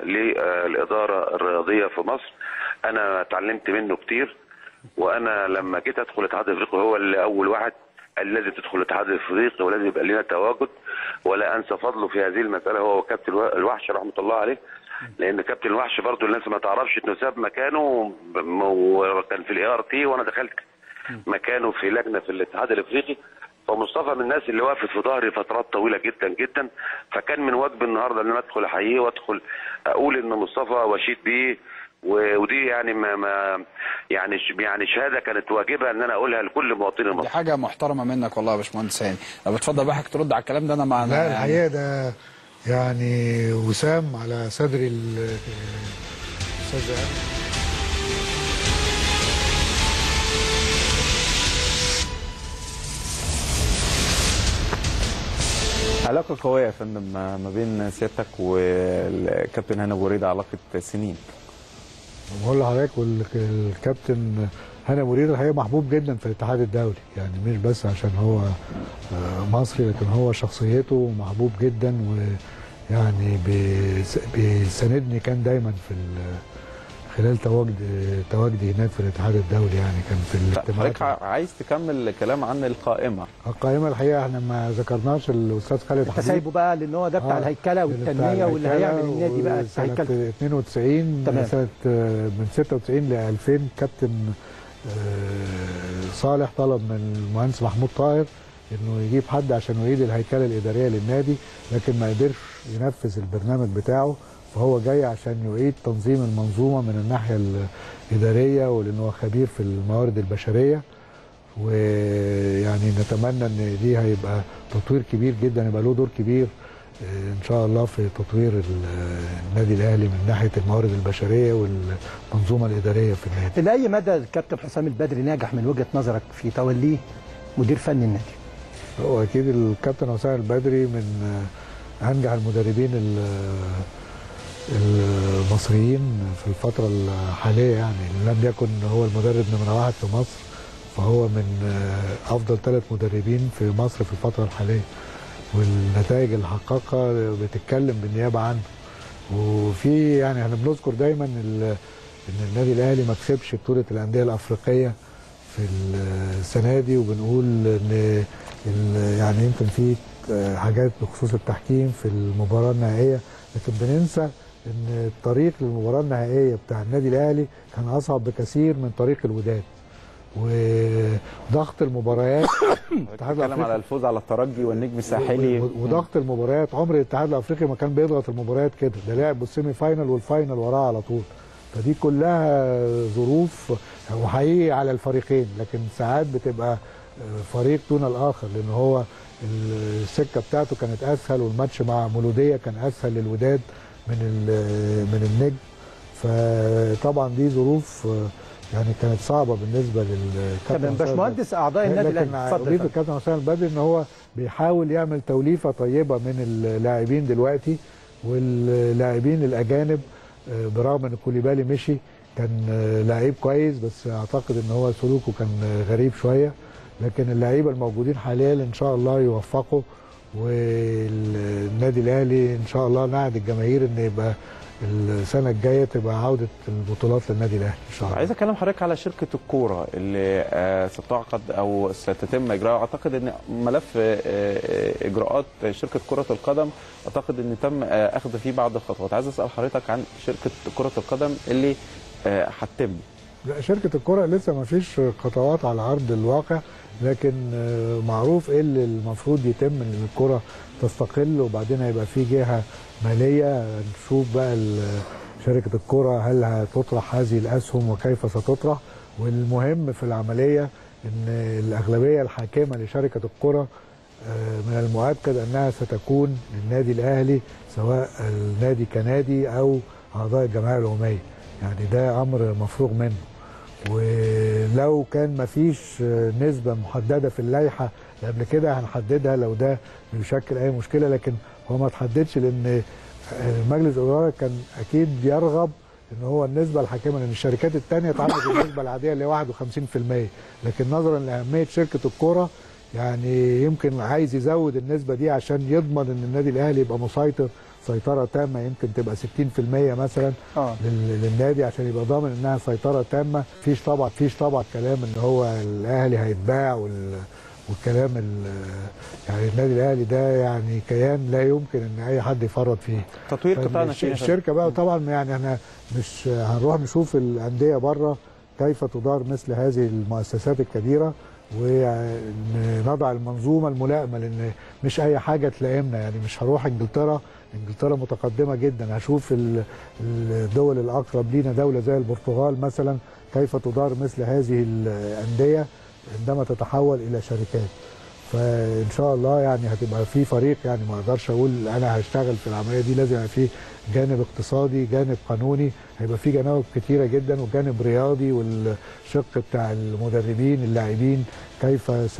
للاداره الرياضيه في مصر انا اتعلمت منه كتير وانا لما جيت ادخل الاتحاد الافريقي هو اللي اول واحد قال لازم تدخل الاتحاد الافريقي ولازم يبقى لنا تواجد ولا انسى فضله في هذه المساله هو كابتن الوا- الوحش رحمه الله عليه لان كابتن الوحش برضو الناس ما تعرفش انه ساب مكانه ب- وكان في الاي ار تي وانا دخلت مكانه في لجنه في الاتحاد الافريقي فمصطفى من الناس اللي وقفت في ظهري فترات طويله جدا جدا فكان من واجبي النهارده ان انا ادخل احييه وادخل اقول ان مصطفى وشيد بيه و- ودي يعني ما, ما يعني ش- يعني شهاده كانت واجبه ان انا اقولها لكل مواطني دي مصر حاجه محترمه منك والله يا باشمهندس هاني لو بتفضل بقى حضرتك ترد على الكلام ده انا مع لا الحقيقه ده يعني وسام على صدر ال- الاستاذ إيهاب. علاقة قوية يا فندم ما ما بين سيادتك والكابتن هاني أبو ريدة علاقة سنين بقول لحضرتك والكابتن هاني ابو ريده الحقيقه محبوب جدا في الاتحاد الدولي يعني مش بس عشان هو آه، مصري لكن هو شخصيته محبوب جدا يعني بيس- بيساندني كان دايما في ال- خلال تواجد تواجدي هناك في الاتحاد الدولي يعني كان في طيب، الاجتماعات حضرتك عايز تكمل كلام عن القائمه القائمه الحقيقه احنا ما ذكرناش الاستاذ خالد انت حبيب سايبه بقى لان هو ده بتاع آه، الهيكله اللي بتاع والتنميه واللي الهيكلة هيعمل النادي بقى وسنة الهيكله 92 تمام. سنة آه، من 96 ل 2000 كابتن آه، صالح طلب من المهندس محمود طاهر انه يجيب حد عشان يعيد الهيكله الاداريه للنادي لكن ما قدرش ينفذ البرنامج بتاعه فهو جاي عشان يعيد تنظيم المنظومه من الناحيه الاداريه ولان هو خبير في الموارد البشريه ويعني نتمنى ان دي هيبقى تطوير كبير جدا يبقى له دور كبير آه، ان شاء الله في تطوير ال- النادي الاهلي من ناحيه الموارد البشريه والمنظومه الاداريه في النادي لاي مدى الكابتن حسام البدري ناجح من وجهه نظرك في توليه مدير فني النادي هو اكيد الكابتن حسام البدري من آه، انجح المدربين ال- المصريين في الفتره الحاليه يعني لم يكن هو المدرب نمره واحد في مصر فهو من آه، افضل ثلاث مدربين في مصر في الفتره الحاليه والنتائج اللي حققها بتتكلم بالنيابه عنه وفي يعني احنا بنذكر دايما ال- ان النادي الاهلي ما كسبش بطوله الانديه الافريقيه في السنه دي وبنقول ان ال- يعني يمكن في آه، حاجات بخصوص التحكيم في المباراه النهائيه لكن بننسى ان الطريق للمباراه النهائيه بتاع النادي الاهلي كان اصعب بكثير من طريق الوداد وضغط المباريات الاتحاد بتتكلم على الفوز على الترجي والنجم الساحلي و- وضغط المباريات عمر الاتحاد الافريقي ما كان بيضغط المباريات كده ده لعب السيمي فاينل والفاينل وراه على طول فدي كلها ظروف وحقيقي على الفريقين لكن ساعات بتبقى آه، فريق دون الاخر لان هو السكه بتاعته كانت اسهل والماتش مع مولوديه كان اسهل للوداد من ال- من النجم فطبعا دي ظروف آه، يعني كانت صعبه بالنسبه للكابتن تمام حسام باشمهندس اعضاء النادي لكن الاهلي اتفضل اضيف اتفضل. الكابتن حسام البدري ان هو بيحاول يعمل توليفه طيبه من اللاعبين دلوقتي واللاعبين الاجانب آه، برغم ان كوليبالي مشي كان آه، لعيب كويس بس اعتقد ان هو سلوكه كان آه، غريب شويه لكن اللعيبه الموجودين حاليا ان شاء الله يوفقوا والنادي الاهلي ان شاء الله نعد الجماهير ان يبقى السنه الجايه تبقى عوده البطولات للنادي الاهلي ان شاء الله عايز اكلم حضرتك على شركه الكوره اللي آه، ستعقد او ستتم اجراءها اعتقد ان ملف آه، آه، اجراءات شركه كره القدم اعتقد ان تم آه، اخذ فيه بعض الخطوات عايز اسال حضرتك عن شركه كره القدم اللي آه، هتتم لا شركة الكرة لسه ما فيش خطوات على أرض الواقع لكن آه، معروف ايه اللي المفروض يتم ان الكرة تستقل وبعدين هيبقى في جهة مالية نشوف بقى ال- شركة الكرة هل هتطرح هذه الأسهم وكيف ستطرح والمهم في العملية ان الأغلبية الحاكمة لشركة الكرة آه، من المؤكد أنها ستكون للنادي الأهلي سواء النادي كنادي أو أعضاء الجمعية العمومية يعني ده أمر مفروغ منه ولو كان مفيش نسبة محددة في اللائحة قبل كده هنحددها لو ده بيشكل أي مشكلة لكن هو ما تحددش لأن مجلس الإدارة كان أكيد يرغب ان هو النسبه الحاكمه لان الشركات الثانيه اتعملت بالنسبه العاديه اللي هي 51% لكن نظرا لاهميه شركه الكوره يعني يمكن عايز يزود النسبه دي عشان يضمن ان النادي الاهلي يبقى مسيطر سيطره تامه يمكن تبقى 60% مثلا آه. لل- للنادي عشان يبقى ضامن انها سيطره تامه فيش طبعا فيش طبعا كلام ان هو الاهلي هيتباع وال والكلام ال- يعني النادي الاهلي ده يعني كيان لا يمكن ان اي حد يفرط فيه تطوير قطاع فالش- ناشئين الشركه بقى طبعا يعني احنا مش هنروح نشوف الانديه بره كيف تدار مثل هذه المؤسسات الكبيره ونضع المنظومه الملائمه لان مش اي حاجه تلائمنا يعني مش هروح انجلترا انجلترا متقدمه جدا هشوف ال- الدول الاقرب لينا دوله زي البرتغال مثلا كيف تدار مثل هذه الانديه عندما تتحول الى شركات فان شاء الله يعني هتبقى في فريق يعني ما اقدرش اقول انا هشتغل في العمليه دي لازم يبقى في جانب اقتصادي جانب قانوني هيبقى في جوانب كتيره جدا وجانب رياضي والشق بتاع المدربين اللاعبين كيف س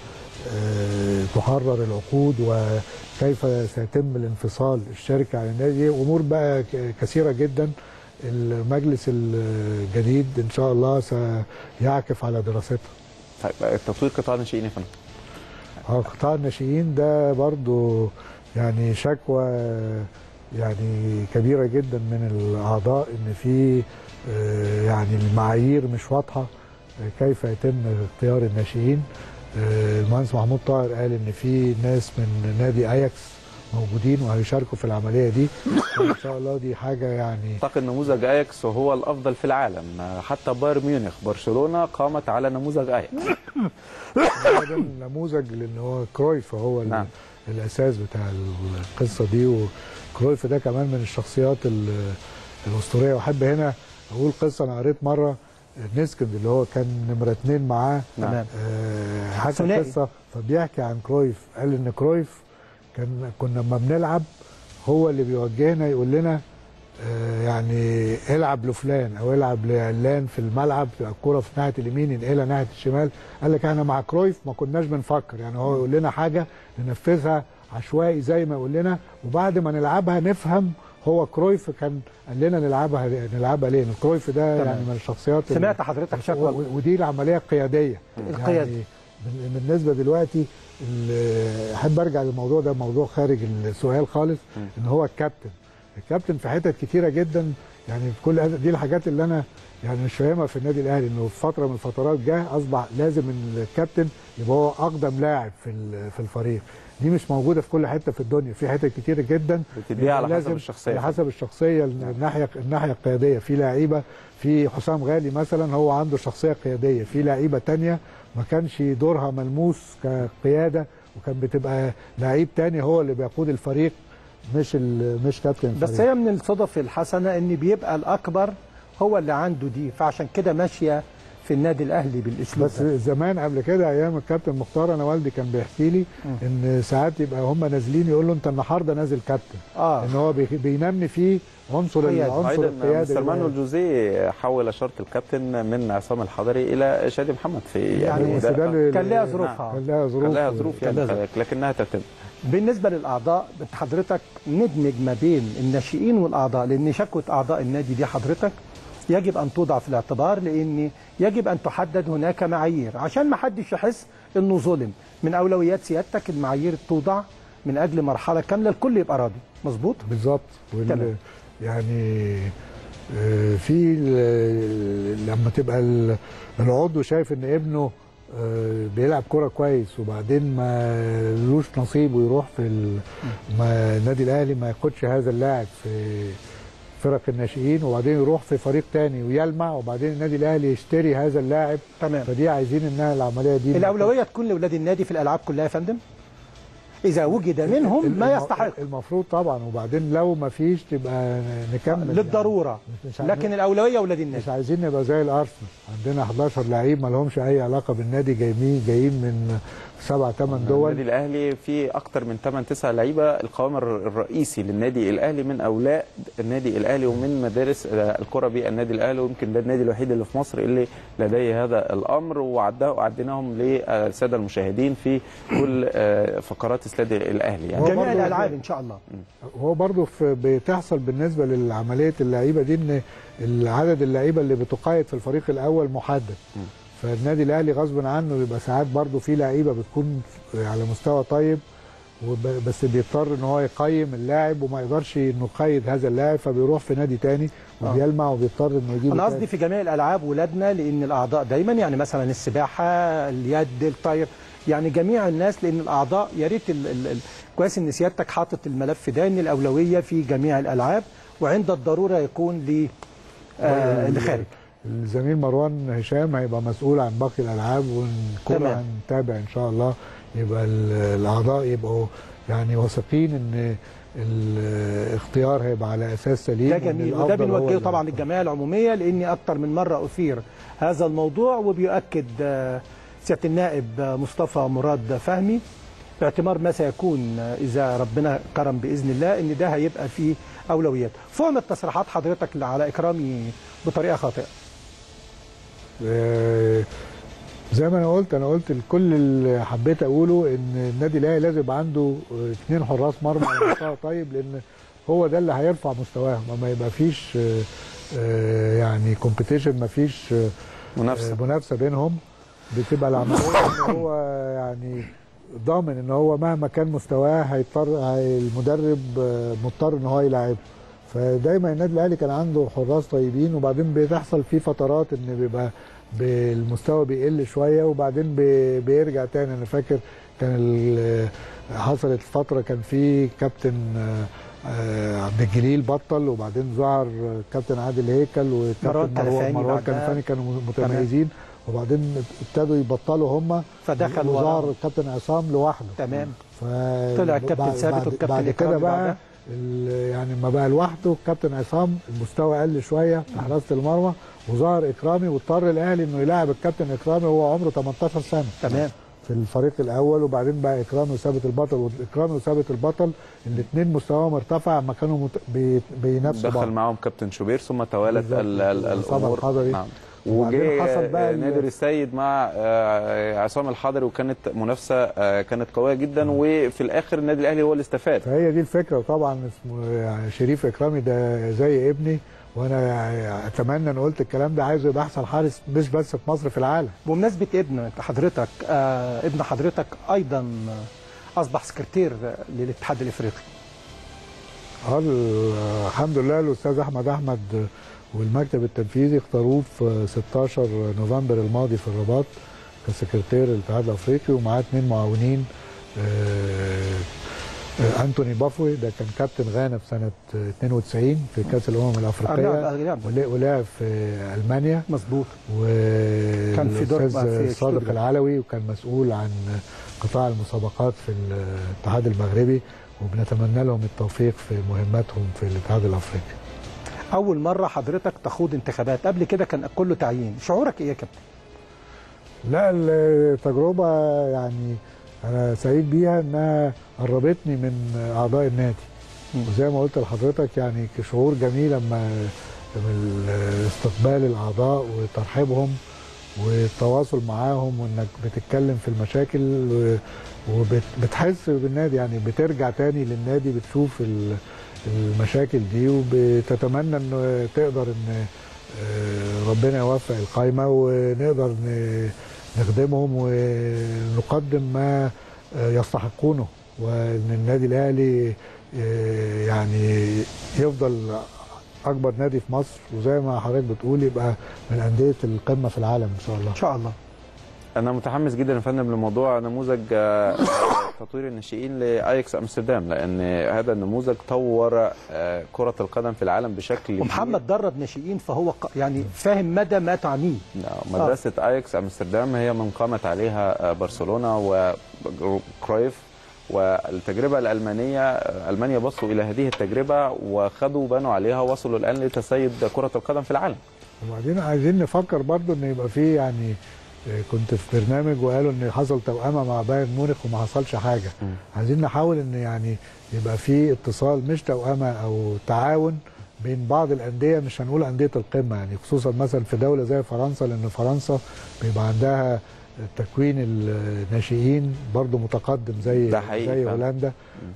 آه، تحرر العقود وكيف سيتم الانفصال الشركه عن النادي امور بقى ك- كثيره جدا المجلس الجديد ان شاء الله سيعكف على دراستها طيب تطوير قطاع الناشئين يا فندم اه قطاع الناشئين ده برضو يعني شكوى يعني كبيره جدا من الاعضاء ان في آه، يعني المعايير مش واضحه آه، كيف يتم اختيار الناشئين آه، المهندس محمود طاهر قال ان في ناس من نادي اياكس موجودين وهيشاركوا في العمليه دي وان شاء الله دي حاجه يعني اعتقد نموذج اياكس هو الافضل في العالم حتى بايرن ميونخ برشلونه قامت على نموذج اياكس هو ده النموذج لان هو كرويف هو ال- نعم. الاساس بتاع القصه دي وكرويف ده كمان من الشخصيات ال- الاسطوريه واحب هنا اقول قصه انا قريت مره نيسكند اللي هو كان نمره اتنين معاه نعم. آه حكى ثنائي. قصه فبيحكي عن كرويف قال ان كرويف كان كنا لما بنلعب هو اللي بيوجهنا يقول لنا آه، يعني العب لفلان او العب لعلان في الملعب تبقى الكوره في ناحيه اليمين ينقلها ناحيه الشمال قال لك احنا مع كرويف ما كناش بنفكر يعني هو يقول لنا حاجه ننفذها عشوائي زي ما يقول لنا وبعد ما نلعبها نفهم هو كرويف كان قال لنا نلعبها نلعبها ليه كرويف ده تمام. يعني من الشخصيات ال- سمعت حضرتك شكوى و- ودي العمليه القياديه القيادة. يعني بال- بالنسبه دلوقتي ال- احب ارجع للموضوع ده موضوع خارج السؤال خالص ان هو الكابتن الكابتن في حتت كتيره جدا يعني في كل هذا- دي الحاجات اللي انا يعني مش فاهمها في النادي الاهلي انه في فتره من الفترات جه اصبح لازم ان الكابتن يبقى هو اقدم لاعب في ال- في الفريق دي مش موجوده في كل حته في الدنيا في حتت كتيره جدا بتديها على حسب لازم- الشخصية. على حسب الشخصيه الناحيه الناحيه القياديه في لعيبه في حسام غالي مثلا هو عنده شخصيه قياديه في لعيبه تانية ما كانش دورها ملموس كقياده وكان بتبقى لعيب تاني هو اللي بيقود الفريق مش ال- مش كابتن الفريق بس هي من الصدف الحسنه ان بيبقى الاكبر هو اللي عنده دي فعشان كده ماشيه في النادي الاهلي بالاسلوب بس ده. زمان قبل كده ايام الكابتن مختار انا والدي كان بيحكي لي ان ساعات يبقى هم نازلين يقول له انت النهارده نازل كابتن اه ان هو بي- بينمي فيه عنصر قيادة. عنصر ايضا القياده مستر اللي- مانويل جوزيه حول شرط الكابتن من عصام الحضري الى شادي محمد في يعني بس ده ده- اللي- كان ليها ظروفها كان لها ظروف كان لها ظروف كان لها يعني ظروف. لكنها تتم بالنسبه للاعضاء حضرتك ندمج ما بين الناشئين والاعضاء لان شكوى اعضاء النادي دي حضرتك يجب ان توضع في الاعتبار لان يجب ان تحدد هناك معايير عشان ما حدش يحس انه ظلم من اولويات سيادتك المعايير توضع من اجل مرحله كامله الكل يبقى راضي مظبوط بالظبط وال- تمام. يعني آه، في ال- لما تبقى ال- العضو شايف ان ابنه آه، بيلعب كرة كويس وبعدين ما لوش نصيب ويروح في ال- ما النادي الاهلي ما ياخدش هذا اللاعب في فرق الناشئين وبعدين يروح في فريق تاني ويلمع وبعدين النادي الاهلي يشتري هذا اللاعب تمام فدي عايزين انها العمليه دي الاولويه تكون لاولاد النادي في الالعاب كلها يا فندم اذا وجد منهم ما الم- يستحق المفروض طبعا وبعدين لو ما فيش تبقى نكمل للضروره مش عارف- لكن الاولويه اولاد النادي مش عايزين نبقى زي الارسنال عندنا 11 لعيب ما لهمش اي علاقه بالنادي جايين جايين من سبع ثمان النادي دول الاهلي في اكتر من 8 9 لعيبه القوام الر- الرئيسي للنادي الاهلي من اولاد النادي الاهلي ومن مدارس آه، الكره بالنادي الاهلي ويمكن ده النادي الوحيد اللي في مصر اللي لديه هذا الامر وعداه وعديناهم للساده المشاهدين في كل آه، فقرات استاد الاهلي يعني هو جميع برضو- الالعاب ان شاء الله هو برضو في بتحصل بالنسبه للعمليه اللعيبه دي ان العدد اللعيبه اللي بتقيد في الفريق الاول محدد فالنادي الاهلي غصب عنه بيبقى ساعات برضو في لعيبه بتكون على مستوى طيب وب- بس بيضطر ان هو يقيم اللاعب وما يقدرش انه يقيد هذا اللاعب فبيروح في نادي تاني وبيلمع وبيضطر انه يجيب انا قصدي في جميع الالعاب ولادنا لان الاعضاء دايما يعني مثلا السباحه اليد الطاير يعني جميع الناس لان الاعضاء يا ريت ال- ال- ال- كويس ان سيادتك حاطط الملف ده ان الاولويه في جميع الالعاب وعند الضروره يكون ل آه اللي خارج الزميل مروان هشام هيبقى مسؤول عن باقي الالعاب والكره تمام. هنتابع ان شاء الله يبقى ال- الاعضاء يبقوا يعني واثقين ان الاختيار هيبقى على اساس سليم ده وإن جميل وده الأفضل هو بنوجهه اللي طبعا هيختار. للجمعيه العموميه لاني اكتر من مره اثير هذا الموضوع وبيؤكد آه، سياده النائب آه، مصطفى مراد فهمي باعتبار ما سيكون آه، اذا ربنا كرم باذن الله ان ده هيبقى فيه اولويات فهم التصريحات حضرتك اللي على اكرامي بطريقه خاطئه آه، زي ما انا قلت انا قلت الكل اللي حبيت اقوله ان النادي الاهلي لازم يبقى عنده آه، اثنين حراس مرمى على مستوى طيب لان هو ده اللي هيرفع مستواهم ما يبقى فيش آه، آه، يعني كومبيتيشن ما فيش آه، منافسه آه، منافسه بينهم بتبقى العمليه ان هو يعني ضامن ان هو مهما كان مستواه هيضطر هي- المدرب آه، مضطر ان هو يلعبه فدايما النادي الاهلي كان عنده حراس طيبين وبعدين بتحصل فيه فترات ان بيبقى بالمستوى بيقل شويه وبعدين بي- بيرجع تاني انا فاكر كان ال- حصلت فتره كان في كابتن آه، آه، عبد الجليل بطل وبعدين ظهر كابتن عادل هيكل مروان وكابتن مروان كنفاني مروان بعدها. كنفاني كانوا متميزين وبعدين ابتدوا يبطلوا هم فدخل وظهر ورا. الكابتن عصام لوحده تمام ف طلع الكابتن بعد- ثابت بعد- والكابتن بعد كده إكرامي بقى بعدها. ال- يعني لما بقى لوحده الكابتن عصام المستوى قل شويه في حراسه المرمى وظهر اكرامي واضطر الاهلي انه يلاعب الكابتن اكرامي وهو عمره 18 سنه تمام في الفريق الاول وبعدين بقى اكرامي وثابت البطل واكرامي وثابت البطل الاثنين مستواهم ارتفع لما كانوا مت... بي... بينافسوا دخل بعض معاهم كابتن شوبير ثم توالت بالظبط. ال- ال- عصام الامور الحضري. نعم وبعدين وجه حصل بقى ال- نادر السيد مع آه، عصام الحضري وكانت منافسه آه، كانت قويه جدا وفي الاخر النادي الاهلي هو اللي استفاد فهي دي الفكره وطبعا اسمه يعني شريف اكرامي ده زي ابني وانا اتمنى ان قلت الكلام ده عايزه يبقى احسن حارس مش بس في مصر في العالم بمناسبة ابن حضرتك آه ابن حضرتك أيضا أصبح سكرتير للاتحاد الإفريقي اه ال- الحمد لله الاستاذ احمد احمد والمكتب التنفيذي اختاروه في 16 نوفمبر الماضي في الرباط كسكرتير الاتحاد الافريقي ومعاه اثنين معاونين آه، آه، انتوني بافوي ده كان كابتن غانا في سنه 92 في كاس الامم آه، الافريقيه لعب- لعب. ولع- ولعب في المانيا مظبوط كان في دور- في صادق شتوتجارت. العلوي وكان مسؤول عن قطاع المسابقات في الاتحاد المغربي وبنتمنى لهم التوفيق في مهمتهم في الاتحاد الافريقي أول مرة حضرتك تخوض انتخابات قبل كده كان كله تعيين شعورك إيه يا كابتن؟ لا التجربه يعني انا سعيد بيها انها قربتني من اعضاء النادي وزي ما قلت لحضرتك يعني شعور جميل لما من استقبال الاعضاء وترحيبهم والتواصل معاهم وانك بتتكلم في المشاكل و- وبتحس بالنادي يعني بترجع تاني للنادي بتشوف ال- المشاكل دي وبتتمنى انه تقدر ان آه، ربنا يوفق القايمه ونقدر ن- نخدمهم ونقدم ما آه، يستحقونه وان النادي الاهلي آه، يعني يفضل اكبر نادي في مصر وزي ما حضرتك بتقول يبقى من انديه القمه في العالم ان شاء الله إن شاء الله انا متحمس جدا يا فندم لموضوع نموذج آه، تطوير الناشئين لاياكس امستردام لان هذا النموذج طور آه، كره القدم في العالم بشكل كبير. ومحمد درب ناشئين فهو ق- يعني فاهم مدى ما تعنيه نعم، مدرسة اياكس امستردام هي من قامت عليها برشلونة وكرويف والتجربة الألمانية ألمانيا بصوا إلى هذه التجربة وخدوا بنوا عليها وصلوا الآن لتسيد كرة القدم في العالم وبعدين عايزين نفكر برضو ان يبقى في يعني آه، كنت في برنامج وقالوا ان حصل توأمة مع بايرن ميونخ وما حصلش حاجه عايزين نحاول ان يعني يبقى في اتصال مش توأمة او تعاون بين بعض الانديه مش هنقول انديه القمه يعني خصوصا مثلا في دوله زي فرنسا لان فرنسا بيبقى عندها تكوين الناشئين برضو متقدم زي ده حقيقي زي فعلا. هولندا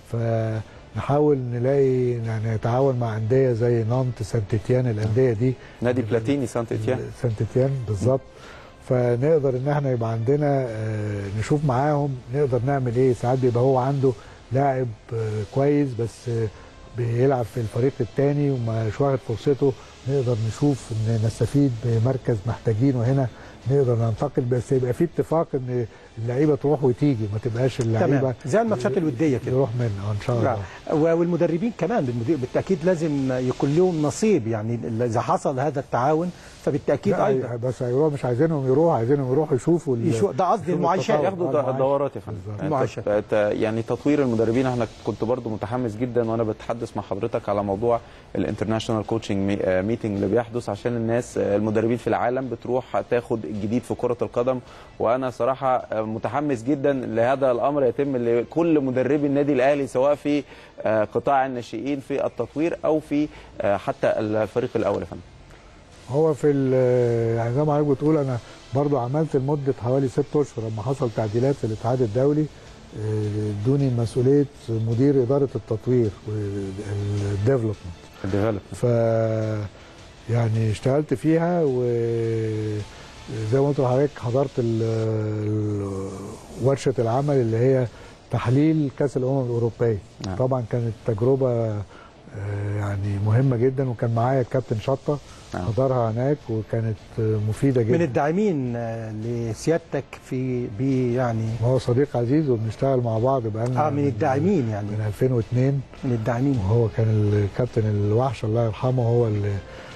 فنحاول نلاقي يعني نتعاون مع انديه زي نانت سانت تيان الانديه دي نادي بلاتيني سانت إتيان سانت تيان بالظبط فنقدر ان احنا يبقى عندنا آه، نشوف معاهم نقدر نعمل ايه ساعات بيبقى هو عنده لاعب آه، كويس بس آه، بيلعب في الفريق الثاني ومش واخد فرصته نقدر نشوف ان نستفيد بمركز محتاجينه هنا نقدر ننتقل بس يبقى في اتفاق ان اللعيبه تروح وتيجي ما تبقاش اللعيبه تمام زي الماتشات الودية كده يروح منها ان شاء الله و- والمدربين كمان بالمدير بالتاكيد لازم يكون لهم نصيب يعني اذا حصل هذا التعاون فبالتاكيد لا، ايضا بس هيروح مش عايزينهم يروحوا عايزينهم يروحوا يشوفوا ال- يشوف- ده قصدي يشوفوا المعايشات. التطور. ياخدوا آه، د- المعايشة. دورات يا فندم بالظبط. يعني المعايشة. ت- ت- يعني تطوير المدربين احنا كنت برضو متحمس جدا وانا بتحدث مع حضرتك على موضوع الانترناشونال كوتشنج ميتنج اللي بيحدث عشان الناس آه، المدربين في العالم بتروح تاخد الجديد في كرة القدم وانا صراحة آه، متحمس جدا لهذا الامر يتم لكل مدربي النادي الاهلي سواء في آه، قطاع الناشئين في التطوير او في آه، حتى الفريق الاول يا فندم هو في ال- يعني زي ما حضرتك بتقول انا برضو عملت لمده حوالي ست اشهر لما حصل تعديلات في الاتحاد الدولي آه، ادوني مسؤوليه مدير اداره التطوير والديفلوبمنت الديفلوبمنت ف يعني اشتغلت فيها و زي ما قلت لحضرتك حضرت ال- ال- ورشه العمل اللي هي تحليل كاس الامم الاوروبيه نعم. طبعا كانت تجربه آه، يعني مهمه جدا وكان معايا الكابتن شطه نعم. حضرها هناك وكانت آه، مفيده جدا من الداعمين آه، لسيادتك في بي يعني هو صديق عزيز وبنشتغل مع بعض بقالنا اه من الداعمين يعني من 2002 من الداعمين وهو كان الكابتن الوحش الله يرحمه هو اللي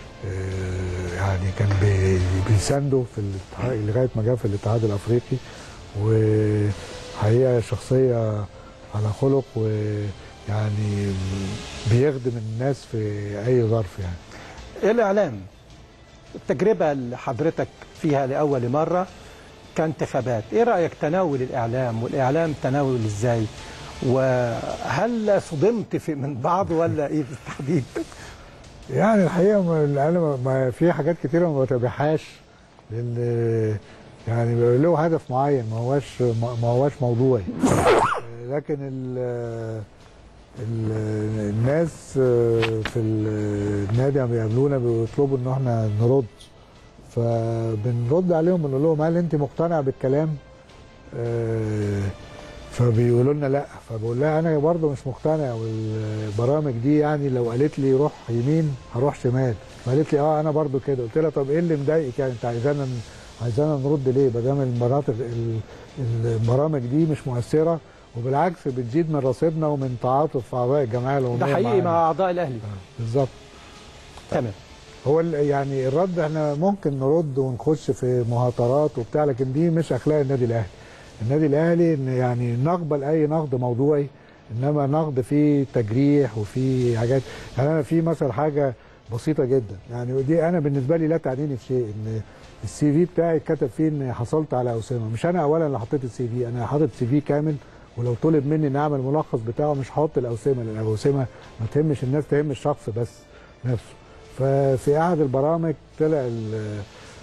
آه، يعني كان بي- بيسانده في الاتحاد لغايه ما جه في الاتحاد الافريقي وحقيقه شخصيه على خلق ويعني بيخدم الناس في اي ظرف يعني الإعلام التجربة اللي حضرتك فيها لأول مرة كانتخابات إيه رأيك تناول الإعلام والإعلام تناول إزاي وهل صدمت في من بعض ولا إيه بالتحديد يعني الحقيقه ما انا ما- ما في حاجات كتيره ما بتابعهاش لان يعني بيبقى له هدف معين ما هواش ما ما هواش موضوعي لكن ال ال الناس في النادي لما بيقابلونا بيطلبوا ان احنا نرد فبنرد عليهم بنقول لهم هل انت مقتنع بالكلام؟ آه، فبيقولوا لنا لا فبقول لها انا برضه مش مقتنع والبرامج دي يعني لو قالت لي روح يمين هروح شمال فقالت لي اه انا برضه كده قلت لها طب ايه اللي مضايقك يعني انت عايزانا عايزانا نرد ليه ما دام المناطق ال- البرامج دي مش مؤثره وبالعكس بتزيد من رصيدنا ومن تعاطف اعضاء الجمعيه العموميه ده حقيقي معانا. مع أعضاء الأهلي بالظبط تمام هو ال- يعني الرد احنا ممكن نرد ونخش في مهاترات وبتاع لكن دي مش اخلاق النادي الاهلي النادي الاهلي ان يعني نقبل اي نقد موضوعي انما نقد فيه تجريح وفيه حاجات يعني انا في مثلا حاجه بسيطه جدا يعني ودي انا بالنسبه لي لا تعنيني في شيء ان السي في بتاعي اتكتب فيه ان حصلت على اسامه مش انا اولا اللي حطيت السي في انا حاطط سي في كامل ولو طلب مني ان اعمل ملخص بتاعه مش هحط الاوسمه لان الاوسمه ما تهمش الناس تهم الشخص بس نفسه ففي احد البرامج طلع ال-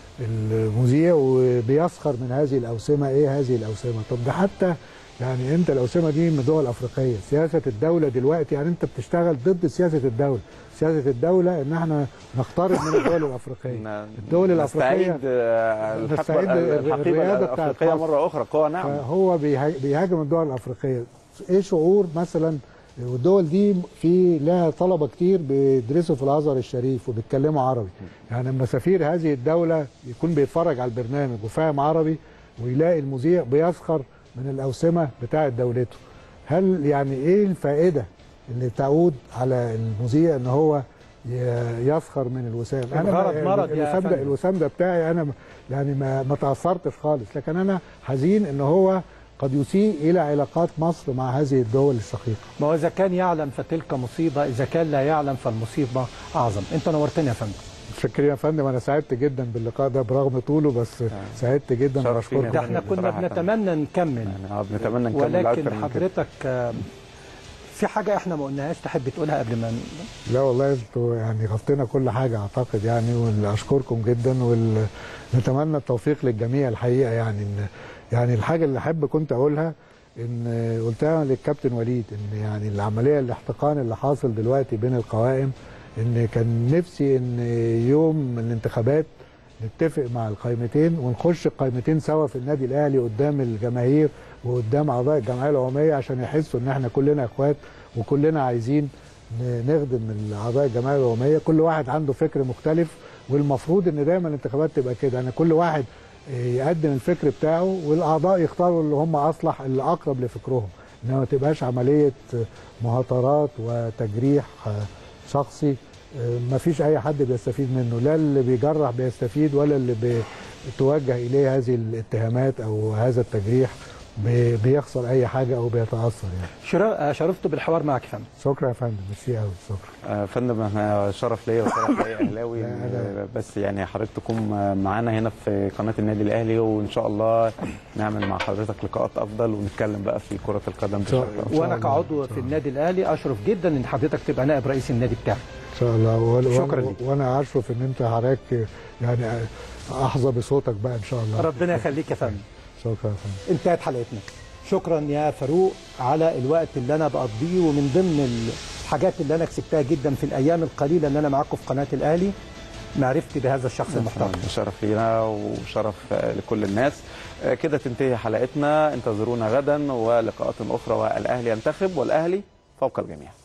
المذيع وبيسخر من هذه الاوسمه ايه هذه الاوسمه طب ده حتى يعني انت الاوسمه دي من دول افريقيه سياسه الدوله دلوقتي يعني انت بتشتغل ضد سياسه الدوله سياسه الدوله ان احنا نقترب من الدول الافريقيه الدول الافريقيه نستعيد آه، الحقبة- نستعيد الحقيبة الريادة بتاعت الافريقيه مصر. مره اخرى قوه نعم فهو بيها- بيهاجم الدول الافريقيه ايه شعور مثلا والدول دي في لها طلبه كتير بيدرسوا في الازهر الشريف وبيتكلموا عربي يعني لما سفير هذه الدوله يكون بيتفرج على البرنامج وفاهم عربي ويلاقي المذيع بيسخر من الاوسمه بتاعه دولته هل يعني ايه الفائده اللي تعود على المذيع ان هو ي- يسخر من الوسام الغرض مرض يا الوسام ده فندم. الوسام ده بتاعي انا م- يعني ما ما تاثرتش خالص لكن انا حزين ان هو قد يسيء الى علاقات مصر مع هذه الدول الشقيقه ما هو إذا كان يعلم فتلك مصيبة إذا كان لا يعلم فالمصيبة أعظم أنت نورتني يا فندم متشكرين يا فندم انا سعدت جدا باللقاء ده برغم طوله بس سعدت جدا شرف واشكركم لينا. ده احنا كنا بصراحة بنتمنى نكمل آه، بنتمنى نكمل ولكن اكتر من كده حضرتك آه، في حاجة احنا ما قلناهاش تحب تقولها قبل ما ن- لا والله انتوا يعني غطينا كل حاجه اعتقد يعني واشكركم جدا ونتمنى التوفيق للجميع الحقيقه يعني ان يعني الحاجه اللي احب كنت اقولها ان قلتها للكابتن وليد ان يعني العمليه الاحتقان اللي حاصل دلوقتي بين القوائم ان كان نفسي ان يوم الانتخابات نتفق مع القائمتين ونخش القائمتين سوا في النادي الاهلي قدام الجماهير وقدام اعضاء الجمعيه العموميه عشان يحسوا ان احنا كلنا اخوات وكلنا عايزين ن- نخدم اعضاء الجمعيه العموميه كل واحد عنده فكر مختلف والمفروض ان دايما الانتخابات تبقى كده انا كل واحد يقدم الفكر بتاعه والاعضاء يختاروا اللي هم اصلح اللي اقرب لفكرهم انما ما تبقاش عمليه مهاترات وتجريح شخصي ما فيش اي حد بيستفيد منه لا اللي بيجرح بيستفيد ولا اللي بتوجه اليه هذه الاتهامات او هذا التجريح بي- بيخسر اي حاجه او بيتاثر يعني شرا- آه، شرفت بالحوار معك يا فندم شكرا يا فندم ميرسي قوي شكرا آه، فندم احنا شرف ليا وشرف ليا اهلاوي آه، بس يعني حضرتك تكون آه، معانا هنا في قناه النادي الاهلي وان شاء الله نعمل مع حضرتك لقاءات افضل ونتكلم بقى في كره القدم بشكل أفضل. وانا كعضو في النادي الاهلي اشرف جدا ان حضرتك تبقى نائب رئيس النادي بتاعك ان شاء الله و- شكرا و- ليك. وانا اشرف ان انت حضرتك يعني احظى بصوتك بقى ان شاء الله ربنا يخليك يا فندم شكرا يا فندم انتهت حلقتنا شكرا يا فاروق على الوقت اللي انا بقضيه ومن ضمن الحاجات اللي انا كسبتها جدا في الايام القليله اللي انا معاكم في قناه الاهلي معرفتي بهذا الشخص المحترم شرف لينا وشرف آه، لكل الناس آه، كده تنتهي حلقتنا انتظرونا غدا ولقاءات اخرى والاهلي ينتخب والاهلي فوق الجميع